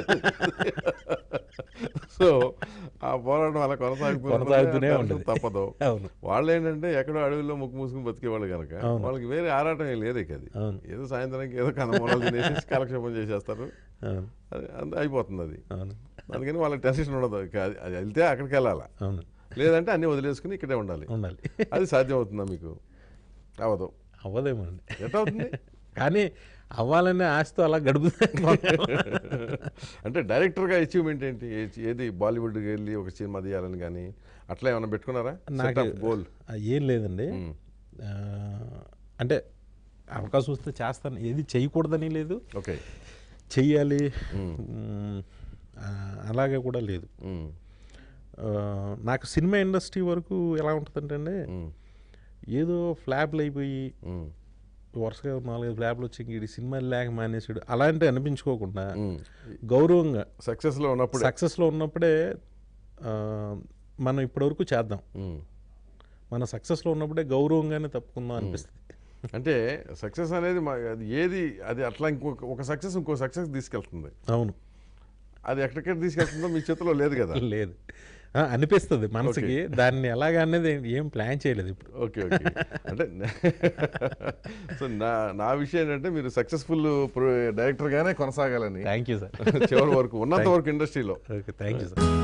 సో ఆ పోరాటం అలా కొనసాగుతూ కొనసాగుతూనే ఉంటుంది. ఉంటుంది. తప్పదు అవును వాళ్ళు ఏంటంటే ఎక్కడో అడవిలో ముక్కు మూసుకుని బతికేవాళ్ళు కనుక అవును. వాళ్ళకి వేరే ఆరాటం ఏం లేదు ఇక అది అవును ఏదో సాయంత్రానికి ఏదో కనమూలాలు తినేసి కాలక్షేపం చేసేస్తారు అవును అది అంత అయిపోతుంది అది అవును అందుకని వాళ్ళకి టెన్షన్ ఉండదు ఇక అది అది వెళ్తే అక్కడికి వెళ్ళాలా అవును లేదంటే అన్నీ వదిలేసుకుని ఇక్కడే ఉండాలి ఉండాలి అది సాధ్యం అవుతుందా మీకు అవదు అవ్వదేమో అండి ఎట్లా అవుతుంది కానీ అవ్వాలనే ఆశతో అలా గడుపుతాను అంటే డైరెక్టర్గా అచీవ్మెంట్ ఏంటి ఏ- ఏది బాలీవుడ్కి వెళ్ళి ఒక సినిమా తీయాలని కానీ అట్లా ఏమైనా పెట్టుకున్నారా నాకు గోల్ ఏం లేదండి ఆ, అంటే అవకాశం వస్తే చేస్తాను ఏది చేయకూడదని లేదు ఓకే చెయ్యాలి మ్, ఆ, అలాగే కూడా లేదు ఆ, నాకు సినిమా ఇండస్ట్రీ వరకు ఎలా ఉంటుందంటే అండి ఉమ్, ఏదో ఫ్లాప్లు అయిపోయి ఉమ్, వరుసగా నాలుగైదు ఫ్లాప్లు వచ్చి ఇంక ఈ సినిమాలు లేక మానేసాడు అలాంటి అనిపించుకోకుండా ఉమ్. గౌరవంగా సక్సెస్లో ఉన్నప్పుడు సక్సెస్లో ఉన్నప్పుడే ఆ, మనం ఇప్పటివరకు చేద్దాం ఉమ్. మన సక్సెస్లో ఉన్నప్పుడే గౌరవంగానే తప్పుకుందాం అనిపిస్తుంది అంటే సక్సెస్ అనేది మా- అది ఏది అది అట్లా ఇంకొక ఒక సక్సెస్ ఇంకో సక్సెస్ తీసుకెళ్తుంది అవును అది ఎక్కడికెక్కడ తీసుకెళ్తుందో మీ చేతిలో లేదు కదా లేదు ఆ, అనిపిస్తుంది మనసుకి దాన్ని ఎలాగ అనేది ఏం ప్లాన్ చేయలేదు ఇప్పుడు ఓకే ఓకే అంటే సో నా నా విషయం ఏంటంటే మీరు సక్సెస్ఫుల్ డైరెక్టర్గానే కొనసాగాలని థ్యాంక్ యూ సార్ చివరి వరకు ఉన్నంత వరకు ఇండస్ట్రీలో ఓకే థ్యాంక్ యూ సార్